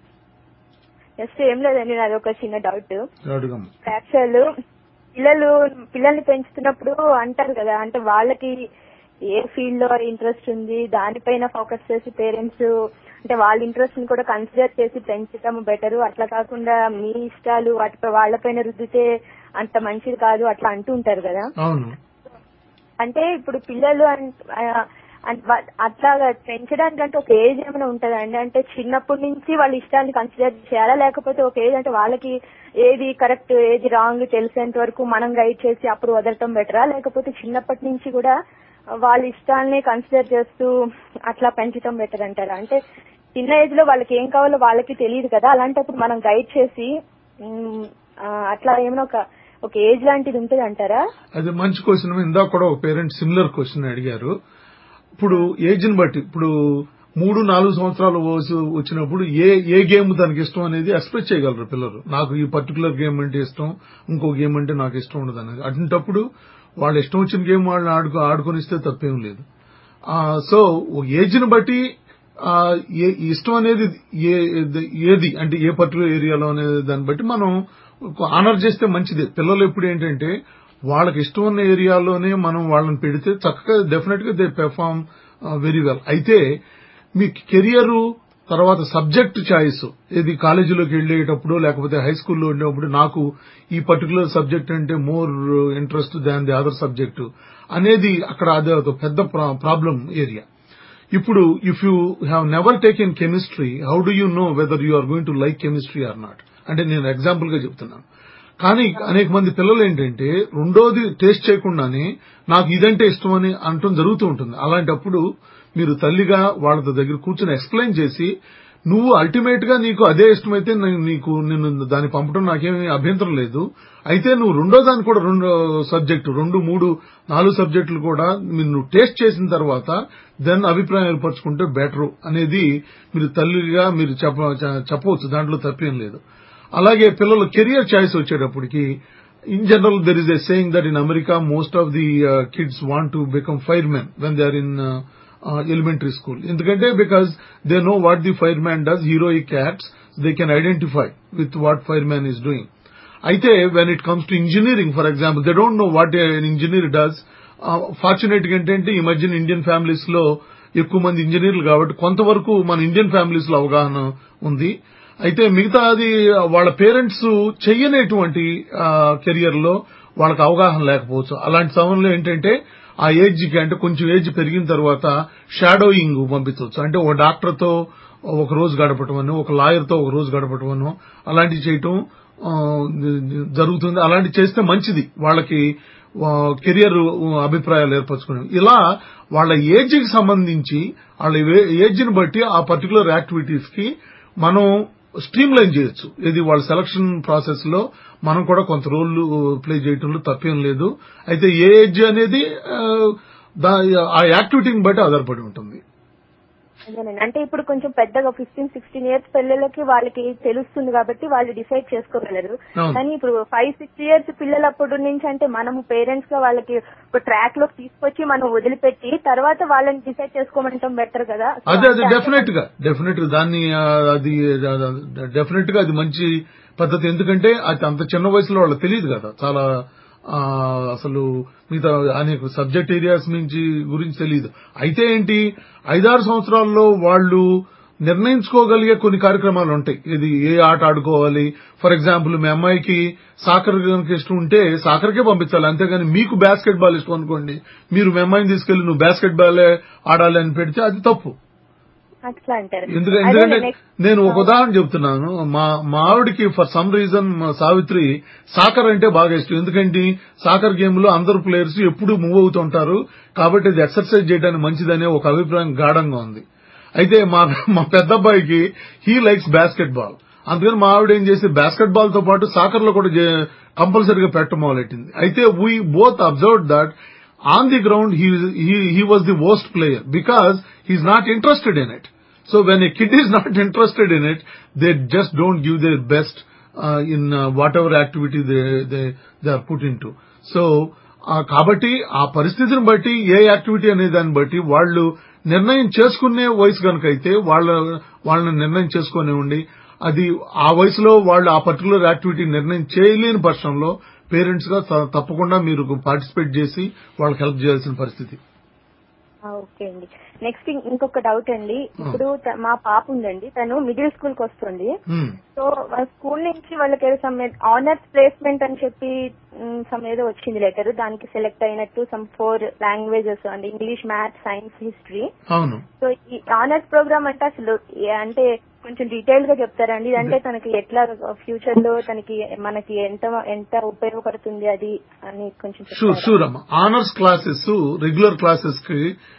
జస్ట్ ఏం లేదండి నాది ఒక చిన్న డౌట్ అడుగమ్మా యాక్చువల్ పిల్లలు పిల్లల్ని పెంచుతున్నప్పుడు అంటారు కదా అంటే వాళ్ళకి ఏ ఫీల్డ్ లో ఇంట్రెస్ట్ ఉంది దానిపైన ఫోకస్ చేసి పేరెంట్స్ అంటే వాళ్ళ ఇంట్రెస్ట్ ని కూడా కన్సిడర్ చేసి పెంచడం బెటర్ అట్లా కాకుండా మీ ఇష్టాలు వాటిపై వాళ్ళపైన రుద్దితే అంత మంచిది కాదు అట్లా అంటూ ఉంటారు కదా అవును అంటే ఇప్పుడు పిల్లలు అన్- ఆ, అన్- వా- అట్లాగా పెంచడానికంటే ఒక ఏజ్ ఏమైనా ఉంటుందా అండి అంటే చిన్నప్పటి నుంచి వాళ్ళ ఇష్టాన్ని కన్సిడర్ చేయాలా లేకపోతే ఒక ఏజ్ అంటే వాళ్ళకి ఏది కరెక్ట్ ఏది రాంగ్ తెలిసేంత వరకు మనం గైడ్ చేసి అప్పుడు వదలటం బెటరా లేకపోతే చిన్నప్పటి నుంచి కూడా వాళ్ళ ఇష్టాలని కన్సిడర్ చేస్తూ అట్లా పెంచడం బెటర్ అంటారా అంటే చిన్న ఏజ్ లో వాళ్ళకి ఏం కావాలో వాళ్ళకి తెలియదు కదా అలాంటప్పుడు మనం గైడ్ చేసి ఉమ్, ఆ, అట్లా ఏమైనా ఒక ఒక ఏజ్ లాంటిది ఉంటుంది అంటారా అది మంచి క్వశ్చన్ ఇందాక కూడా ఒక పేరెంట్ సిమిలర్ క్వశ్చన్ అడిగారు ఇప్పుడు ఏజ్ ని బట్టి ఇప్పుడు మూడు నాలుగు సంవత్సరాల వయసు వచ్చినప్పుడు ఏ ఏ గేమ్ తనకి ఇష్టం అనేది ఎక్స్ప్రెస్ చేయగలరు పిల్లలు నాకు ఈ పర్టికులర్ గేమ్ అంటే ఇష్టం ఇంకో గేమ్ అంటే నాకు ఇష్టం ఉండదు అనేది అటువంటప్పుడు వాళ్ళు ఇష్టం వచ్చిన గేమ్ వాళ్ళని ఆడుకో ఆడుకొనిస్తే తప్పేం లేదు సో ఏజ్ ని బట్టి ఆ, ఏ- ఇష్టం అనేది ఏ- ఏది అంటే ఏ పర్టికులర్ ఏరియాలో అనేది దాన్ని బట్టి మనం ఆనర్ చేస్తే మంచిదే పిల్లలు ఎప్పుడు ఏంటంటే వాళ్ళకి ఇష్టం ఉన్న ఏరియాలోనే మనం వాళ్ళని పెడితే చక్కగా డెఫినెట్ గా దే పెర్ఫార్మ్ వెరీ వెల్ అయితే మీ కెరియర్ తర్వాత సబ్జెక్ట్ చాయిస్ ఇది కాలేజీలోకి వెళ్ళేటప్పుడు లేకపోతే హై స్కూల్లో ఉండేటప్పుడు నాకు ఈ పర్టికులర్ సబ్జెక్ట్ అంటే more interest than the other subject అనేది అక్కడ అది ఒక పెద్ద ప్రాబ్లం ఏరియా ఇప్పుడు if you have never taken chemistry how do you know whether you are going to like chemistry or not అంటే నేను ఎగ్జాంపుల్ గా చెప్తున్నాను కానీ అనేక మంది పిల్లలు ఏంటంటే రెండోది టేస్ట్ చేయకుండానే నాకు ఇదంటే ఇష్టం అని అనటం జరుగుతూ ఉంటుంది అలాంటప్పుడు మీరు తల్లిగా వాళ్ళ దగ్గర కూర్చొని ఎక్స్ప్లెయిన్ చేసి నువ్వు అల్టిమేట్ గా నీకు అదే ఇష్టమైతే నీ- నీకు నేను దాన్ని పంపడం నాకేమీ అభ్యంతరం లేదు అయితే నువ్వు రెండో దాన్ని కూడా రెండు సబ్జెక్టు రెండు మూడు నాలుగు సబ్జెక్టులు కూడా మీరు నువ్వు టేస్ట్ చేసిన తర్వాత దెన్ అభిప్రాయం ఏర్పరచుకుంటే బెటర్ అనేది మీరు తల్లిగా మీరు చెప్ప చ- చెప్పవచ్చు దాంట్లో తప్పేం లేదు అలాగే పిల్లల కెరియర్ చాయిస్ వచ్చేటప్పటికి in general there is a saying that in America most of the kids want to become fire men when they are in elementary school ఎందుకంటే because they know what the fire man does heroic acts they can identify with what fire man is doing అయితే when it comes to engineering for example they don't know what engineer does fortunate గా ఏంటంటే ఈ మధ్యన Indian families లో ఎక్కువ మంది ఇంజనీర్లు కాబట్టి కొంతవరకు మన ఇండియన్ ఫ్యామిలీస్ లో అవగాహన ఉంది అయితే మిగతా అది వాళ్ళ పేరెంట్స్ చెయ్యనేటువంటి కెరియర్ లో వాళ్ళకి అవగాహన లేకపోవచ్చు అలాంటి సమయంలో ఏంటంటే ఆ ఏజ్ కి అంటే కొంచెం ఏజ్ పెరిగిన తర్వాత షాడోయింగ్ పంపించవచ్చు అంటే ఒక డాక్టర్ తో ఒక రోజు గడపటం అని ఒక లాయర్ తో ఒక రోజు గడపటం అను అలాంటివి చేయటం ఆ, జరుగుతుంది అలాంటివి చేస్తే మంచిది వాళ్ళకి కెరియర్ అభిప్రాయాలు ఏర్పరచుకునే ఇలా వాళ్ళ ఏజ్ కి సంబంధించి వాళ్ళ ఏజ్ ని బట్టి ఆ పర్టికులర్ యాక్టివిటీస్ కి మనం స్ట్రీమ్ లైన్ చేయొచ్చు ఇది వాళ్ళ సెలక్షన్ ప్రాసెస్ లో మనం కూడా కొంత రోల్ ప్లే చేయటంలో తప్పేం లేదు అయితే ఏ ఏజ్ అనేది ఆ, దా- ఆ యాక్టివిటీని బట్టి ఆధారపడి ఉంటుంది అదేనండి అంటే ఇప్పుడు కొంచెం పెద్దగా ఫిఫ్టీన్ సిక్స్టీన్ ఇయర్స్ పిల్లలకి వాళ్ళకి తెలుస్తుంది కాబట్టి వాళ్ళు డిసైడ్ చేసుకోగలరు అవును. కానీ ఇప్పుడు ఫైవ్ సిక్స్ ఇయర్స్ పిల్లలప్పుడు నుంచి అంటే మనము పేరెంట్స్ గా వాళ్ళకి ఒక ట్రాక్ లోకి తీసుకొచ్చి మనం వదిలిపెట్టి తర్వాత వాళ్ళని డిసైడ్ చేసుకోమంటాం బెటర్ కదా So అదే అదే అంటే- డెఫినెట్ గా డెఫినెట్ గా దాన్ని ఆ, అది డెఫినెట్ గా అది మంచి పద్ధతి ఎందుకంటే అది అంత చిన్న వయసులో వాళ్ళకి తెలియదు కదా చాలా ఆ, అసలు మిగతా అనేక సబ్జెక్ట్ ఏరియాస్ నుంచి గురించి తెలియదు అయితే ఏంటి ఐదారు సంవత్సరాల్లో వాళ్ళు నిర్ణయించుకోగలిగే కొన్ని కార్యక్రమాలు ఉంటాయి ఇది ఏ ఆట ఆడుకోవాలి ఫర్ ఎగ్జాంపుల్ మీ అమ్మాయికి సాకర్ కనుక ఇష్టం ఉంటే సాకర్కే పంపించాలి అంతేగాని మీకు బాస్కెట్ బాల్ ఇష్టం అనుకోండి మీరు మీ అమ్మాయిని తీసుకెళ్లి నువ్వు బాస్కెట్ బాల్ ఆడాలి అని పెడితే అది తప్పు అట్లా అంటారు ఎందుకంటే అదే ఎందుకంటే next- నేను ఒక ఉదాహరణ చెప్తున్నాను మా మా ఆవిడకి ఫర్ సమ్ రీజన్ మా సావిత్రి సాకర్ అంటే బాగా ఇష్టం ఎందుకంటే సాకర్ గేమ్ లో అందరు ప్లేయర్స్ ఎప్పుడు మూవ్ అవుతుంటారు కాబట్టి అది ఎక్సర్సైజ్ చేయడానికి మంచిదనే ఒక అభిప్రాయం గాఢంగా ఉంది అయితే మా మా పెద్ద అబ్బాయికి హీ లైక్స్ బాస్కెట్ బాల్ అందుకని మా ఆవిడ ఏం చేసి బాస్కెట్ బాల్ తో పాటు సాకర్ లో కూడా కంపల్సరీగా పెట్టడం మొదలెట్టింది అయితే we both observe that on the ground he he he was the worst player because he's not interested in it so when a kid is not interested in it they just don't give their best uh, in uh, whatever activity they they they are put into so ఆ కాబట్టి ఆ పరిస్థితిని బట్టి ఏ activity అనే దాన్ని బట్టి వాళ్ళు నిర్ణయం చేసుకునే వయసు కనుక అయితే వాళ్ళ వాళ్ళని నిర్ణయం చేసుకునేవ్వండి అది ఆ వయసులో వాళ్ళు ఆ పర్టికులర్ యాక్టివిటీ నిర్ణయం చేయలేని పక్షంలో పేరెంట్స్ గా త- తప్పకుండా మీరు పార్టిసిపేట్ చేసి వాళ్ళకి హెల్ప్ చేయాల్సిన పరిస్థితి ఆ, ఓకే అండి నెక్స్ట్ ఇంకొక డౌట్ అండి ఇప్పుడు త- మా పాప ఉందండి తను మిడిల్ స్కూల్ కి వస్తుంది Hmm. సో వాళ్ళ స్కూల్ నుంచి వాళ్ళకి ఏదో సమ్ ఆనర్స్ ప్లేస్మెంట్ అని చెప్పి సమ్ ఏదో వచ్చింది లెటర్ దానికి సెలెక్ట్ అయినట్టు సమ్ ఫోర్ లాంగ్వేజెస్ అండి ఇంగ్లీష్ మ్యాథ్స్ సైన్స్ హిస్టరీ అవును సో ఈ ఆనర్స్ ప్రోగ్రామ్ అంటే అసలు ఏ- అంటే కొంచెం డీటెయిల్ గా చెప్తారండి ఇదంటే తనకి ఎట్లా ఫ్యూచర్ లో తనకి మనకి ఎంత ఎంత ఉపయోగపడుతుంది అది అని కొంచెం షూర్ చెప్తారా? షూర్ అమ్మా ఆనర్స్ క్లాసెస్ రెగ్యులర్ క్లాసెస్ కి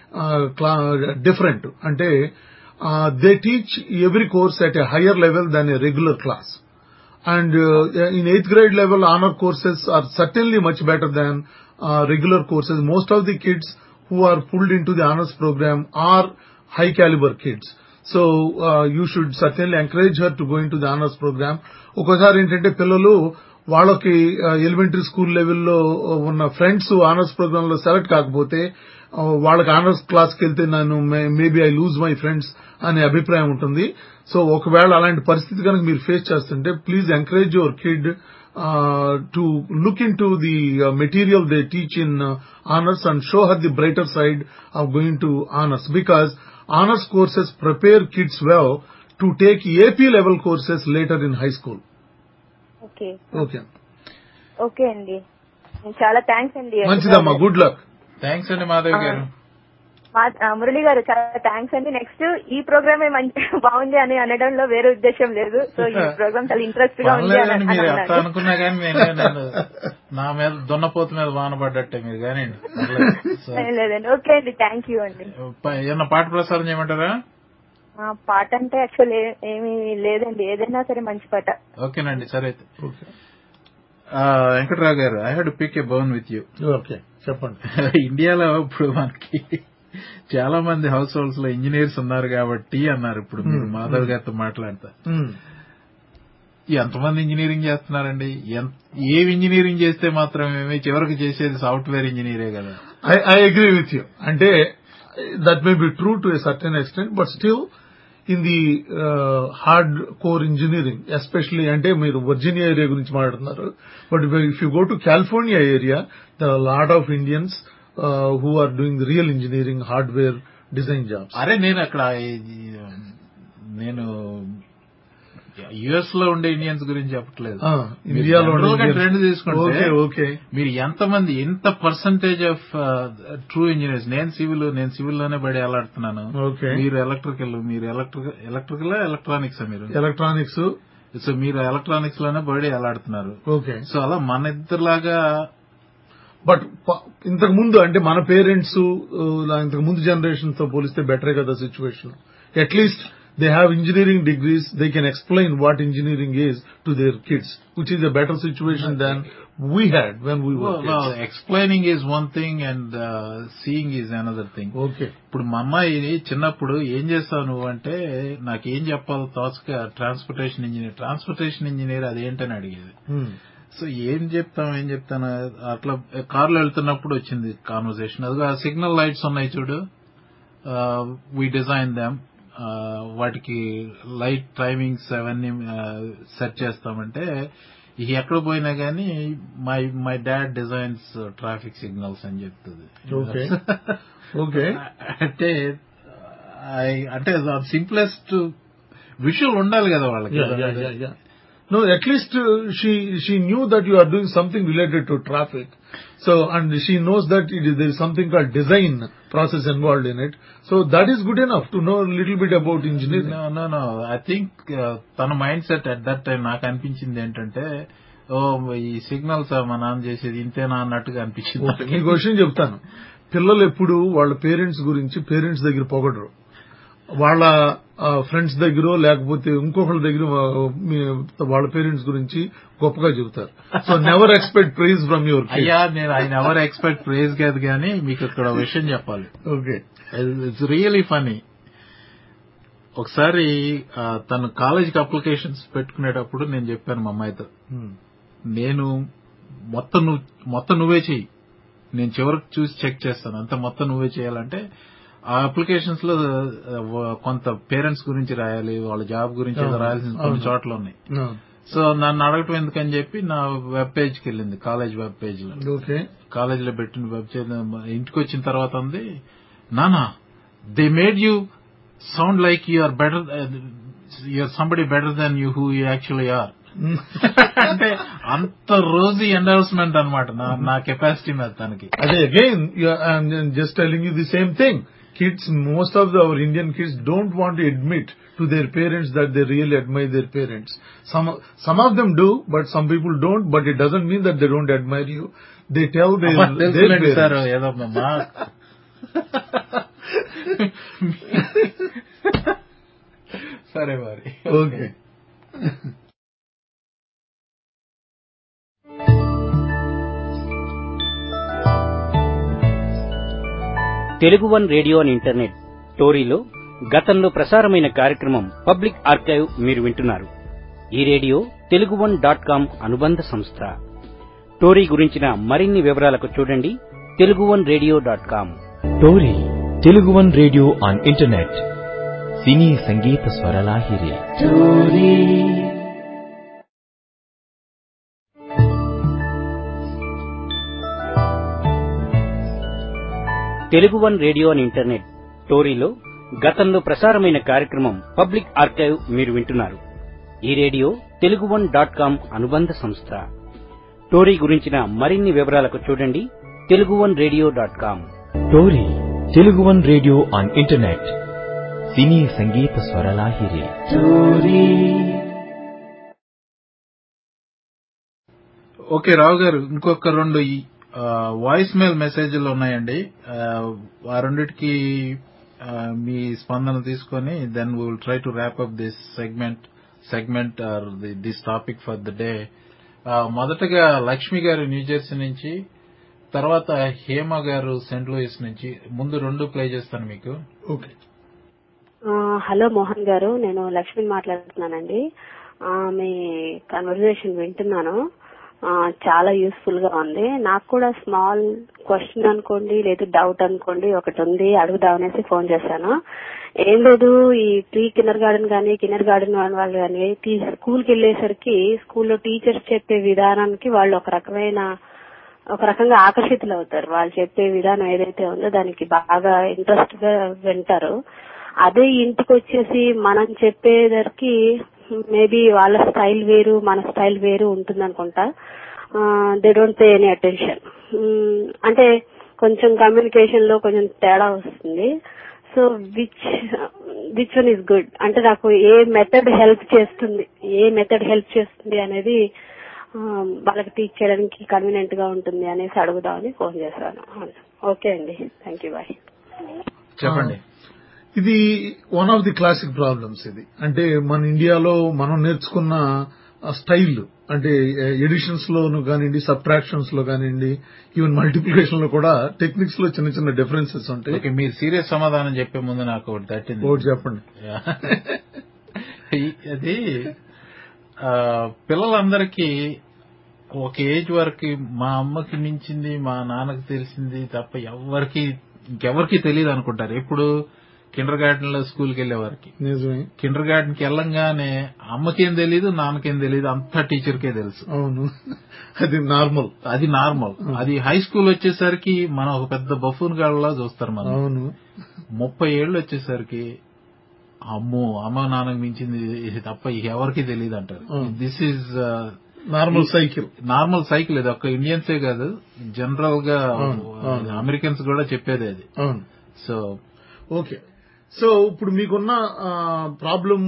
డిఫరెంట్ అంటే they teach every course at a higher level than a regular class and uh, in eighth grade level honor courses are certainly much better than uh, regular courses most of the kids who are pulled into the honors program are high caliber kids so uh, you should certainly encourage her to go into the honors program ఒకసారి ఏంటంటే పిల్లలు వాళ్ళకి elementary school లెవెల్లో ఉన్న friends honours program లో select కాకపోతే ఆ, వాళ్ళకి ఆనర్స్ క్లాస్కి వెళ్తే నేను maybe I lose my friends అనే అభిప్రాయం ఉంటుంది సో ఒకవేళ అలాంటి పరిస్థితి కనుక మీరు ఫేస్ చేస్తుంటే please encourage your kid to look into the material they teach in honours and show her the brighter side of going to honours because honours courses prepare kids well to take AP level courses later in high school okay okay okay అండి చాలా thanks అండి మంచిదమ్మా good luck thanks అండి మాధవ్ గారు మా ఆ, మురళి గారు చాలా థ్యాంక్స్ అండి నెక్స్ట్ ఈ ప్రోగ్రామే మంచి బాగుంది అని అనడంలో వేరే ఉద్దేశం లేదు సో ఈ ప్రోగ్రామ్ చాలా ఇంట్రెస్ట్ గా ఉంది అని పర్లేదండి మీరు ఎంత అన్నాను. అనుకున్నా కానీ నేను నేను నా మీద దున్నపోతు మీద వాన పడ్డట్టే మీరు కానివ్వండి పర్లేదు. సో, ఏం లేదండి ఓకే అండి థ్యాంక్ యూ అండి ప- ఏమన్నా పాట ప్రసారం చేయమంటారా ఆ, పాట అంటే యాక్చువల్ ఏమీ లేదండి ఏదైనా సరే మంచి పాట ఓకేనండి సరే అయితే ఓకే ఆ, Venkatrao garu I had pick a bone with you okay చెప్పండి ఇండియాలో ఇప్పుడు మనకి చాలా మంది హౌస్ హోల్డ్స్ లో ఇంజనీర్స్ ఉన్నారు కాబట్టి అన్నారు ఇప్పుడు మీరు Hmm. మాధవ్ గారితో మాట్లాడతా మ్మ్. ఎంతమంది ఇంజనీరింగ్ చేస్తున్నారండి ఎంత- ఏం ఇంజనీరింగ్ చేస్తే మాత్రమేమి చివరికి చేసేది సాఫ్ట్వేర్ ఇంజనీరే కదా I, I agree with you. అంటే that may be true to a certain extent, but still in the uh, hard core engineering, especially అంటే మీరు వర్జీనియా ఏరియా గురించి మాట్లాడుతున్నారు but if you go to California area there are lot of Indians who are doing the real engineering hardware design jobs అరే నేను అక్కడ ఈ- నేను US లో ఉండే ఇండియన్స్ గురించి చెప్పట్లేదు ఇండియాలో ట్రెండ్ తీసుకుంటే ఓకే ఓకే మీరు ఎంతమంది ఎంత పర్సంటేజ్ ఆఫ్ ట్రూ ఇంజనీర్స్ నేను సివిల్ నేను సివిల్ లోనే పడి ఎలాడుతున్నాను ఓకే మీరు ఎలక్ట్రికల్ మీరు ఎలక్ట్రికల్ ఎలక్ట్రికల్ ఎలక్ట్రానిక్స్ మీరు ఎలక్ట్రానిక్స్ సో మీరు ఎలక్ట్రానిక్స్ లోనే పడి ఎలాడుతున్నారు ఓకే సో అలా మన ఇద్దరులాగా బట్ ఇంతకు ముందు అంటే మన పేరెంట్స్ ఇంతకు ముందు జనరేషన్ తో పోలిస్తే బెటరే కదా situation at least they have engineering degrees they can explain what engineering is to their kids which is a better situation than we had when we explaining is one thing and seeing is another thing okay ఇప్పుడు మా అమ్మాయి చిన్నప్పుడు ఏం చేస్తావు నువ్వు అంటే నాకు ఏం చెప్పాలో తోచక ట్రాన్స్పోర్టేషన్ ఇంజనీర్ ట్రాన్స్పోర్టేషన్ ఇంజనీర్ అదేంటని అడిగేది సో ఏం చెప్తాం ఏం చెప్తాను అట్లా కార్లో వెళ్తున్నప్పుడు వచ్చింది కాన్వర్సేషన్ అదిగో ఆ సిగ్నల్ లైట్స్ ఉన్నాయి చూడు వీ డిజైన్ దామ్ వాటికి లైట్ టైమింగ్స్ అవన్నీ సెట్ చేస్తామంటే ఇక ఎక్కడ పోయినా గానీ my my dad designs traffic signals అని చెప్తుంది ఓకే ఓకే అంటే I- అంటే సింప్లెస్ట్ విషువల్ ఉండాలి కదా వాళ్ళకి Yeah, yeah, yeah, yeah. No, at least uh, she she knew that you are doing something related to traffic. So, and she knows that it is, there is something called design process involved in it. So that is good enough to know a little bit about engineering. No no no I think తన mind set at that time నాకు అనిపించింది ఏంటంటే ఓ ఈ signals మా నాన్న చేసేది ఇంతేనా అన్నట్టుగా Okay, అనిపించింది నీకు విషయం చెప్తాను పిల్లలు ఎప్పుడు వాళ్ళ పేరెంట్స్ గురించి పేరెంట్స్ దగ్గర పొగడరు వాళ్ళ ఫ్రెండ్స్ దగ్గర లేకపోతే ఇంకొకళ్ళ దగ్గర ఆ, మీ- వాళ్ళ పేరెంట్స్ గురించి గొప్పగా చెబుతారు so never expect praise from your అయ్యా నేను ఐ నెవర్ ఎక్స్పెక్ట్ ప్రైజ్ కాదు కానీ మీకు ఇక్కడ ఒక విషయం చెప్పాలి ఓకే ఇట్స్ రియలీ ఫనీ ఒకసారి ఆ, తను కాలేజీకి అప్లికేషన్స్ పెట్టుకునేటప్పుడు నేను చెప్పాను మా అమ్మాయితో నేను మొత్తం నువ్వు మొత్తం నువ్వే చెయ్యి నేను చివరికి చూసి చెక్ చేస్తాను అంత మొత్తం నువ్వే చేయాలంటే ఆ అప్లికేషన్స్ లో ఆ, కొంత పేరెంట్స్ గురించి రాయాలి వాళ్ళ జాబ్ గురించి ఏదో అవును, రాయాల్సిన కొన్ని అవును. చోట్ల ఉన్నాయి సో నన్ను అడగటం ఎందుకని చెప్పి నా వెబ్ పేజ్ కి వెళ్ళింది కాలేజ్ వెబ్ పేజ్ లో ఓకే కాలేజీలో పెట్టిన వెబ్ పేజ్ ఇంటికి వచ్చిన తర్వాత ఉంది నానా they made you sound like you are better you're somebody better than you who you actually are అంటే అంత రోజు ఎండార్స్మెంట్ అనమాట నా కెపాసిటీ మీద తనకి అదే again I'm just telling you the same thing kids most of our Indian kids don't want to admit to their parents that they real admire their parents some some of them do but some people don't but it doesn't mean that they don't admire you they tell అబ్బా, తెలుసులేండి sir there ఏదో మా సరే మరి ఓకే Telugu one radio and internet టోరీలో గతంలో ప్రసారమైన కార్యక్రమం పబ్లిక్ ఆర్కైవ్ మీరు వింటున్నారు ఈ radio Telugu one dot com అనుబంధ సంస్థ టోరీ గురించిన మరిన్ని వివరాలకు చూడండి Telugu one radio dot com Tori Telugu one radio on internet సినీ సంగీత స్వరలాహిరి Telugu one radio and internet టోరీలో గతంలో ప్రసారమైన కార్యక్రమం పబ్లిక్ ఆర్కైవ్ మీరు వింటున్నారు ఈ radio Telugu one dot com అనుబంధ సంస్థ టోరీ గురించిన మరిన్ని వివరాలకు చూడండి Telugu one radio dot com Tori Telugu one radio on internet సినీ సంగీత స్వరలాహిరి ఓకే రావు గారు ఇంకొక రెండు వాయిస్ మెయిల్ మెసేజ్లు ఉన్నాయండి ఆ, ఆ రెండిటికి మీ స్పందన తీసుకొని then we will try to wrap up this segment segment or this topic for the day మొదటగా లక్ష్మి గారు న్యూజెర్సీ నుంచి తర్వాత హేమ గారు సెంట్ లూయిస్ నుంచి ముందు రెండు ప్లే చేస్తాను మీకు ఓకే ఆ, హలో మోహన్ గారు నేను లక్ష్మిని మాట్లాడుతున్నానండి ఆ, మీ కన్వర్జేషన్ వింటున్నాను ఆ, చాలా యూస్ఫుల్ గా ఉంది నాకు కూడా స్మాల్ క్వశ్చన్ అనుకోండి లేదు డౌట్ అనుకోండి ఒకటి ఉంది అడుగుదామనేసి ఫోన్ చేశాను ఏం లేదు ఈ ప్రీ కిన్నర్ గార్డెన్ కానీ కిన్నర్ గార్డెన్ వాళ్ళు కానీ స్కూల్కి వెళ్ళేసరికి స్కూల్లో టీచర్స్ చెప్పే విధానానికి వాళ్ళు ఒక రకమైన ఒక రకంగా ఆకర్షితులు అవుతారు వాళ్ళు చెప్పే విధానం ఏదైతే ఉందో దానికి బాగా ఇంట్రెస్ట్ గా వింటారు అదే ఇంటికి వచ్చేసి మనం చెప్పేదరికి మేబీ వాళ్ళ స్టైల్ వేరు మన స్టైల్ వేరు ఉంటుంది అనుకుంటా they don't pay any attention అంటే కొంచెం కమ్యూనికేషన్ లో కొంచెం తేడా వస్తుంది so which which one is good అంటే నాకు ఏ మెథడ్ హెల్ప్ చేస్తుంది ఏ మెథడ్ హెల్ప్ చేస్తుంది అనేది ఆ, వాళ్ళకి టీచ్ చేయడానికి కన్వీనియంట్ గా ఉంటుంది అనేసి అడుగుదామని ఫోన్ చేశాను ఓకే అండి థ్యాంక్ యూ బాయ్ చెప్పండి ఇది one of the classic problems ఇది అంటే మన ఇండియాలో మనం నేర్చుకున్న స్టైల్ అంటే ఎడిషన్స్ లోను కానివ్వండి సబ్ట్రాక్షన్స్ లో కానివ్వండి ఈవెన్ మల్టిప్లికేషన్ లో కూడా టెక్నిక్స్ లో చిన్న చిన్న డిఫరెన్సెస్ ఉంటాయి ఓకే మీరు సీరియస్ సమాధానం చెప్పే ముందు నాకు ఒకటి తట్టింది ఒకటి చెప్పండి ఈ- అది ఆ, పిల్లలందరికీ ఒక ఏజ్ వరకు మా అమ్మకి మించింది మా నాన్నకి తెలిసింది తప్ప ఎవరికి ఇంకెవరికి తెలియదు అనుకుంటారు ఎప్పుడు కిండర్ గార్డెన్ లో స్కూల్కి వెళ్లే వారికి నిజమే కిండర్ గార్డెన్ కి వెళ్ళంగానే అమ్మకేం తెలియదు నాన్నకేం తెలియదు అంతా టీచర్కే తెలుసు అవును అది నార్మల్ అది నార్మల్ అది హై స్కూల్ వచ్చేసరికి మనం ఒక పెద్ద బఫూన్ గాళ్ళలా చూస్తారు మనం అవును ముప్పై ఏళ్ళు వచ్చేసరికి అమ్మో అమ్మ నాన్నకు మించింది ఇది తప్ప ఎవరికి తెలియదు అంటారు Hmm. This is normal cycle normal cycle ఇది ఒక్క ఇండియన్సే కాదు జనరల్ గా అవును, అవును. అమెరికన్స్ కూడా చెప్పేది అది అవును సో ఓకే సో ఇప్పుడు మీకున్న ప్రాబ్లమ్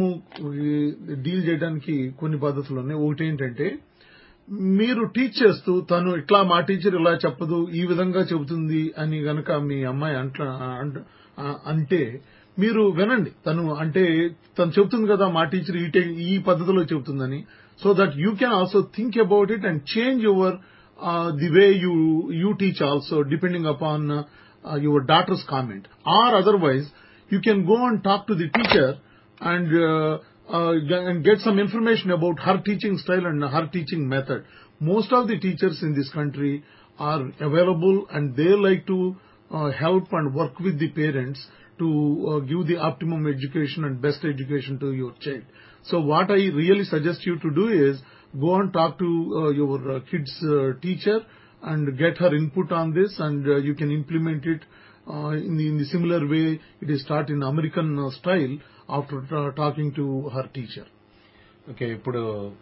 డీల్ చేయడానికి కొన్ని పద్ధతులు ఉన్నాయి ఒకటి ఏంటంటే మీరు టీచ్ చేస్తూ తను ఇట్లా మా టీచర్ ఇలా చెప్పదు ఈ విధంగా చెబుతుంది అని గనక మీ అమ్మాయి అంట్ల అంట- ఆ, అంటే మీరు వినండి తను అంటే తను చెబుతుంది కదా మా టీచర్ ఈ టెక్- ఈ పద్ధతిలో చెబుతుందని so that you can also think about it and change your the way you you teach also depending upon your daughter's comment or otherwise you can go and talk to the teacher and uh, uh, and get some information about her teaching style and her teaching method. Most of the teachers in this country are available and they like to uh, help and work with the parents to uh, give the optimum education and best education to your child. So what I really suggest you to do is go and talk to uh, your uh, kid's uh, teacher and get her input on this and uh, you can implement it uh, in, the, in the similar way it is taught in American uh, style after uh, talking to her teacher. Okay ఇప్పుడు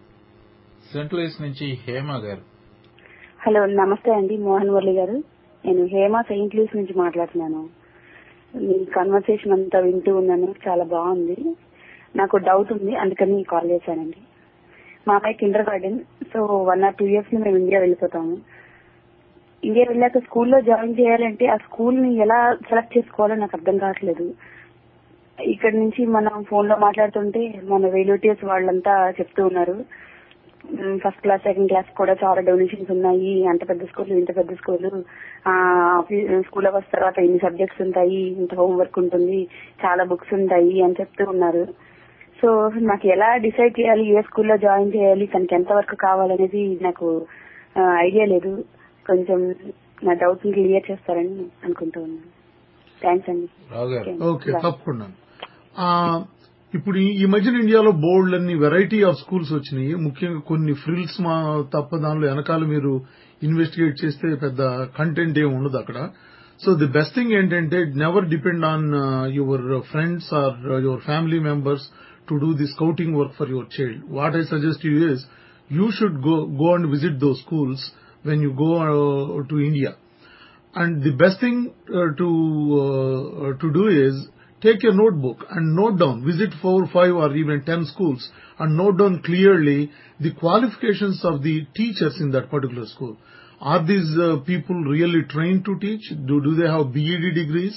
Saint Louis నుంచి హేమ గారు hello నమస్తే అండి మోహన్ మురళి గారు నేను Hema Saint Louis నుంచి మాట్లాడుతున్నాను మీ conversation అంతా వింటూ ఉన్నాను చాలా బాగుంది నాకు డౌట్ ఉంది అందుకని కాల్ చేశానండి మా అమ్మాయి kindergarten so one or two years లో మేము ఇండియా వెళ్ళిపోతాము ఇండియా వెళ్ళాక స్కూల్లో జాయిన్ చేయాలంటే ఆ స్కూల్ ని ఎలా సెలెక్ట్ చేసుకోవాలో నాకు అర్థం కావట్లేదు ఇక్కడ నుంచి మనం ఫోన్ లో మాట్లాడుతుంటే మన రిలేటివ్స్ వాళ్ళంతా చెప్తూ ఉన్నారు ఫస్ట్ క్లాస్ సెకండ్ క్లాస్ కూడా చాలా డొనేషన్స్ ఉన్నాయి అంత పెద్ద స్కూల్ ఇంత పెద్ద స్కూల్ స్కూల్ అవర్స్ తర్వాత ఇన్ని సబ్జెక్ట్స్ ఉంటాయి ఇంత హోంవర్క్ ఉంటుంది చాలా బుక్స్ ఉంటాయి అని చెప్తూ ఉన్నారు సో నాకు ఎలా డిసైడ్ చేయాలి ఏ స్కూల్లో జాయిన్ చేయాలి తనకి ఎంత వరకు కావాలనేది నాకు ఐడియా లేదు కొంచెం నా డౌట్ క్లియర్ చేస్తారని అనుకుంటూ ఉన్నాను థ్యాంక్స్ అండి రావు గారు ఓకే తప్పకుండా ఆ, ఇప్పుడు ఈ- ఈ మధ్యన ఇండియాలో బోర్డులు అన్ని వెరైటీ ఆఫ్ స్కూల్స్ వచ్చినాయి ముఖ్యంగా కొన్ని ఫ్రిల్స్ మా తప్ప దానిలో వెనకాల మీరు ఇన్వెస్టిగేట్ చేస్తే పెద్ద కంటెంట్ ఏమి ఉండదు అక్కడ సో ది బెస్ట్ థింగ్ ఏంటంటే never depend on your friends or your family members to do the scouting work for your child what I suggest you is you should go go and visit those schools when you go to India And the best thing uh, to uh, to do is take a notebook and note down, visit four, five, or even ten schools, and note down clearly the qualifications of the teachers in that particular school. Are these uh, people really trained to teach? Do do they have BEd degrees?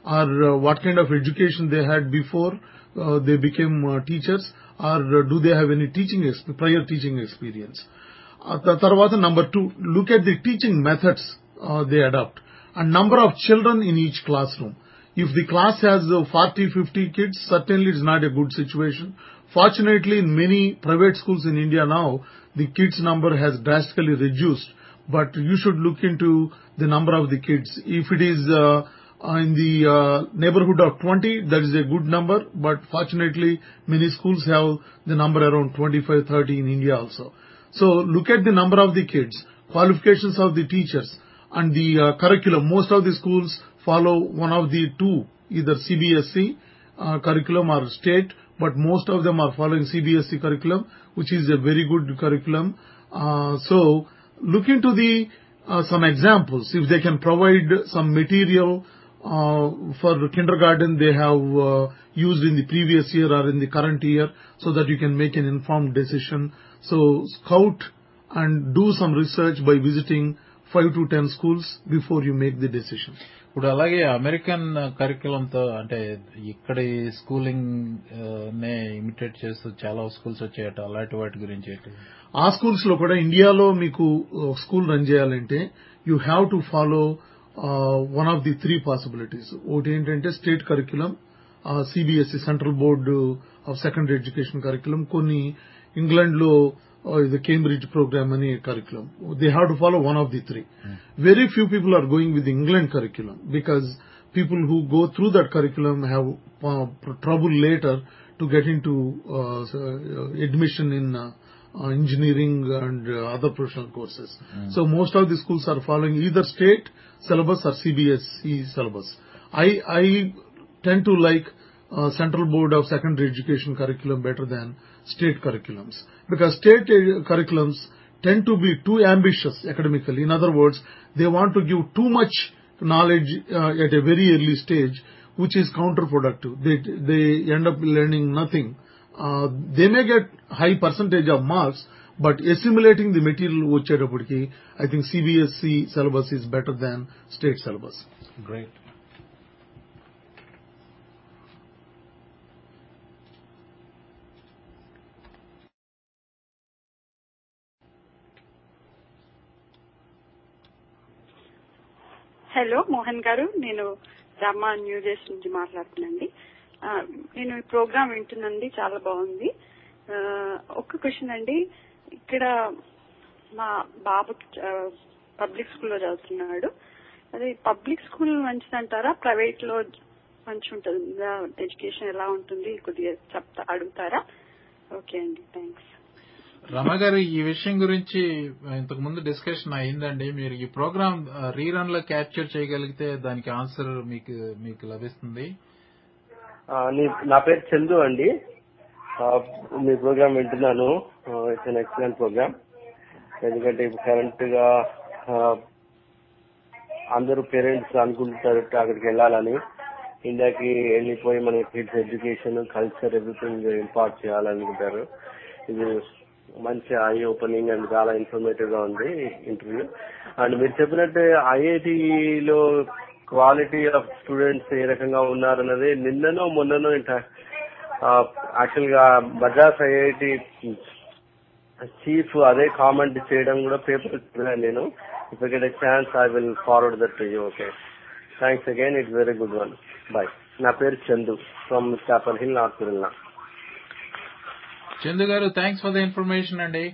or uh, what kind of education they had before uh, they became uh, teachers, or uh, do they have any teaching exp- prior teaching experience? Uh, త- తర్వాత number two, look at the teaching methods uh, they adopt and number of children in each classroom. If the class has uh, 40, 50 kids, certainly it's not a good situation. Fortunately, in many private schools in India now, the kids number has drastically reduced. But you should look into the number of the kids. If it is uh, uh, in the uh, neighborhood of 20, that is a good number. But fortunately, many schools have the number around 25, 30 in India also. So look at the number of the kids, qualifications of the teachers, and the uh, curriculum. Most of the schools follow one of the two, either CBSE uh, curriculum or state, but most of them are following CBSE curriculum, which is a very good curriculum. Uh, so look into the uh, some examples. If they can provide some material uh, for kindergarten they have uh, used in the previous year or in the current year so that you can make an informed decision. So scout and do some research by visiting 5 to 10 schools before you make the decision. ఇప్పుడు అలాగే American కరికులంతో అంటే ఇక్కడి schooling నే imitate చేస్తూ చాలా schools వచ్చాయట అలాంటి వాటి గురించి ఏంటి ఆ స్కూల్స్ లో కూడా ఇండియాలో మీకు స్కూల్ రన్ చేయాలంటే you have to follow one of the three possibilities ఒకటి ఏంటంటే state curriculum CBSE central board of secondary education curriculum కొన్ని ఇంగ్లాండ్ లో ఇది కేంబ్రిడ్జ్ ప్రోగ్రామ్ అని కరిక్యులం they have to follow one of the three very few people are going with England curriculum because people who go through that curriculum have uh, trouble later to get into uh, uh, admission in uh, uh, engineering and uh, other professional courses. So most of the schools are following either state syllabus or CBSE syllabus. I I tend to like uh, Central Board of Secondary Education curriculum better than state curriculums because state uh, curriculums tend to be too ambitious academically. In other words, they want to give too much knowledge uh, at a very early stage, which is counterproductive. They they end up learning nothing. Uh, they may get high percentage of marks, but assimilating the material వచ్చేటప్పటికి I think CBSE syllabus is better than state syllabus. Great hello Mohan garu నేను Rama new Jersey నుంచి మాట్లాడుతున్నాండి ఆ, నేను ఈ programme వింటున్నాండి చాలా బాగుంది ఆ, ఒక్క క్వశ్చన్ అండి ఇక్కడ మా బాబు పబ్లిక్ స్కూల్లో చదువుతున్నాడు అదే పబ్లిక్ స్కూల్ మంచిదంటారా ప్రైవేట్ లో మంచి ఉంటుందా ఎడ్యుకేషన్ ఎలా ఉంటుంది కొద్దిగా చెప్తా అడుగుతారా ఓకే అండి థ్యాంక్స్ రమ గారు ఈ విషయం గురించి ఇంతకు ముందు డిస్కషన్ అయిందండి మీరు ఈ ప్రోగ్రామ్ రీరన్ లో క్యాప్చర్ చేయగలిగితే దానికి ఆన్సర్ మీకు మీకు లభిస్తుంది ఆ, నీ- నా పేరు చందు అండి ఆ, మీ ప్రోగ్రామ్ వింటున్నాను ఇట్స్ అన్ ఎక్సలెంట్ ప్రోగ్రామ్ ఎందుకంటే ఇప్పుడు కరెంట్ గా ఆ, అందరూ పేరెంట్స్ అనుకుంటారు అక్కడికి వెళ్ళాలని ఇండియాకి వెళ్ళిపోయి మన kids education culture everything impart చేయాలనుకుంటారు ఇది మంచి ఐ ఓపెనింగ్ అండ్ చాలా ఇన్ఫర్మేటివ్ గా ఉంది ఇంటర్వ్యూ అండ్ మీరు చెప్పినట్టు ఐఐటిలో క్వాలిటీ ఆఫ్ స్టూడెంట్స్ ఏ రకంగా ఉన్నారన్నది నిన్ననో మొన్ననో యాక్చువల్ గా బజాజ్ ఐఐటి చీఫ్ అదే కామెంట్ చేయడం కూడా పేపర్ చదివాను నేను if get chance I will forward that to you okay thanks again it's very good one bye నా పేరు Chandu from Chapel Hill North Carolina Chandu garu thanks for the information అండి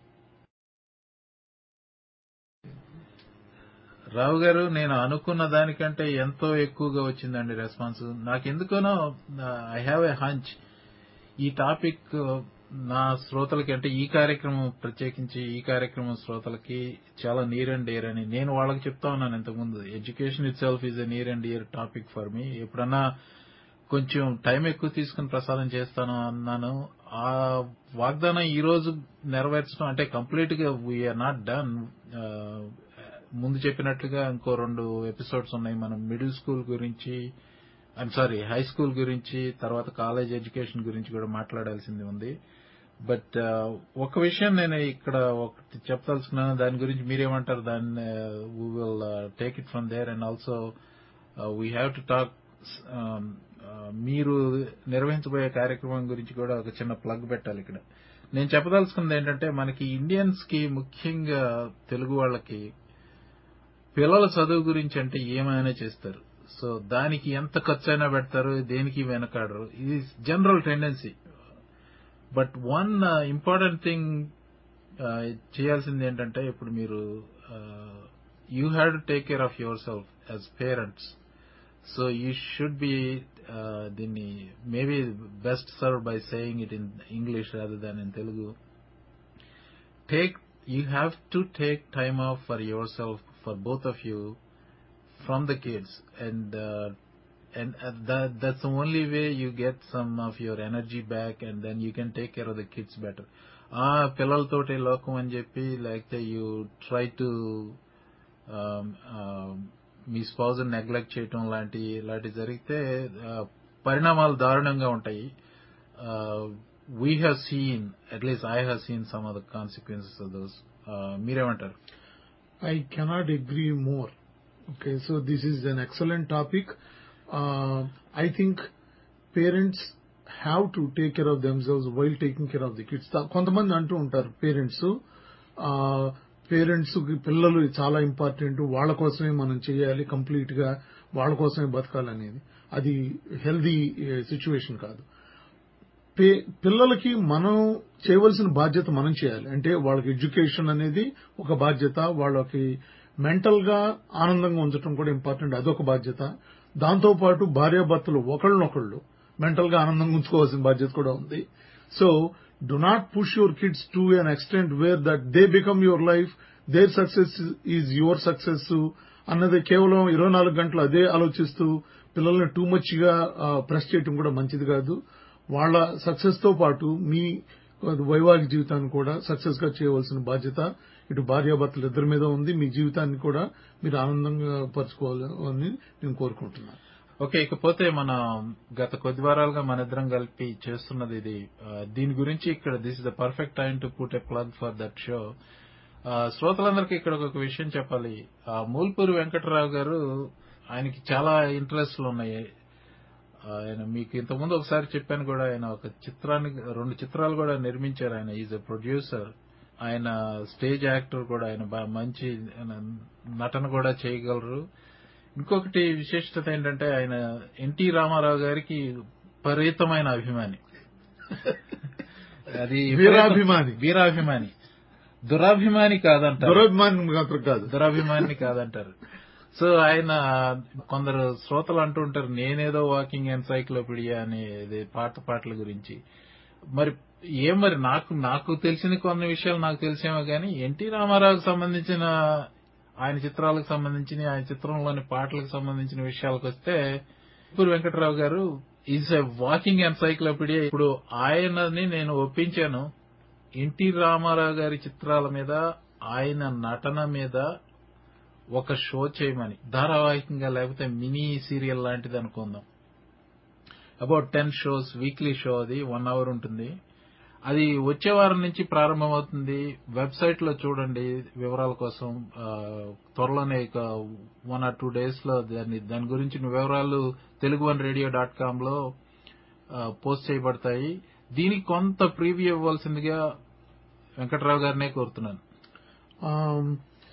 రావు గారు నేను అనుకున్న దానికంటే ఎంతో ఎక్కువగా వచ్చిందండి రెస్పాన్స్ నాకెందుకనో ఐ హ్యావ్ ఎ హంచ్ ఈ టాపిక్ నా శ్రోతలకి అంటే ఈ కార్యక్రమం ప్రత్యేకించి ఈ కార్యక్రమం శ్రోతలకి చాలా నీర్ అండ్ ఇయర్ అని నేను వాళ్ళకి చెప్తా ఉన్నాను ఇంతకుముందు education itself is a near and year topic for me ఎప్పుడన్నా కొంచెం టైం ఎక్కువ తీసుకుని ప్రసారం చేస్తాను అన్నాను ఆ వాగ్దానం ఈ రోజు నెరవేర్చడం అంటే కంప్లీట్ గా వీఆర్ నాట్ డన్ ముందు చెప్పినట్లుగా ఇంకో రెండు ఎపిసోడ్స్ ఉన్నాయి మనం మిడిల్ స్కూల్ గురించి ఐమ్ సారీ హై స్కూల్ గురించి తర్వాత కాలేజ్ ఎడ్యుకేషన్ గురించి కూడా మాట్లాడాల్సింది ఉంది బట్ ఒక విషయం నేను ఇక్కడ ఒకటి చెప్పదలుచుకున్నాను దాని గురించి మీరేమంటారు దాన్ని we will take it from there and also we have to talk ఆ, ఆ, మీరు నిర్వహించబోయే కార్యక్రమం గురించి కూడా ఒక చిన్న ప్లగ్ పెట్టాలి ఇక్కడ నేను చెప్పదలుచుకున్నది ఏంటంటే మనకి ఇండియన్స్ కి ముఖ్యంగా తెలుగు వాళ్ళకి పిల్లల చదువు గురించి అంటే ఏమైనా చేస్తారు సో దానికి ఎంత ఖర్చు అయినా పెడతారు దేనికి వెనకాడరు ఇది general tendency but one important thing చేయాల్సింది ఏంటంటే ఇప్పుడు మీరు you have to take care of yourself as parents so you should be దీన్ని maybe best serve by saying it in English rather than in Telugu take you have to take time off for yourself for both of you from the kids and uh, and uh, that that's the only way you get some of your energy back and then you can take care of the kids better ఆ పిల్లలతోటి లోకం అని చెప్పి లేకపోతే you try to మీ spouse neglect చేయటం లాంటి ఇలాంటి జరిగితే uh, పరిణామాలు దారుణంగా ఉంటాయి we have seen at least I have seen some of the consequences of those మీరేమంటారు I cannot agree more. Okay, so this is an excellent topic. Uh, I think parents have to take care of themselves while taking care of the kids. తా- కొంతమంది అంటూ ఉంటారు parents parents పిల్లలు చాలా important వాళ్ళ కోసమే మనం చేయాలి కంప్లీట్ గా వాళ్ళ కోసమే బతకాలనేది అది హెల్దీ సిచ్యువేషన్ కాదు పే- పిల్లలకి మనం చేయవలసిన బాధ్యత మనం చేయాలి అంటే వాళ్ళకి ఎడ్యుకేషన్ అనేది ఒక బాధ్యత వాళ్ళకి మెంటల్ గా ఆనందంగా ఉంచడం కూడా ఇంపార్టెంట్ అదొక బాధ్యత దాంతో పాటు భార్యాభర్తలు ఒకళ్ళనొకళ్ళు మెంటల్ గా ఆనందంగా ఉంచుకోవాల్సిన బాధ్యత కూడా ఉంది so do not push your kids to an extent where that they become your life their success is your success అన్నది కేవలం ఇరవై నాలుగు గంటలు అదే ఆలోచిస్తూ పిల్లల్ని టూ మచ్ గా ప్రెస్ చేయటం కూడా మంచిది కాదు వాళ్ళ సక్సెస్ తో పాటు మీ వైవాహిక జీవితాన్ని కూడా సక్సెస్ గా చేయవలసిన బాధ్యత ఇటు భార్యాభర్తలు ఇద్దరి మీద ఉంది మీ జీవితాన్ని కూడా మీరు ఆనందంగా పరచుకోవాలని నేను కోరుకుంటున్నాను ఓకే ఇకపోతే మన గత కొద్ది వారాలుగా మన ఇద్దరం కలిపి చేస్తున్నది ఇది ఆ, దీని గురించి ఇక్కడ this is the perfect time to put a plug for that show శ్రోతలందరికీ ఇక్కడ ఒక విషయం చెప్పాలి ఆ, మూల్పూరి వెంకటరావు గారు ఆయనకి చాలా ఇంట్రెస్ట్లు ఉన్నాయి ఆయన మీకు ఇంతకుముందు ఒకసారి చెప్పాను కూడా ఆయన ఒక చిత్రాన్ని రెండు చిత్రాలు కూడా నిర్మించారు ఆయన ఈజ్ ఎ ప్రొడ్యూసర్ ఆయన స్టేజ్ యాక్టర్ కూడా ఆయన బా- మంచి నటన కూడా చేయగలరు ఇంకొకటి విశేషత ఏంటంటే ఆయన ఎన్టీ రామారావు గారికి విపరీతమైన అభిమాని అది వీరాభిమాని. వీరాభిమాని దురాభిమాని కాదంటారు దురభిమానం మాత్రం కాదు దురాభిమాని కాదంటారు సో ఆయన కొందరు శ్రోతలు అంటూ ఉంటారు నేనేదో వాకింగ్ ఎన్సైక్లోపీడియా అనే ఇది పాత పాటల గురించి మరి ఏం మరి నాకు నాకు తెలిసిన కొన్ని విషయాలు నాకు తెలిసేమో కానీ ఎన్టీ రామారావుకి సంబంధించిన ఆయన చిత్రాలకు సంబంధించిన ఆయన చిత్రంలోని పాటలకు సంబంధించిన విషయాలకు వస్తే ఇప్పుడు వెంకటరావు గారు ఈజ్ ఎ వాకింగ్ ఎన్సైక్లోపీడియా ఇప్పుడు ఆయనని నేను ఒప్పించాను ఎన్టీ రామారావు గారి చిత్రాల మీద ఆయన నటన మీద ఒక షో చేయమని ధారావాహికంగా లేకపోతే మినీ సీరియల్ లాంటిది అనుకుందాం about ten shows weekly show అది వన్ అవర్ ఉంటుంది అది వచ్చే వారం నుంచి ప్రారంభమవుతుంది వెబ్సైట్ లో చూడండి వివరాల కోసం ఆ, త్వరలోనే ఇక వన్ ఆర్ టూ డేస్ లో దాన్ని దాని గురించిన వివరాలు Telugu one radio dot com లో ఆ, పోస్ట్ చేయబడతాయి దీనికి కొంత ప్రీవ్యూ ఇవ్వాల్సిందిగా వెంకట్రావు గారినే కోరుతున్నాను ఆమ్,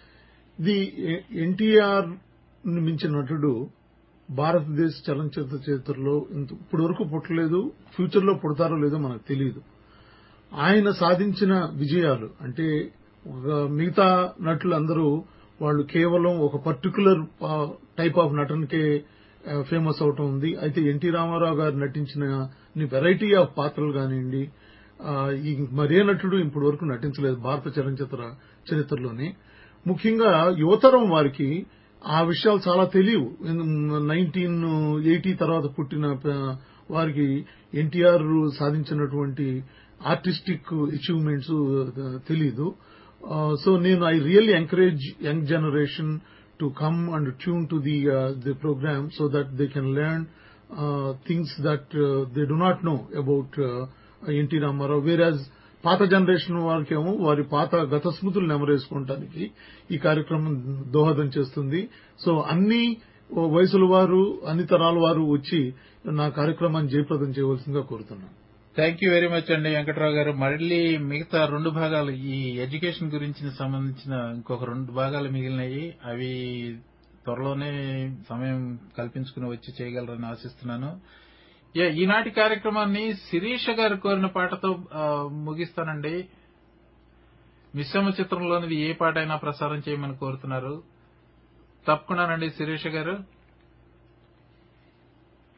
ది ఎన్టీఆర్ మించిన నటుడు భారతదేశ చలనచిత్ర చరిత్రలో ఇంత- ఇప్పటి వరకు పుట్టలేదు ఫ్యూచర్ లో పుడతారో లేదో మనకు తెలియదు ఆయన సాధించిన విజయాలు అంటే ఒక మిగతా నటులందరూ వాళ్ళు కేవలం ఒక పర్టికులర్ టైప్ ఆఫ్ నటనకే ఫేమస్ అవటం ఉంది అయితే ఎన్టీ రామారావు గారు నటించిన వెరైటీ ఆఫ్ పాత్రలు కానివ్వండి ఆ, ఈ మరే నటుడు ఇప్పటి వరకు నటించలేదు భారత చలనచిత్ర చరిత్రలోనే ముఖ్యంగా యువతరం వారికి ఆ విషయాలు చాలా తెలియవు నైన్టీన్ ఎయిటీ తర్వాత పుట్టిన ప- వారికి ఎన్టీఆర్ సాధించినటువంటి ఆర్టిస్టిక్ అచీవ్మెంట్స్ తెలీదు సో నేను I really encourage young generation to come and tune to the the program so that they can learn things that they do not know about NT Ramarao whereas పాత generation వారికేమో వారి పాత గత స్మృతులు నెమరేసుకోవటానికి ఈ కార్యక్రమం దోహదం చేస్తుంది సో అన్ని ఓ వయసుల వారు అన్ని తరాల వారు వచ్చి నా కార్యక్రమాన్ని జయప్రదం చేయవలసిందిగా కోరుతున్నాను థ్యాంక్ యూ వెరీ మచ్ అండి వెంకట్రావు గారు మళ్ళీ మిగతా రెండు భాగాలు ఈ ఎడ్యుకేషన్ గురించి సంబంధించిన ఇంకొక రెండు భాగాలు మిగిలినాయి అవి త్వరలోనే సమయం కల్పించుకుని వచ్చి చేయగలరని ఆశిస్తున్నాను యా, ఈనాటి కార్యక్రమాన్ని శిరీష గారు కోరిన పాటతో ఆ, ముగిస్తానండి మిశ్రమ చిత్రంలోనిది ఏ పాట అయినా ప్రసారం చేయమని కోరుతున్నారు తప్పకుండానండి శిరీష గారు